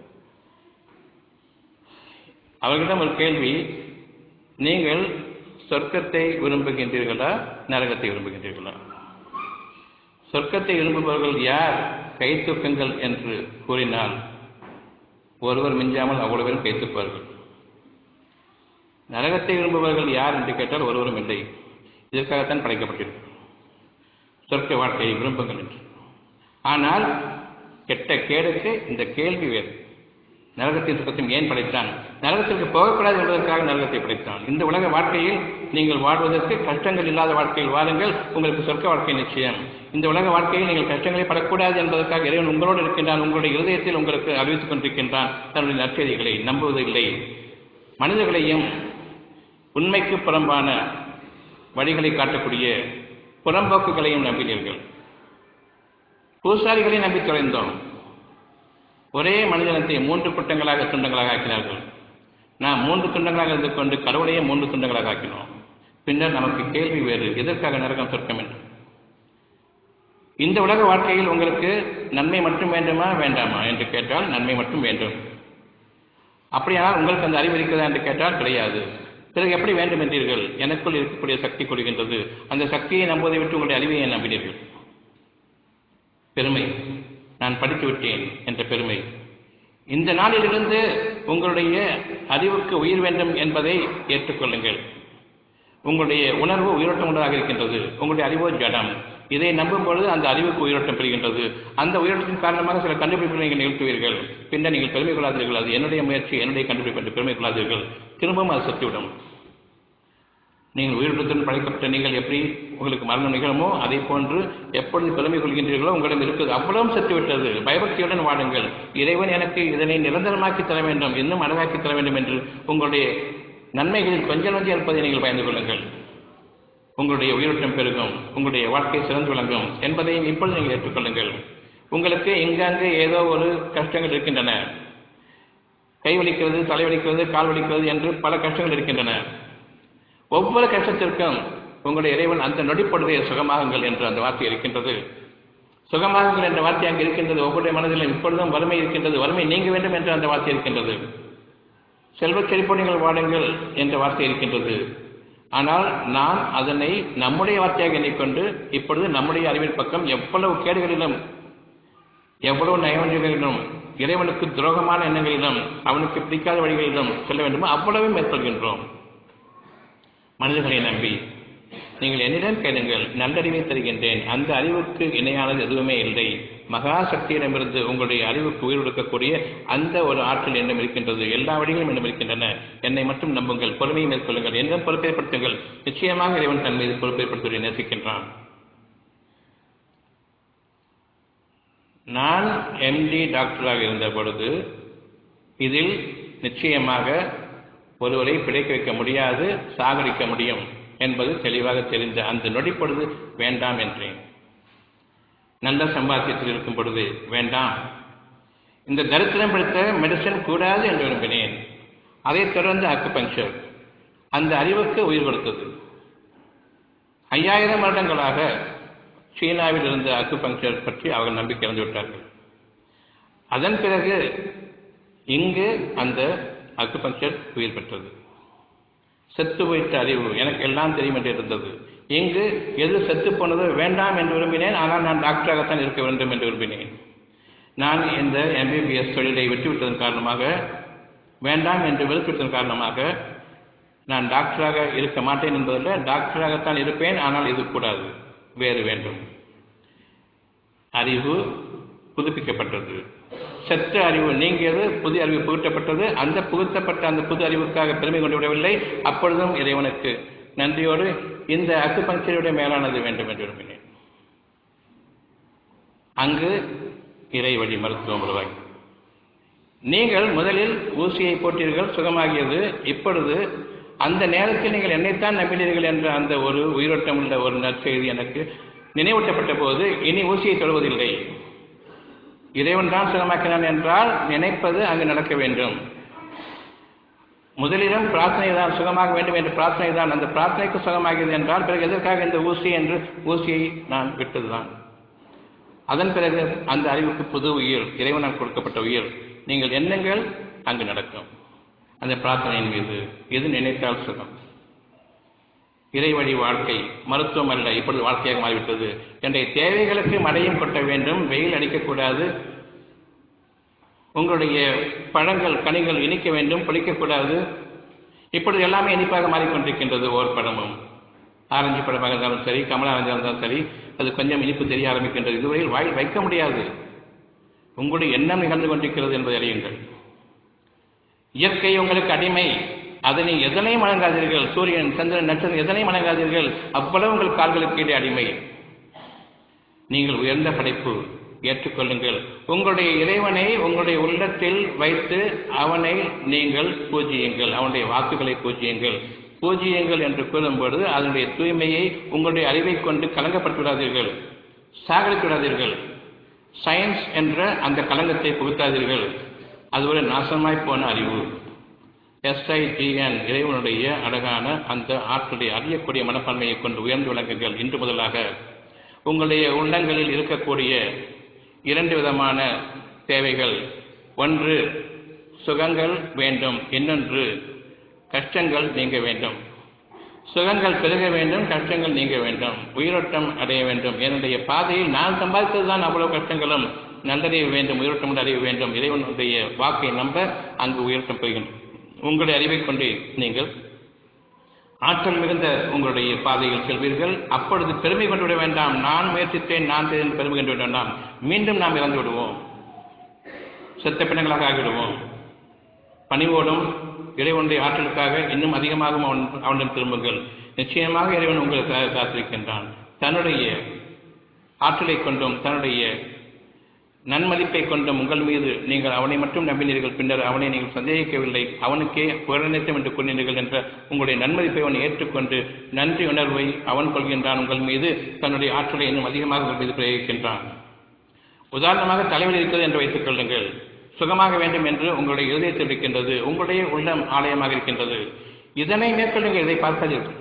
அவர்களிடம் ஒரு கேள்வி நீங்கள் சொர்க்கத்தை விரும்புகின்றீர்களா நரகத்தை விரும்புகின்றீர்களா சொர்க்கத்தை விரும்புபவர்கள் யார் கை தூக்குங்கள் என்று கூறினால் ஒருவர் மிஞ்சாமல் அவ்வளவு பேரும் கை தூக்குவார்கள் நரகத்தை விரும்புபவர்கள் யார் என்று கேட்டால் ஒருவரும் இல்லை இதற்காகத்தான் படைக்கப்பட்டிருக்கிறது சொர்க்க வாழ்க்கையை விரும்புங்கள் என்று ஆனால் கெட்ட கேடுக்கு இந்த கேள்வி வேறு நரகத்தின் சுத்தத்தையும் ஏன் படைத்தான் நரகத்திற்கு போகக்கூடாது என்பதற்காக நரகத்தை படைத்தான் இந்த உலக வாழ்க்கையில் நீங்கள் வாழ்வதற்கு கஷ்டங்கள் இல்லாத வாழ்க்கையில் வாருங்கள் உங்களுக்கு சொர்க்க வாழ்க்கை நிச்சயம் இந்த உலக வாழ்க்கையில் நீங்கள் கஷ்டங்களை படக்கூடாது என்பதற்காக இறைவன் உங்களோடு இருக்கின்றான் உங்களுடைய இருதயத்தில் உங்களுக்கு அறிவித்துக் கொண்டிருக்கின்றான் தன்னுடைய நற்செய்திகளை நம்புவதில்லை மனிதர்களையும் உண்மைக்கு புறம்பான வழிகளை காட்டக்கூடிய புறம்போக்குகளையும் நம்பினீர்கள் பூசாரிகளை நம்பி தொலைந்தோம் ஒரே மனிதனத்தை மூன்று குட்டங்களாக துண்டங்களாக ஆக்கினார்கள் நாம் மூன்று துண்டங்களாக இருந்து கொண்டு கடவுளையே மூன்று துண்டங்களாக ஆக்கினோம் பின்னர் நமக்கு கேள்வி வேறு எதற்காக நரகம் சொர்க்கம் என்று இந்த உலக வாழ்க்கையில் உங்களுக்கு நன்மை மட்டும் வேண்டுமா வேண்டாமா என்று கேட்டால் நன்மை மட்டும் வேண்டும் அப்படியானால் உங்களுக்கு அந்த அறிவு இருக்கிறதா என்று கேட்டால் கிடையாது பிறகு எப்படி வேண்டும் என்றீர்கள் எனக்குள் இருக்கக்கூடிய சக்தி கொடுக்கின்றது அந்த சக்தியை நம்புவதை விட்டு உங்களுடைய அறிவை ஏன் நம்பினீர்கள் பெருமை நான் படித்து விட்டேன் என்ற பெருமை இந்த நாளிலிருந்து உங்களுடைய அறிவுக்கு உயிர் வேண்டும் என்பதை ஏற்றுக்கொள்ளுங்கள் உங்களுடைய உணர்வு உயிரோட்டம் உள்ளதாக இருக்கின்றது உங்களுடைய அறிவோ ஜடம் இதை நம்பும் பொழுது அந்த அறிவுக்கு உயிரோட்டம் பெறுகின்றது அந்த உயிரோட்டத்தின் காரணமாக சில கண்டுபிடிப்புகளை நீங்கள் நிகழ்த்துவீர்கள் பின்னர் நீங்கள் பெருமை கொள்ளாதீர்கள் அது என்னுடைய முயற்சி என்னுடைய கண்டுபிடிப்பு என்று பெருமை கொள்ளாதீர்கள் திரும்பவும் அது சத்திவிடும் நீங்கள் உயிரோட்டத்துடன் படைக்கப்பட்ட நீங்கள் எப்படி உங்களுக்கு மரணம் நிகழுமோ அதை போன்று எப்பொழுது பெருமை கொள்கின்றீர்களோ உங்களிடம் இருக்குது அவ்வளவும் செத்துவிட்டது பயபக்தியுடன் வாடுங்கள் இறைவன் எனக்கு இதனை நிரந்தரமாக்கி தர வேண்டும் இன்னும் அழகாக்கி தர வேண்டும் என்று உங்களுடைய நன்மைகளில் கொஞ்சம் கொஞ்சம் இருப்பதை நீங்கள் பயந்து கொள்ளுங்கள் உங்களுடைய உயிரோட்டம் பெருகும் உங்களுடைய வாழ்க்கை சிறந்து விளங்கும் என்பதையும் இப்பொழுது நீங்கள் ஏற்றுக்கொள்ளுங்கள் உங்களுக்கு இங்காங்கு ஏதோ ஒரு கஷ்டங்கள் இருக்கின்றன கை வலிக்கிறது தலை வலிக்கிறது கால் வலிக்கிறது என்று பல கஷ்டங்கள் இருக்கின்றன ஒவ்வொரு கஷ்டத்திற்கும் உங்களுடைய இறைவன் அந்த நொடிப்படுதைய சுகமாகுங்கள் என்று அந்த வார்த்தை இருக்கின்றது சுகமாகுங்கள் என்ற வார்த்தை அங்கு இருக்கின்றது ஒவ்வொருடைய மனதிலும் இப்பொழுதும் வறுமை இருக்கின்றது வறுமை நீங்க வேண்டும் என்று அந்த வார்த்தை இருக்கின்றது செல்வச் செழிப்போடு நீங்கள் வாடுங்கள் என்ற வார்த்தை இருக்கின்றது ஆனால் நான் அதனை நம்முடைய வார்த்தையாக எண்ணிக்கொண்டு இப்பொழுது நம்முடைய அறிவின் பக்கம் எவ்வளவு கேடுகளிலும் எவ்வளவு நயவஞ்சங்களிலும் இறைவனுக்கு துரோகமான எண்ணங்களிலும் அவனுக்கு பிடிக்காத வழிகளிலும் செல்ல வேண்டுமோ அவ்வளவும் மேற்கொள்கின்றோம் மனிதர்களை நம்பி நீங்கள் என்னிடம் கேளுங்கள் நல்லறிவை தருகின்றேன் அந்த அறிவுக்கு இணையானது எதுவுமே இல்லை மகா சக்தியிடமிருந்து உங்களுடைய அறிவுக்கு உயிர் கொடுக்கக்கூடிய அந்த ஒரு ஆற்றல் என்னும் இருக்கின்றது எல்லா வழிகளும் என்னும் இருக்கின்றன என்னை மட்டும் நம்புங்கள் பொறுமையை மேற்கொள்ளுங்கள் என்னும் பொறுப்பேற்படுத்துங்கள் நிச்சயமாக இறைவன் தன் மீது பொறுப்பேற்படுத்துவதை நேசிக்கின்றான் நான் எம்டி டாக்டராக இருந்த பொழுது இதில் நிச்சயமாக ஒருவரை பிழைக்க வைக்க முடியாது சாகடிக்க முடியும் என்பது தெளிவாக தெரிந்த அந்த நொடிப்பொழுது வேண்டாம் என்றேன் நல்ல சம்பாத்தியத்தில் இருக்கும் பொழுது வேண்டாம் இந்த தரித்திரம் பிடித்த மெடிசன் கூடாது என்று விரும்பினேன் அதைத் தொடர்ந்து அக்குபஞ்சர் அந்த அறிவுக்கு உயிர் கொடுத்தது ஐயாயிரம் வருடங்களாக சீனாவில் இருந்த அக்குபங்க்சர் பற்றி அவர்கள் நம்பிக்கை இறந்து விட்டார்கள் அதன் பிறகு இங்கு அந்த அக்குபங்க்சர் உயிர் பெற்றது செத்து போயிட்ட அறிவு எனக்கு எல்லாம் தெரியும் என்று இருந்தது இங்கு எது செத்து போனதோ வேண்டாம் என்று விரும்பினேன் ஆனால் நான் டாக்டராகத்தான் இருக்க வேண்டும் என்று விரும்பினேன் நான் இந்த எம்பிபிஎஸ் தொழிலை விட்டுவிட்டதன் காரணமாக வேண்டாம் என்று வெறுத்துவிட்டதன் காரணமாக நான் டாக்டராக இருக்க மாட்டேன் என்பதில்லை டாக்டராகத்தான் இருப்பேன் ஆனால் இது கூடாது வேறு வேண்டும் அறிவு புதுப்பிக்கப்பட்டது செத்த அறிவு நீங்கியது புது அறிவு புகுத்தப்பட்டது அந்த புகுத்தப்பட்ட அந்த புது அறிவுக்காக பெருமை கொண்டு விடவில்லை அப்பொழுதும் இறைவனுக்கு நன்றியோடு இந்த அக்குபஞ்சரியுடைய மேலானது வேண்டும் என்று விரும்பினேன் அங்கு இறை வழி மருத்துவம் உருவாகி நீங்கள் முதலில் ஊசியை போட்டீர்கள் சுகமாகியது இப்பொழுது அந்த நேரத்தில் நீங்கள் என்னைத்தான் நம்பினீர்கள் என்ற அந்த ஒரு உயிரோட்டம் உள்ள ஒரு நற்செய்தி எனக்கு நினைவூட்டப்பட்ட போது இனி ஊசியை தொழுவதில்லை இறைவன் தான் சுகமாக்கினான் என்றால் நினைப்பது அங்கு நடக்க வேண்டும் முதலிடம் பிரார்த்தனை தான் சுகமாக வேண்டும் என்ற பிரார்த்தனை தான் அந்த பிரார்த்தனைக்கு சுகமாகியது என்றால் பிறகு எதற்காக இந்த ஊசி என்று ஊசியை நான் விட்டதுதான் அதன் பிறகு அந்த அறிவுக்கு புது உயிர் இறைவனால் கொடுக்கப்பட்ட உயிர் நீங்கள் எண்ணங்கள் அங்கு நடக்கும் அந்த பிரார்த்தனையின் மீது எது நினைத்தால் சுகம் இறைவழி வாழ்க்கை மருத்துவம் அல்ல இப்பொழுது வாழ்க்கையாக மாறிவிட்டது என்னுடைய தேவைகளுக்கு மடையும் கொட்ட வேண்டும் வெயில் அடிக்கக்கூடாது உங்களுடைய பழங்கள் கனிகள் இனிக்க வேண்டும் பொழிக்கக்கூடாது இப்பொழுது எல்லாமே இனிப்பாக மாறிக்கொண்டிருக்கின்றது ஓர் பழமும் ஆரஞ்சு பழமாக இருந்தாலும் சரி கமலா ஆரஞ்சாக இருந்தாலும் சரி அது கொஞ்சம் இனிப்பு தெரிய ஆரம்பிக்கின்றது இதுவரையில் வாயில் வைக்க முடியாது உங்களுடைய எண்ணம் நிகழ்ந்து கொண்டிருக்கிறது என்பதை அறியுங்கள் இயற்கை உங்களுக்கு அடிமை அதனை எதனையும் வணங்காதீர்கள் சூரியன் சந்திரன் நட்சத்திரம் எதனையும் வணங்காதீர்கள் அவ்வளவு உங்கள் கால்களுக்கு கீழே அடிமை நீங்கள் உயர்ந்த படைப்பு ஏற்றுக்கொள்ளுங்கள் உங்களுடைய இறைவனை உங்களுடைய உள்ளத்தில் வைத்து அவனை நீங்கள் பூஜியுங்கள் அவனுடைய வாக்குகளை பூஜியுங்கள் பூஜியுங்கள் என்று கூறும்பொழுது அதனுடைய தூய்மையை உங்களுடைய அறிவை கொண்டு கலங்கப்பட்டு விடாதீர்கள் சாகரித்து விடாதீர்கள் சயின்ஸ் என்ற அந்த கலங்கத்தை புகுத்தாதீர்கள் அது ஒரு நாசமாய் போன அறிவு எஸ்ஐடிஎன் இறைவனுடைய அழகான அந்த ஆற்றலை அறியக்கூடிய மனப்பான்மையை கொண்டு உயர்ந்து விளங்குங்கள் இன்று முதலாக உங்களுடைய உள்ளங்களில் இருக்கக்கூடிய இரண்டு விதமான தேவைகள் ஒன்று சுகங்கள் வேண்டும் இன்னொன்று கஷ்டங்கள் நீங்க வேண்டும் சுகங்கள் பெருக வேண்டும் கஷ்டங்கள் நீங்க வேண்டும் உயிரோட்டம் அடைய வேண்டும் என்னுடைய பாதையில் நான் சம்பாதித்ததுதான் அவ்வளவு கஷ்டங்களும் நல்லறிய வேண்டும் உயிரோட்டம் அறிய வேண்டும் இறைவனுடைய வாக்கை நம்ப அங்கு உயிரோட்டம் பெறுகின்றோம் உங்களுடைய அறிவை கொண்டு நீங்கள் ஆற்றல் மிகுந்த உங்களுடைய பாதையில் செல்வீர்கள் அப்பொழுது பெருமை கொண்டு விட வேண்டாம் நான் முயற்சித்தேன் நான் செய்தேன் பெருமை கொண்டு விட வேண்டாம் மீண்டும் நாம் இறந்து விடுவோம் செத்த பிணங்களாக ஆகிவிடுவோம் பணிவோடும் இறைவனுடைய ஆற்றலுக்காக இன்னும் அதிகமாக அவன் அவனிடம் திரும்புங்கள் நிச்சயமாக இறைவன் உங்களுக்கு காத்திருக்கின்றான் தன்னுடைய ஆற்றலை கொண்டும் தன்னுடைய நன்மதிப்பை கொண்டும் உங்கள் மீது நீங்கள் அவனை மட்டும் நம்பினீர்கள் பின்னர் அவனை நீங்கள் சந்தேகிக்கவில்லை அவனுக்கே புகழனைத்தம் என்று கூறினீர்கள் என்ற உங்களுடைய நன்மதிப்பை அவன் ஏற்றுக்கொண்டு நன்றி உணர்வை அவன் கொள்கின்றான் உங்கள் மீது தன்னுடைய ஆற்றலை இன்னும் அதிகமாக உங்கள் மீது பிரயோகிக்கின்றான் உதாரணமாக தலைவலி இருக்கிறது என்று வைத்துக் கொள்ளுங்கள் சுகமாக வேண்டும் என்று உங்களுடைய இருதயத்தில் இருக்கின்றது உங்களுடைய உள்ளம் ஆலயமாக இருக்கின்றது இதனை மேற்கொள்ளுங்கள் இதை பார்க்காதீர்கள்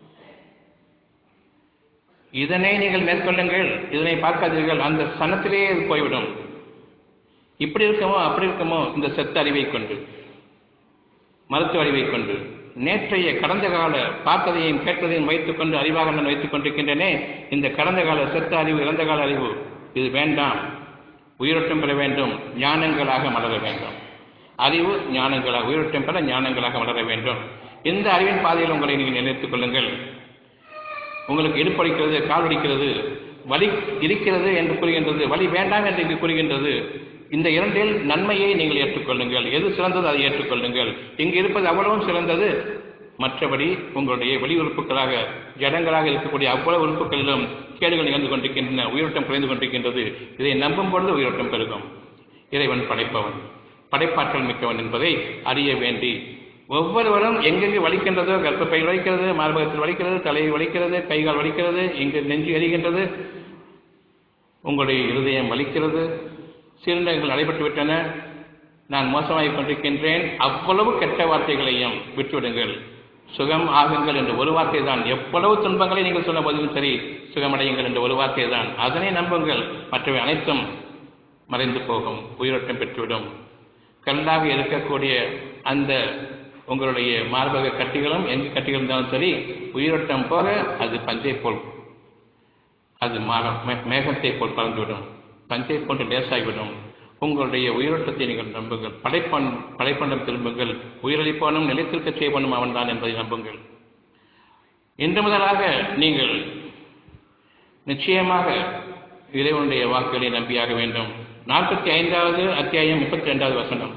இதனை நீங்கள் மேற்கொள்ளுங்கள் இதனை பார்க்காதீர்கள் அந்த சனத்திலேயே இது போய்விடும் இப்படி இருக்கமோ அப்படி இருக்கமோ இந்த செத்த அறிவை கொண்டு மருத்துவ அறிவை கொண்டு நேற்றைய கடந்த கால பார்த்ததையும் கேட்பதையும் வைத்துக்கொண்டு அறிவாக நான் வைத்துக் கொண்டிருக்கின்றனே இந்த கடந்த கால செத்த அறிவு இறந்த கால அறிவு இது வேண்டாம் உயிரோட்டம் பெற வேண்டும் ஞானங்களாக மலர வேண்டும் அறிவு ஞானங்களாக உயிரோட்டம் பெற ஞானங்களாக மலர வேண்டும் இந்த அறிவின் பாதையில் உங்களை நீங்கள் நினைத்துக் கொள்ளுங்கள் உங்களுக்கு இடுப்படிக்கிறது கால் வலிக்கிறது வலி இருக்கிறது என்று கூறுகின்றது வலி வேண்டாம் என்று இங்கு கூறுகின்றது இந்த இரண்டில் நன்மையை நீங்கள் ஏற்றுக்கொள்ளுங்கள் எது சிறந்தது அதை ஏற்றுக்கொள்ளுங்கள் இங்கு இருப்பது அவ்வளவும் சிறந்தது மற்றபடி உங்களுடைய வெளி உறுப்புகளாக ஜடங்களாக இருக்கக்கூடிய அவ்வளவு உறுப்புகளிலும் கேடுகள் நிகழ்ந்து கொண்டிருக்கின்றன உயிரோட்டம் குறைந்து கொண்டிருக்கின்றது இதை நம்பும் பொழுது உயிரோட்டம் பெருகும் இறைவன் படைப்பவன் படைப்பாற்றல் மிக்கவன் என்பதை அறிய வேண்டி ஒவ்வொருவரும் எங்கெங்கு வலிக்கின்றதோ கர்ப்பப்பையில் வலிக்கிறது மார்பகத்தில் வலிக்கிறது தலையில் வலிக்கிறது கைகால் வலிக்கிறது இங்கு நெஞ்சு எரிகின்றது உங்களுடைய இருதயம் வலிக்கிறது சிறுநீர்கள் நடைபெற்று விட்டன நான் மோசமாகிக் கொண்டிருக்கின்றேன் அவ்வளவு கெட்ட வார்த்தைகளையும் விட்டுவிடுங்கள் சுகம் ஆகுங்கள் என்ற ஒரு வார்த்தை தான் எவ்வளவு துன்பங்களை நீங்கள் சொல்ல போதிலும் சரி சுகமடையுங்கள் என்ற ஒரு வார்த்தை தான் அதனை நம்புங்கள் மற்றவை அனைத்தும் மறைந்து போகும் உயிரோட்டம் பெற்றுவிடும் கல்லாக இருக்கக்கூடிய அந்த உங்களுடைய மார்பக கட்டிகளும் எங்கு கட்டிகள் இருந்தாலும் சரி உயிரோட்டம் போக அது பஞ்சை போல் அது மேகத்தை போல் பறந்துவிடும் பஞ்சை போன்று லேசாகிவிடும் உங்களுடைய உயிரோட்டத்தை நீங்கள் நம்புங்கள் படைப்பன் படைப்பண்டம் திரும்புங்கள் உயிரளிப்பானும் நிலைத்திருக்க செய்வனும் அவன்தான் என்பதை நம்புங்கள் இன்று முதலாக நீங்கள் நிச்சயமாக இறைவனுடைய வாக்குகளை நம்பியாக வேண்டும் நாற்பத்தி ஐந்தாவது அத்தியாயம் முப்பத்தி ரெண்டாவது வசனம்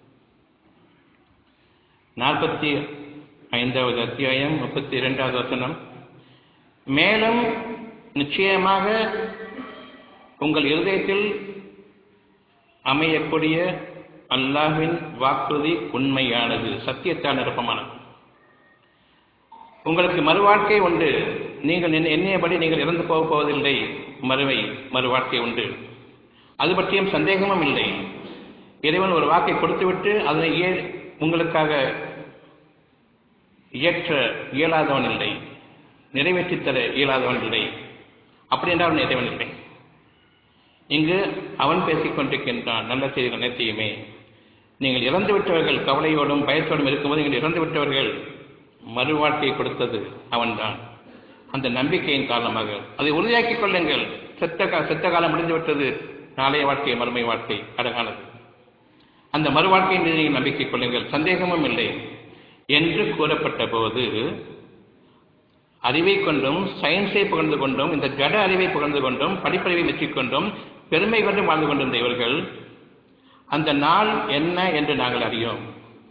நாற்பத்தி ஐந்தாவது அத்தியாயம் முப்பத்தி இரண்டாவது வசனம் மேலும் நிச்சயமாக உங்கள் இருதயத்தில் அமையக்கூடிய அல்லாஹ்வின் வாக்குறுதி உண்மையானது சத்தியத்தால் நிரப்பமானது உங்களுக்கு மறுவாழ்க்கை உண்டு நீங்கள் எண்ணியபடி நீங்கள் இறந்து போக போவதில்லை மறுவை மறுவாழ்க்கை உண்டு அது பற்றியும் சந்தேகமும் இல்லை இறைவன் ஒரு வாக்கை கொடுத்துவிட்டு அதனை ஏ உங்களுக்காக இயற்ற இயலாதவன் இல்லை நிறைவேற்றித் தர இயலாதவன் இல்லை அப்படி என்றால் அவன் இறைவன் இல்லை இங்கு அவன் பேசிக் கொண்டிருக்கின்றான் நல்ல செய்திகள் அனைத்தையுமே நீங்கள் இறந்து விட்டவர்கள் கவலையோடும் பயத்தோடும் இருக்கும்போது நீங்கள் இறந்து விட்டவர்கள் மறுவாழ்க்கையை கொடுத்தது அவன்தான் அந்த நம்பிக்கையின் காரணமாக அதை உறுதியாக்கிக் கொள்ளுங்கள் செத்த கா செத்த காலம் முடிந்துவிட்டது நாளைய வாழ்க்கை மறுமை வாழ்க்கை அழகானது அந்த மறுவாழ்க்கையின் மீது நீங்கள் நம்பிக்கை கொள்ளுங்கள் சந்தேகமும் இல்லை என்று கூறப்பட்ட போது அறிவை கொண்டும் சயின்ஸை புகழ்ந்து கொண்டும் இந்த ஜட அறிவை புகழ்ந்து கொண்டும் படிப்பறிவை மெச்சிக்கொண்டும் பெருமை கொண்டும் வாழ்ந்து கொண்டிருந்த இவர்கள் அந்த நாள் என்ன என்று நாங்கள் அறியோம்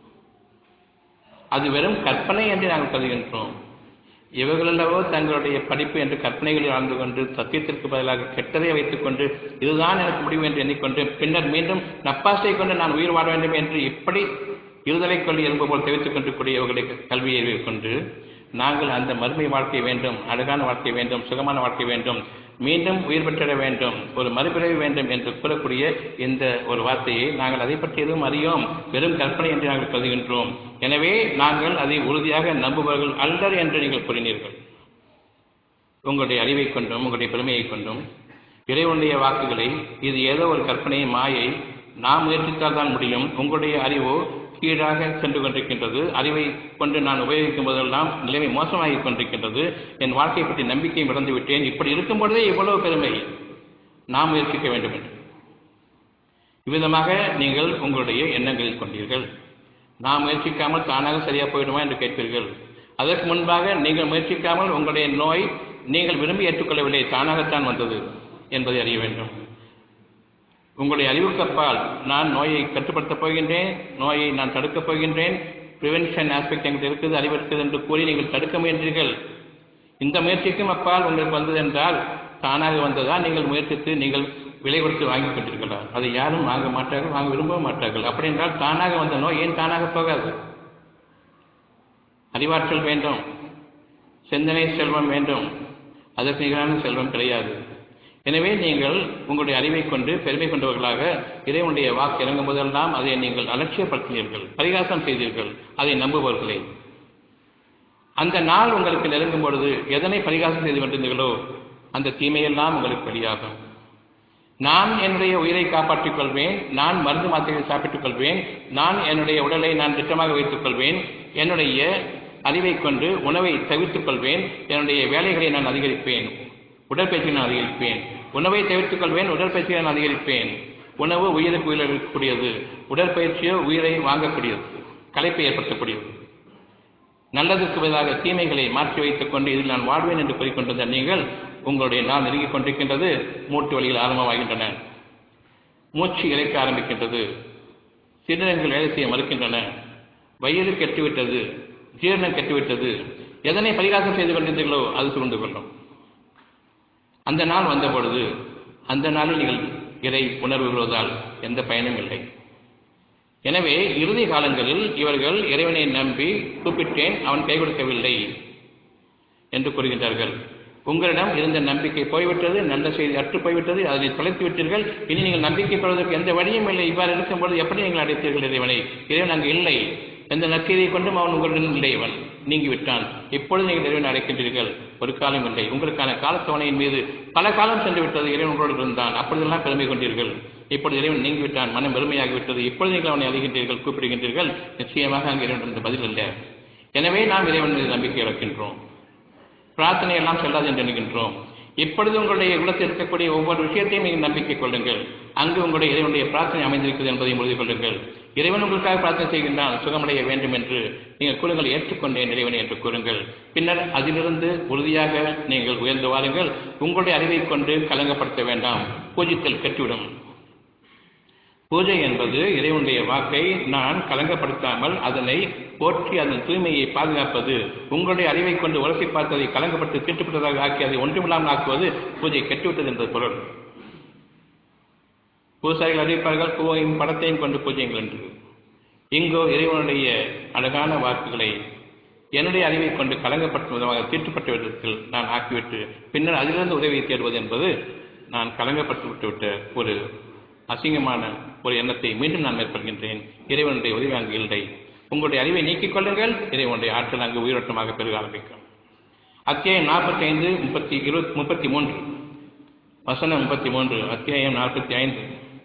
அது வெறும் கற்பனை என்று நாங்கள் கருதுகின்றோம் இவர்களல்லவோ தங்களுடைய படிப்பு என்று கற்பனைகளில் ஆழ்ந்து கொண்டு சத்தியத்திற்கு பதிலாக கெட்டதை வைத்துக் கொண்டு இதுதான் எனக்கு முடிவு என்று எண்ணிக்கொண்டு பின்னர் மீண்டும் நப்பாசை கொண்டு நான் உயிர் வாழ வேண்டும் என்று இப்படி இருதலை கொள்ளி எலும்பு போல் தெரிவித்துக் கொண்டிருக்கூடிய இவர்களுடைய கல்வியை கொண்டு நாங்கள் அந்த மறுமை வாழ்க்கை வேண்டும் அழகான வாழ்க்கை வேண்டும் சுகமான வாழ்க்கை வேண்டும் மீண்டும் உயிர் பெற்றிட வேண்டும் ஒரு மறுபிறவி வேண்டும் என்று கூறக்கூடிய இந்த ஒரு வார்த்தையை நாங்கள் அதை பற்றி எதுவும் அறியோம் வெறும் கற்பனை என்று நாங்கள் கருதுகின்றோம் எனவே நாங்கள் அதை உறுதியாக நம்புபவர்கள் அல்லர் என்று நீங்கள் கூறினீர்கள் உங்களுடைய அறிவை கொண்டும் உங்களுடைய பெருமையை கொண்டும் இறைவனுடைய வாக்குகளை இது ஏதோ ஒரு கற்பனை மாயை நாம் முயற்சித்தால் தான் முடியும் உங்களுடைய அறிவோ கீழாக சென்று கொண்டிருக்கின்றது அறிவை கொண்டு நான் உபயோகிக்கும் போதெல்லாம் நிலைமை மோசமாகிக் கொண்டிருக்கின்றது என் வாழ்க்கையை பற்றி நம்பிக்கையை இழந்து விட்டேன் இப்படி இருக்கும் பொழுதே இவ்வளவு பெருமை நாம் முயற்சிக்க வேண்டும் என்று இவ்விதமாக நீங்கள் உங்களுடைய எண்ணங்களில் கொண்டீர்கள் நாம் முயற்சிக்காமல் தானாக சரியா போயிடுமா என்று கேட்பீர்கள் அதற்கு முன்பாக நீங்கள் முயற்சிக்காமல் உங்களுடைய நோய் நீங்கள் விரும்பி ஏற்றுக்கொள்ளவில்லை தானாகத்தான் வந்தது என்பதை அறிய வேண்டும் உங்களுடைய அறிவுக்கு அப்பால் நான் நோயை கட்டுப்படுத்தப் போகின்றேன் நோயை நான் தடுக்கப் போகின்றேன் ப்ரிவென்ஷன் ஆஸ்பெக்ட் எங்களுக்கு இருக்குது அறிவு இருக்குது என்று கூறி நீங்கள் தடுக்க முயன்றீர்கள் இந்த முயற்சிக்கும் அப்பால் உங்களுக்கு வந்தது என்றால் தானாக வந்ததா நீங்கள் முயற்சித்து நீங்கள் விலை கொடுத்து வாங்கி கொண்டீர்களா அதை யாரும் வாங்க மாட்டார்கள் வாங்க விரும்ப மாட்டார்கள் அப்படி என்றால் தானாக வந்த நோய் ஏன் தானாக போகாது அறிவாற்றல் வேண்டும் சிந்தனை செல்வம் வேண்டும் அதற்கு நிகரான செல்வம் கிடையாது எனவே நீங்கள் உங்களுடைய அறிவை கொண்டு பெருமை கொண்டவர்களாக இறைவனுடைய வாக்கு இறங்கும் போதெல்லாம் அதை நீங்கள் அலட்சியப்படுத்தினீர்கள் பரிகாசம் செய்தீர்கள் அதை நம்புபவர்களே அந்த நாள் உங்களுக்கு நெருங்கும் பொழுது எதனை பரிகாசம் செய்து கொண்டிருந்தீர்களோ அந்த தீமையெல்லாம் உங்களுக்கு வெளியாகும் நான் என்னுடைய உயிரை காப்பாற்றிக் கொள்வேன் நான் மருந்து மாத்திரைகளை சாப்பிட்டுக் கொள்வேன் நான் என்னுடைய உடலை நான் திட்டமாக வைத்துக் கொள்வேன் என்னுடைய அறிவை கொண்டு உணவை தவிர்த்துக் கொள்வேன் என்னுடைய வேலைகளை நான் அதிகரிப்பேன் உடற்பயிற்சியை நான் அதிகரிப்பேன் உணவை தவிர்த்துக் கொள்வேன் உடற்பயிற்சியை நான் அதிகரிப்பேன் உணவு உயிருக்கு உயிர் இருக்கக்கூடியது உடற்பயிற்சியோ உயிரை வாங்கக்கூடியது களைப்பை ஏற்படுத்தக்கூடியது நல்லதற்கு பதிலாக தீமைகளை மாற்றி வைத்துக் கொண்டு இதில் நான் வாழ்வேன் என்று கூறிக்கொண்டிருந்த நீங்கள் உங்களுடைய நாள் நெருங்கிக் கொண்டிருக்கின்றது மூட்டு வழிகள் ஆரம்பமாகின்றன மூச்சு இறைக்க ஆரம்பிக்கின்றது சிறுநங்கள் வேலை செய்ய மறுக்கின்றன வயிறு கெட்டுவிட்டது ஜீரணம் கெட்டுவிட்டது எதனை பரிகாசம் செய்து கொண்டிருந்தீர்களோ அது சூழ்ந்து கொள்ளும் அந்த நாள் வந்த பொழுது அந்த நாளில் நீங்கள் இறை உணர்வு கொள்வதால் எந்த பயனும் இல்லை எனவே இறுதி காலங்களில் இவர்கள் இறைவனை நம்பி கூப்பிட்டேன் அவன் கை கொடுக்கவில்லை என்று கூறுகின்றார்கள் உங்களிடம் இருந்த நம்பிக்கை போய்விட்டது நல்ல செய்தி அற்று போய்விட்டது அதனை தொலைத்து விட்டீர்கள் இனி நீங்கள் நம்பிக்கை பெறுவதற்கு எந்த வழியும் இல்லை இவ்வாறு இருக்கும்போது எப்படி நீங்கள் அடைத்தீர்கள் இறைவனை இறைவன் அங்கு இல்லை எந்த நற்செய்தியை கொண்டும் அவன் உங்களுடன் இல்லை இவன் நீங்கிவிட்டான் இப்பொழுது நீங்கள் இறைவனை அடைக்கின்றீர்கள் ஒரு காலம் இல்லை உங்களுக்கான காலத்தவணையின் மீது பல காலம் சென்று விட்டது இறைவன் உங்களோடு இருந்தான் அப்பொழுதெல்லாம் பெருமை கொண்டீர்கள் இப்பொழுது இறைவன் நீங்கிவிட்டான் மனம் வெறுமையாகிவிட்டது இப்பொழுது நீங்கள் அவனை அழிகின்றீர்கள் கூப்பிடுகின்றீர்கள் நிச்சயமாக அங்கே இறைவன் பதில் இல்லை எனவே நாம் இறைவன் மீது நம்பிக்கை இழக்கின்றோம் பிரார்த்தனை எல்லாம் செல்லாது என்று எண்ணுகின்றோம் இப்பொழுது உங்களுடைய உள்ளத்தில் இருக்கக்கூடிய ஒவ்வொரு விஷயத்தையும் நீங்கள் நம்பிக்கை கொள்ளுங்கள் அங்கு உங்களுடைய இறைவனுடைய பிரார்த்தனை அமைந்திருக்கிறது என்பதையும் உறுதி கொள்ளுங்கள் இறைவன் உங்களுக்காக பிரார்த்தனை செய்கின்றான் சுகமடைய வேண்டும் என்று நீங்கள் கூறுங்கள் ஏற்றுக்கொண்டேன் இறைவனை என்று கூறுங்கள் பின்னர் அதிலிருந்து உறுதியாக நீங்கள் உயர்ந்து வாருங்கள் உங்களுடைய அறிவை கொண்டு கலங்கப்படுத்த வேண்டாம் பூஜித்தல் கெட்டுவிடும் பூஜை என்பது இறைவனுடைய வாக்கை நான் கலங்கப்படுத்தாமல் அதனை போற்றி அதன் தூய்மையை பாதுகாப்பது உங்களுடைய அறிவை கொண்டு உரசி பார்த்ததை கலங்கப்பட்டு கெட்டுப்பட்டதாக ஆக்கி அதை ஒன்றுமில்லாமல் ஆக்குவது பூஜை கெட்டுவிட்டது என்பது பொருள் பூசாரிகள் அறிவிப்பார்கள் பூவையும் படத்தையும் கொண்டு பூஜைங்கள் என்று இங்கோ இறைவனுடைய அழகான வாக்குகளை என்னுடைய அறிவை கொண்டு கலங்கப்பட்ட விதமாக தீட்டுப்பட்ட விதத்தில் நான் ஆக்கிவிட்டு பின்னர் அதிலிருந்து உதவியை தேடுவது என்பது நான் கலங்கப்பட்டு விட்டுவிட்ட ஒரு அசிங்கமான ஒரு எண்ணத்தை மீண்டும் நான் மேற்கொள்கின்றேன் இறைவனுடைய உதவி அங்கு இல்லை உங்களுடைய அறிவை நீக்கிக் கொள்ளுங்கள் இறைவனுடைய ஆற்றல் அங்கு உயிரோட்டமாக பெருக ஆரம்பிக்கும் அத்தியாயம் நாற்பத்தி ஐந்து முப்பத்தி இருபத்தி முப்பத்தி மூன்று வசனம் முப்பத்தி மூன்று அத்தியாயம் நாற்பத்தி ஐந்து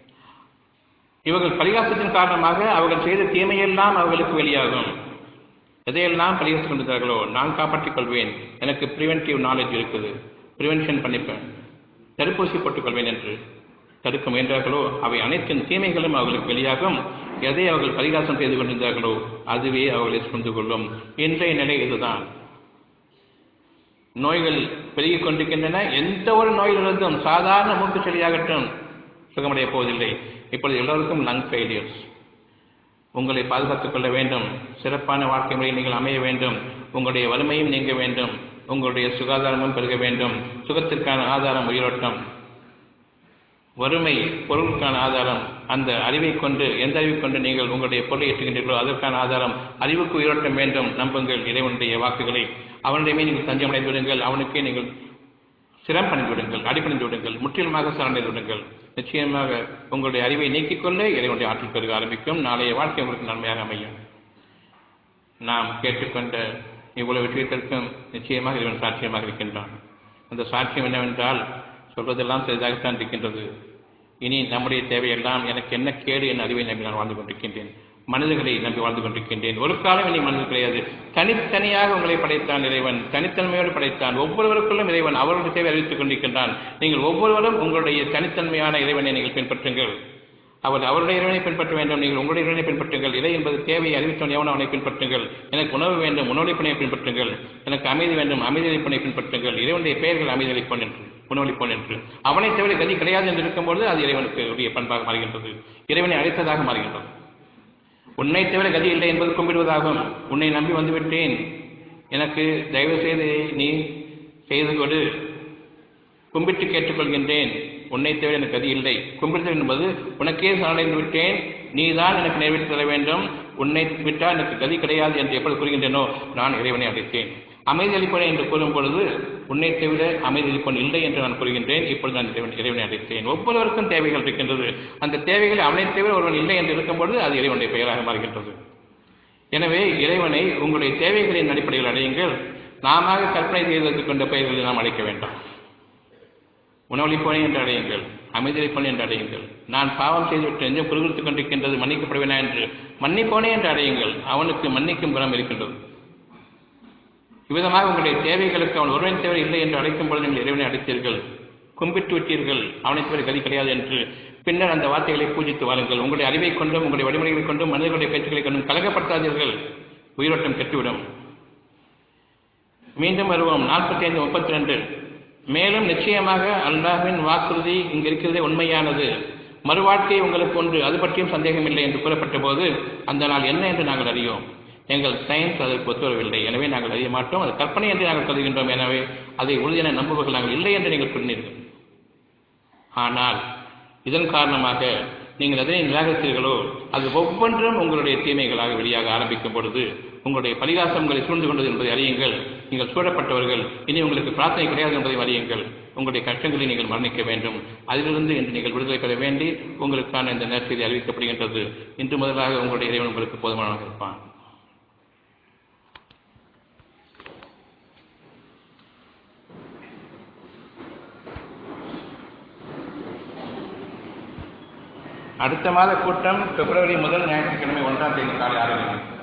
இவர்கள் பரிகாசத்தின் காரணமாக அவர்கள் செய்த தீமையெல்லாம் அவர்களுக்கு வெளியாகும் எதையெல்லாம் பரிகாசம் கொண்டிருந்தார்களோ நான் காப்பாற்றிக் கொள்வேன் எனக்கு ப்ரிவென்டிவ் நாலேஜ் இருக்குது ப்ரிவென்ஷன் பண்ணிப்பேன் தடுப்பூசி போட்டுக்கொள்வேன் என்று தடுக்க முயன்றார்களோ அவை அனைத்தின் தீமைகளும் அவர்களுக்கு வெளியாகும் எதை அவர்கள் பரிகாசம் செய்து கொண்டிருந்தார்களோ அதுவே அவர்களை சுமந்து கொள்ளும் இன்றைய நிலை இதுதான் நோய்கள் பெருகிக் கொண்டிருக்கின்றன எந்த ஒரு நோயிலிருந்தும் சாதாரண மூக்கு செடியாகட்டும் சுகமடைய போவதில்லை இப்பொழுது எல்லோருக்கும் லங் ஃபெயிலியர்ஸ் உங்களை பாதுகாத்துக் கொள்ள வேண்டும் சிறப்பான வாழ்க்கை முறையை நீங்கள் அமைய வேண்டும் உங்களுடைய வலிமையும் நீங்க வேண்டும் உங்களுடைய சுகாதாரமும் பெருக வேண்டும் சுகத்திற்கான ஆதாரம் உயிரோட்டம் வறுமை பொருளுக்கான ஆதாரம் அந்த அறிவை கொண்டு எந்த அறிவை கொண்டு நீங்கள் உங்களுடைய பொருளை ஏற்றுகின்றீர்களோ அதற்கான ஆதாரம் அறிவுக்கு உயிரோட்டம் வேண்டும் நம்புங்கள் இறைவனுடைய வாக்குகளை அவனிடமே நீங்கள் தஞ்சமடைந்து விடுங்கள் அவனுக்கே நீங்கள் சிரம் பணிந்து விடுங்கள் அடிப்பணிந்து விடுங்கள் முற்றிலுமாக சரணடைந்து விடுங்கள் நிச்சயமாக உங்களுடைய அறிவை நீக்கிக் கொள்ள இறைவனுடைய ஆற்றல் பெருக ஆரம்பிக்கும் நாளைய வாழ்க்கை உங்களுக்கு நன்மையாக அமையும் நாம் கேட்டுக்கொண்ட இவ்வளவு விஷயத்திற்கும் நிச்சயமாக இறைவன் சாட்சியமாக இருக்கின்றான் அந்த சாட்சியம் என்னவென்றால் சொல்வதெல்லாம் சரிதாகத்தான் இருக்கின்றது இனி நம்முடைய தேவையெல்லாம் எனக்கு என்ன கேடு என் அறிவை நம்பி நான் வாழ்ந்து கொண்டிருக்கின்றேன் மனிதர்களை நம்பி வாழ்ந்து கொண்டிருக்கின்றேன் ஒரு காலம் இனி மனிதர் கிடையாது தனித்தனியாக உங்களை படைத்தான் இறைவன் தனித்தன்மையோடு படைத்தான் ஒவ்வொருவருக்குள்ளும் இறைவன் அவர்களுடைய தேவை அறிவித்துக் கொண்டிருக்கின்றான் நீங்கள் ஒவ்வொருவரும் உங்களுடைய தனித்தன்மையான இறைவனை நீங்கள் பின்பற்றுங்கள் அவர் அவருடைய இறைவனை பின்பற்ற வேண்டும் நீங்கள் உங்களுடைய இறைவனை பின்பற்றுங்கள் இறை என்பது தேவையை அறிவித்தவன் எவன் அவனை பின்பற்றுங்கள் எனக்கு உணவு வேண்டும் உணவளிப்பனை பின்பற்றுங்கள் எனக்கு அமைதி வேண்டும் அமைதியளிப்பனை பின்பற்றுங்கள் இறைவனுடைய பெயர்கள் அமைதியளிப்பன் என்று உணவளிப்போன் என்று அவனை தவிர கதி கிடையாது என்று இருக்கும்போது அது இறைவனுக்கு உரிய பண்பாக மாறுகின்றது இறைவனை அழைத்ததாக மாறுகின்றது உன்னை தவிர கதி இல்லை என்பது கும்பிடுவதாகும் உன்னை நம்பி வந்துவிட்டேன் எனக்கு தயவு செய்து நீ செய்து கொடு கும்பிட்டு கேட்டுக்கொள்கின்றேன் உன்னை தவிர எனக்கு கதி இல்லை கும்பிடுதல் என்பது உனக்கே சரணடைந்து விட்டேன் நீதான் எனக்கு நிறைவேற்றி தர வேண்டும் உன்னை விட்டால் எனக்கு கதி கிடையாது என்று எப்பொழுது கூறுகின்றேனோ நான் இறைவனை அழைத்தேன் அமைதி அளிப்பனை என்று கூறும் பொழுது உன்னை தவிர அமைதி அளிப்பன் இல்லை என்று நான் கூறுகின்றேன் இப்பொழுது நான் இறைவன் இறைவனை அழைத்தேன் ஒவ்வொருவருக்கும் தேவைகள் இருக்கின்றது அந்த தேவைகள் அவனை தவிர ஒருவன் இல்லை என்று இருக்கும் பொழுது அது இறைவனுடைய பெயராக மாறுகின்றது எனவே இறைவனை உங்களுடைய தேவைகளின் அடிப்படையில் அடையுங்கள் நாம கற்பனை செய்ததற்கு கொண்ட பெயர்களை நாம் அழைக்க வேண்டாம் உணவளிப்போனே என்று அடையுங்கள் அமைதியளிப்போனே என்று அடையுங்கள் நான் பாவம் செய்துவிட்டு நெஞ்சம் குறுகுறுத்துக் கொண்டிருக்கின்றது மன்னிக்கப்படுவேனா என்று மன்னிப்போனே என்று அடையுங்கள் அவனுக்கு மன்னிக்கும் குணம் இருக்கின்றது இவ்விதமாக உங்களுடைய தேவைகளுக்கு அவன் ஒருவன் தேவை இல்லை என்று அழைக்கும் பொழுது நீங்கள் இறைவனை அழைத்தீர்கள் கும்பிட்டு விட்டீர்கள் அவனை தவிர கதி கிடையாது என்று பின்னர் அந்த வார்த்தைகளை பூஜித்து வாருங்கள் உங்களுடைய அறிவை கொண்டும் உங்களுடைய வழிமுறைகளை கொண்டும் மனிதர்களுடைய பேச்சுக்களை கொண்டும் கலகப்படுத்தாதீர்கள் உயிரோட்டம் கெட்டுவிடும் மீண்டும் வருவோம் நாற்பத்தி ஐந்து முப்பத்தி ரெண்டு மேலும் நிச்சயமாக அல்லாஹ்வின் வாக்குறுதி இங்கு இருக்கிறதே உண்மையானது மறுவாழ்க்கை உங்களுக்கு ஒன்று அது பற்றியும் சந்தேகம் இல்லை என்று கூறப்பட்ட போது அந்த நாள் என்ன என்று நாங்கள் அறியோம் எங்கள் சயின்ஸ் அதற்கு ஒத்துவரவில்லை எனவே நாங்கள் அறிய மாட்டோம் அது கற்பனை என்று நாங்கள் கருதுகின்றோம் எனவே அதை உறுதியான நம்புவர்கள் நாங்கள் இல்லை என்று நீங்கள் கூறினீர்கள் ஆனால் இதன் காரணமாக நீங்கள் எதனை நிராகரித்தீர்களோ அது ஒவ்வொன்றும் உங்களுடைய தீமைகளாக வெளியாக ஆரம்பிக்கும் பொழுது உங்களுடைய பரிகாசம் உங்களை சூழ்ந்து கொண்டது என்பதை அறியுங்கள் நீங்கள் சூழப்பட்டவர்கள் இனி உங்களுக்கு பிரார்த்தனை கிடையாது என்பதை அறியுங்கள் உங்களுடைய கஷ்டங்களை நீங்கள் மரணிக்க வேண்டும் அதிலிருந்து இன்று நீங்கள் விடுதலை பெற வேண்டி உங்களுக்கான இந்த நேரத்தை அறிவிக்கப்படுகின்றது இன்று முதலாக உங்களுடைய இறைவன் உங்களுக்கு போதுமானதாக இருப்பான் அடுத்த மாத கூட்டம் பிப்ரவரி முதல் ஞாயிற்றுக்கிழமை ஒன்றாம் தேதி காலை ஆரம்பிக்கும்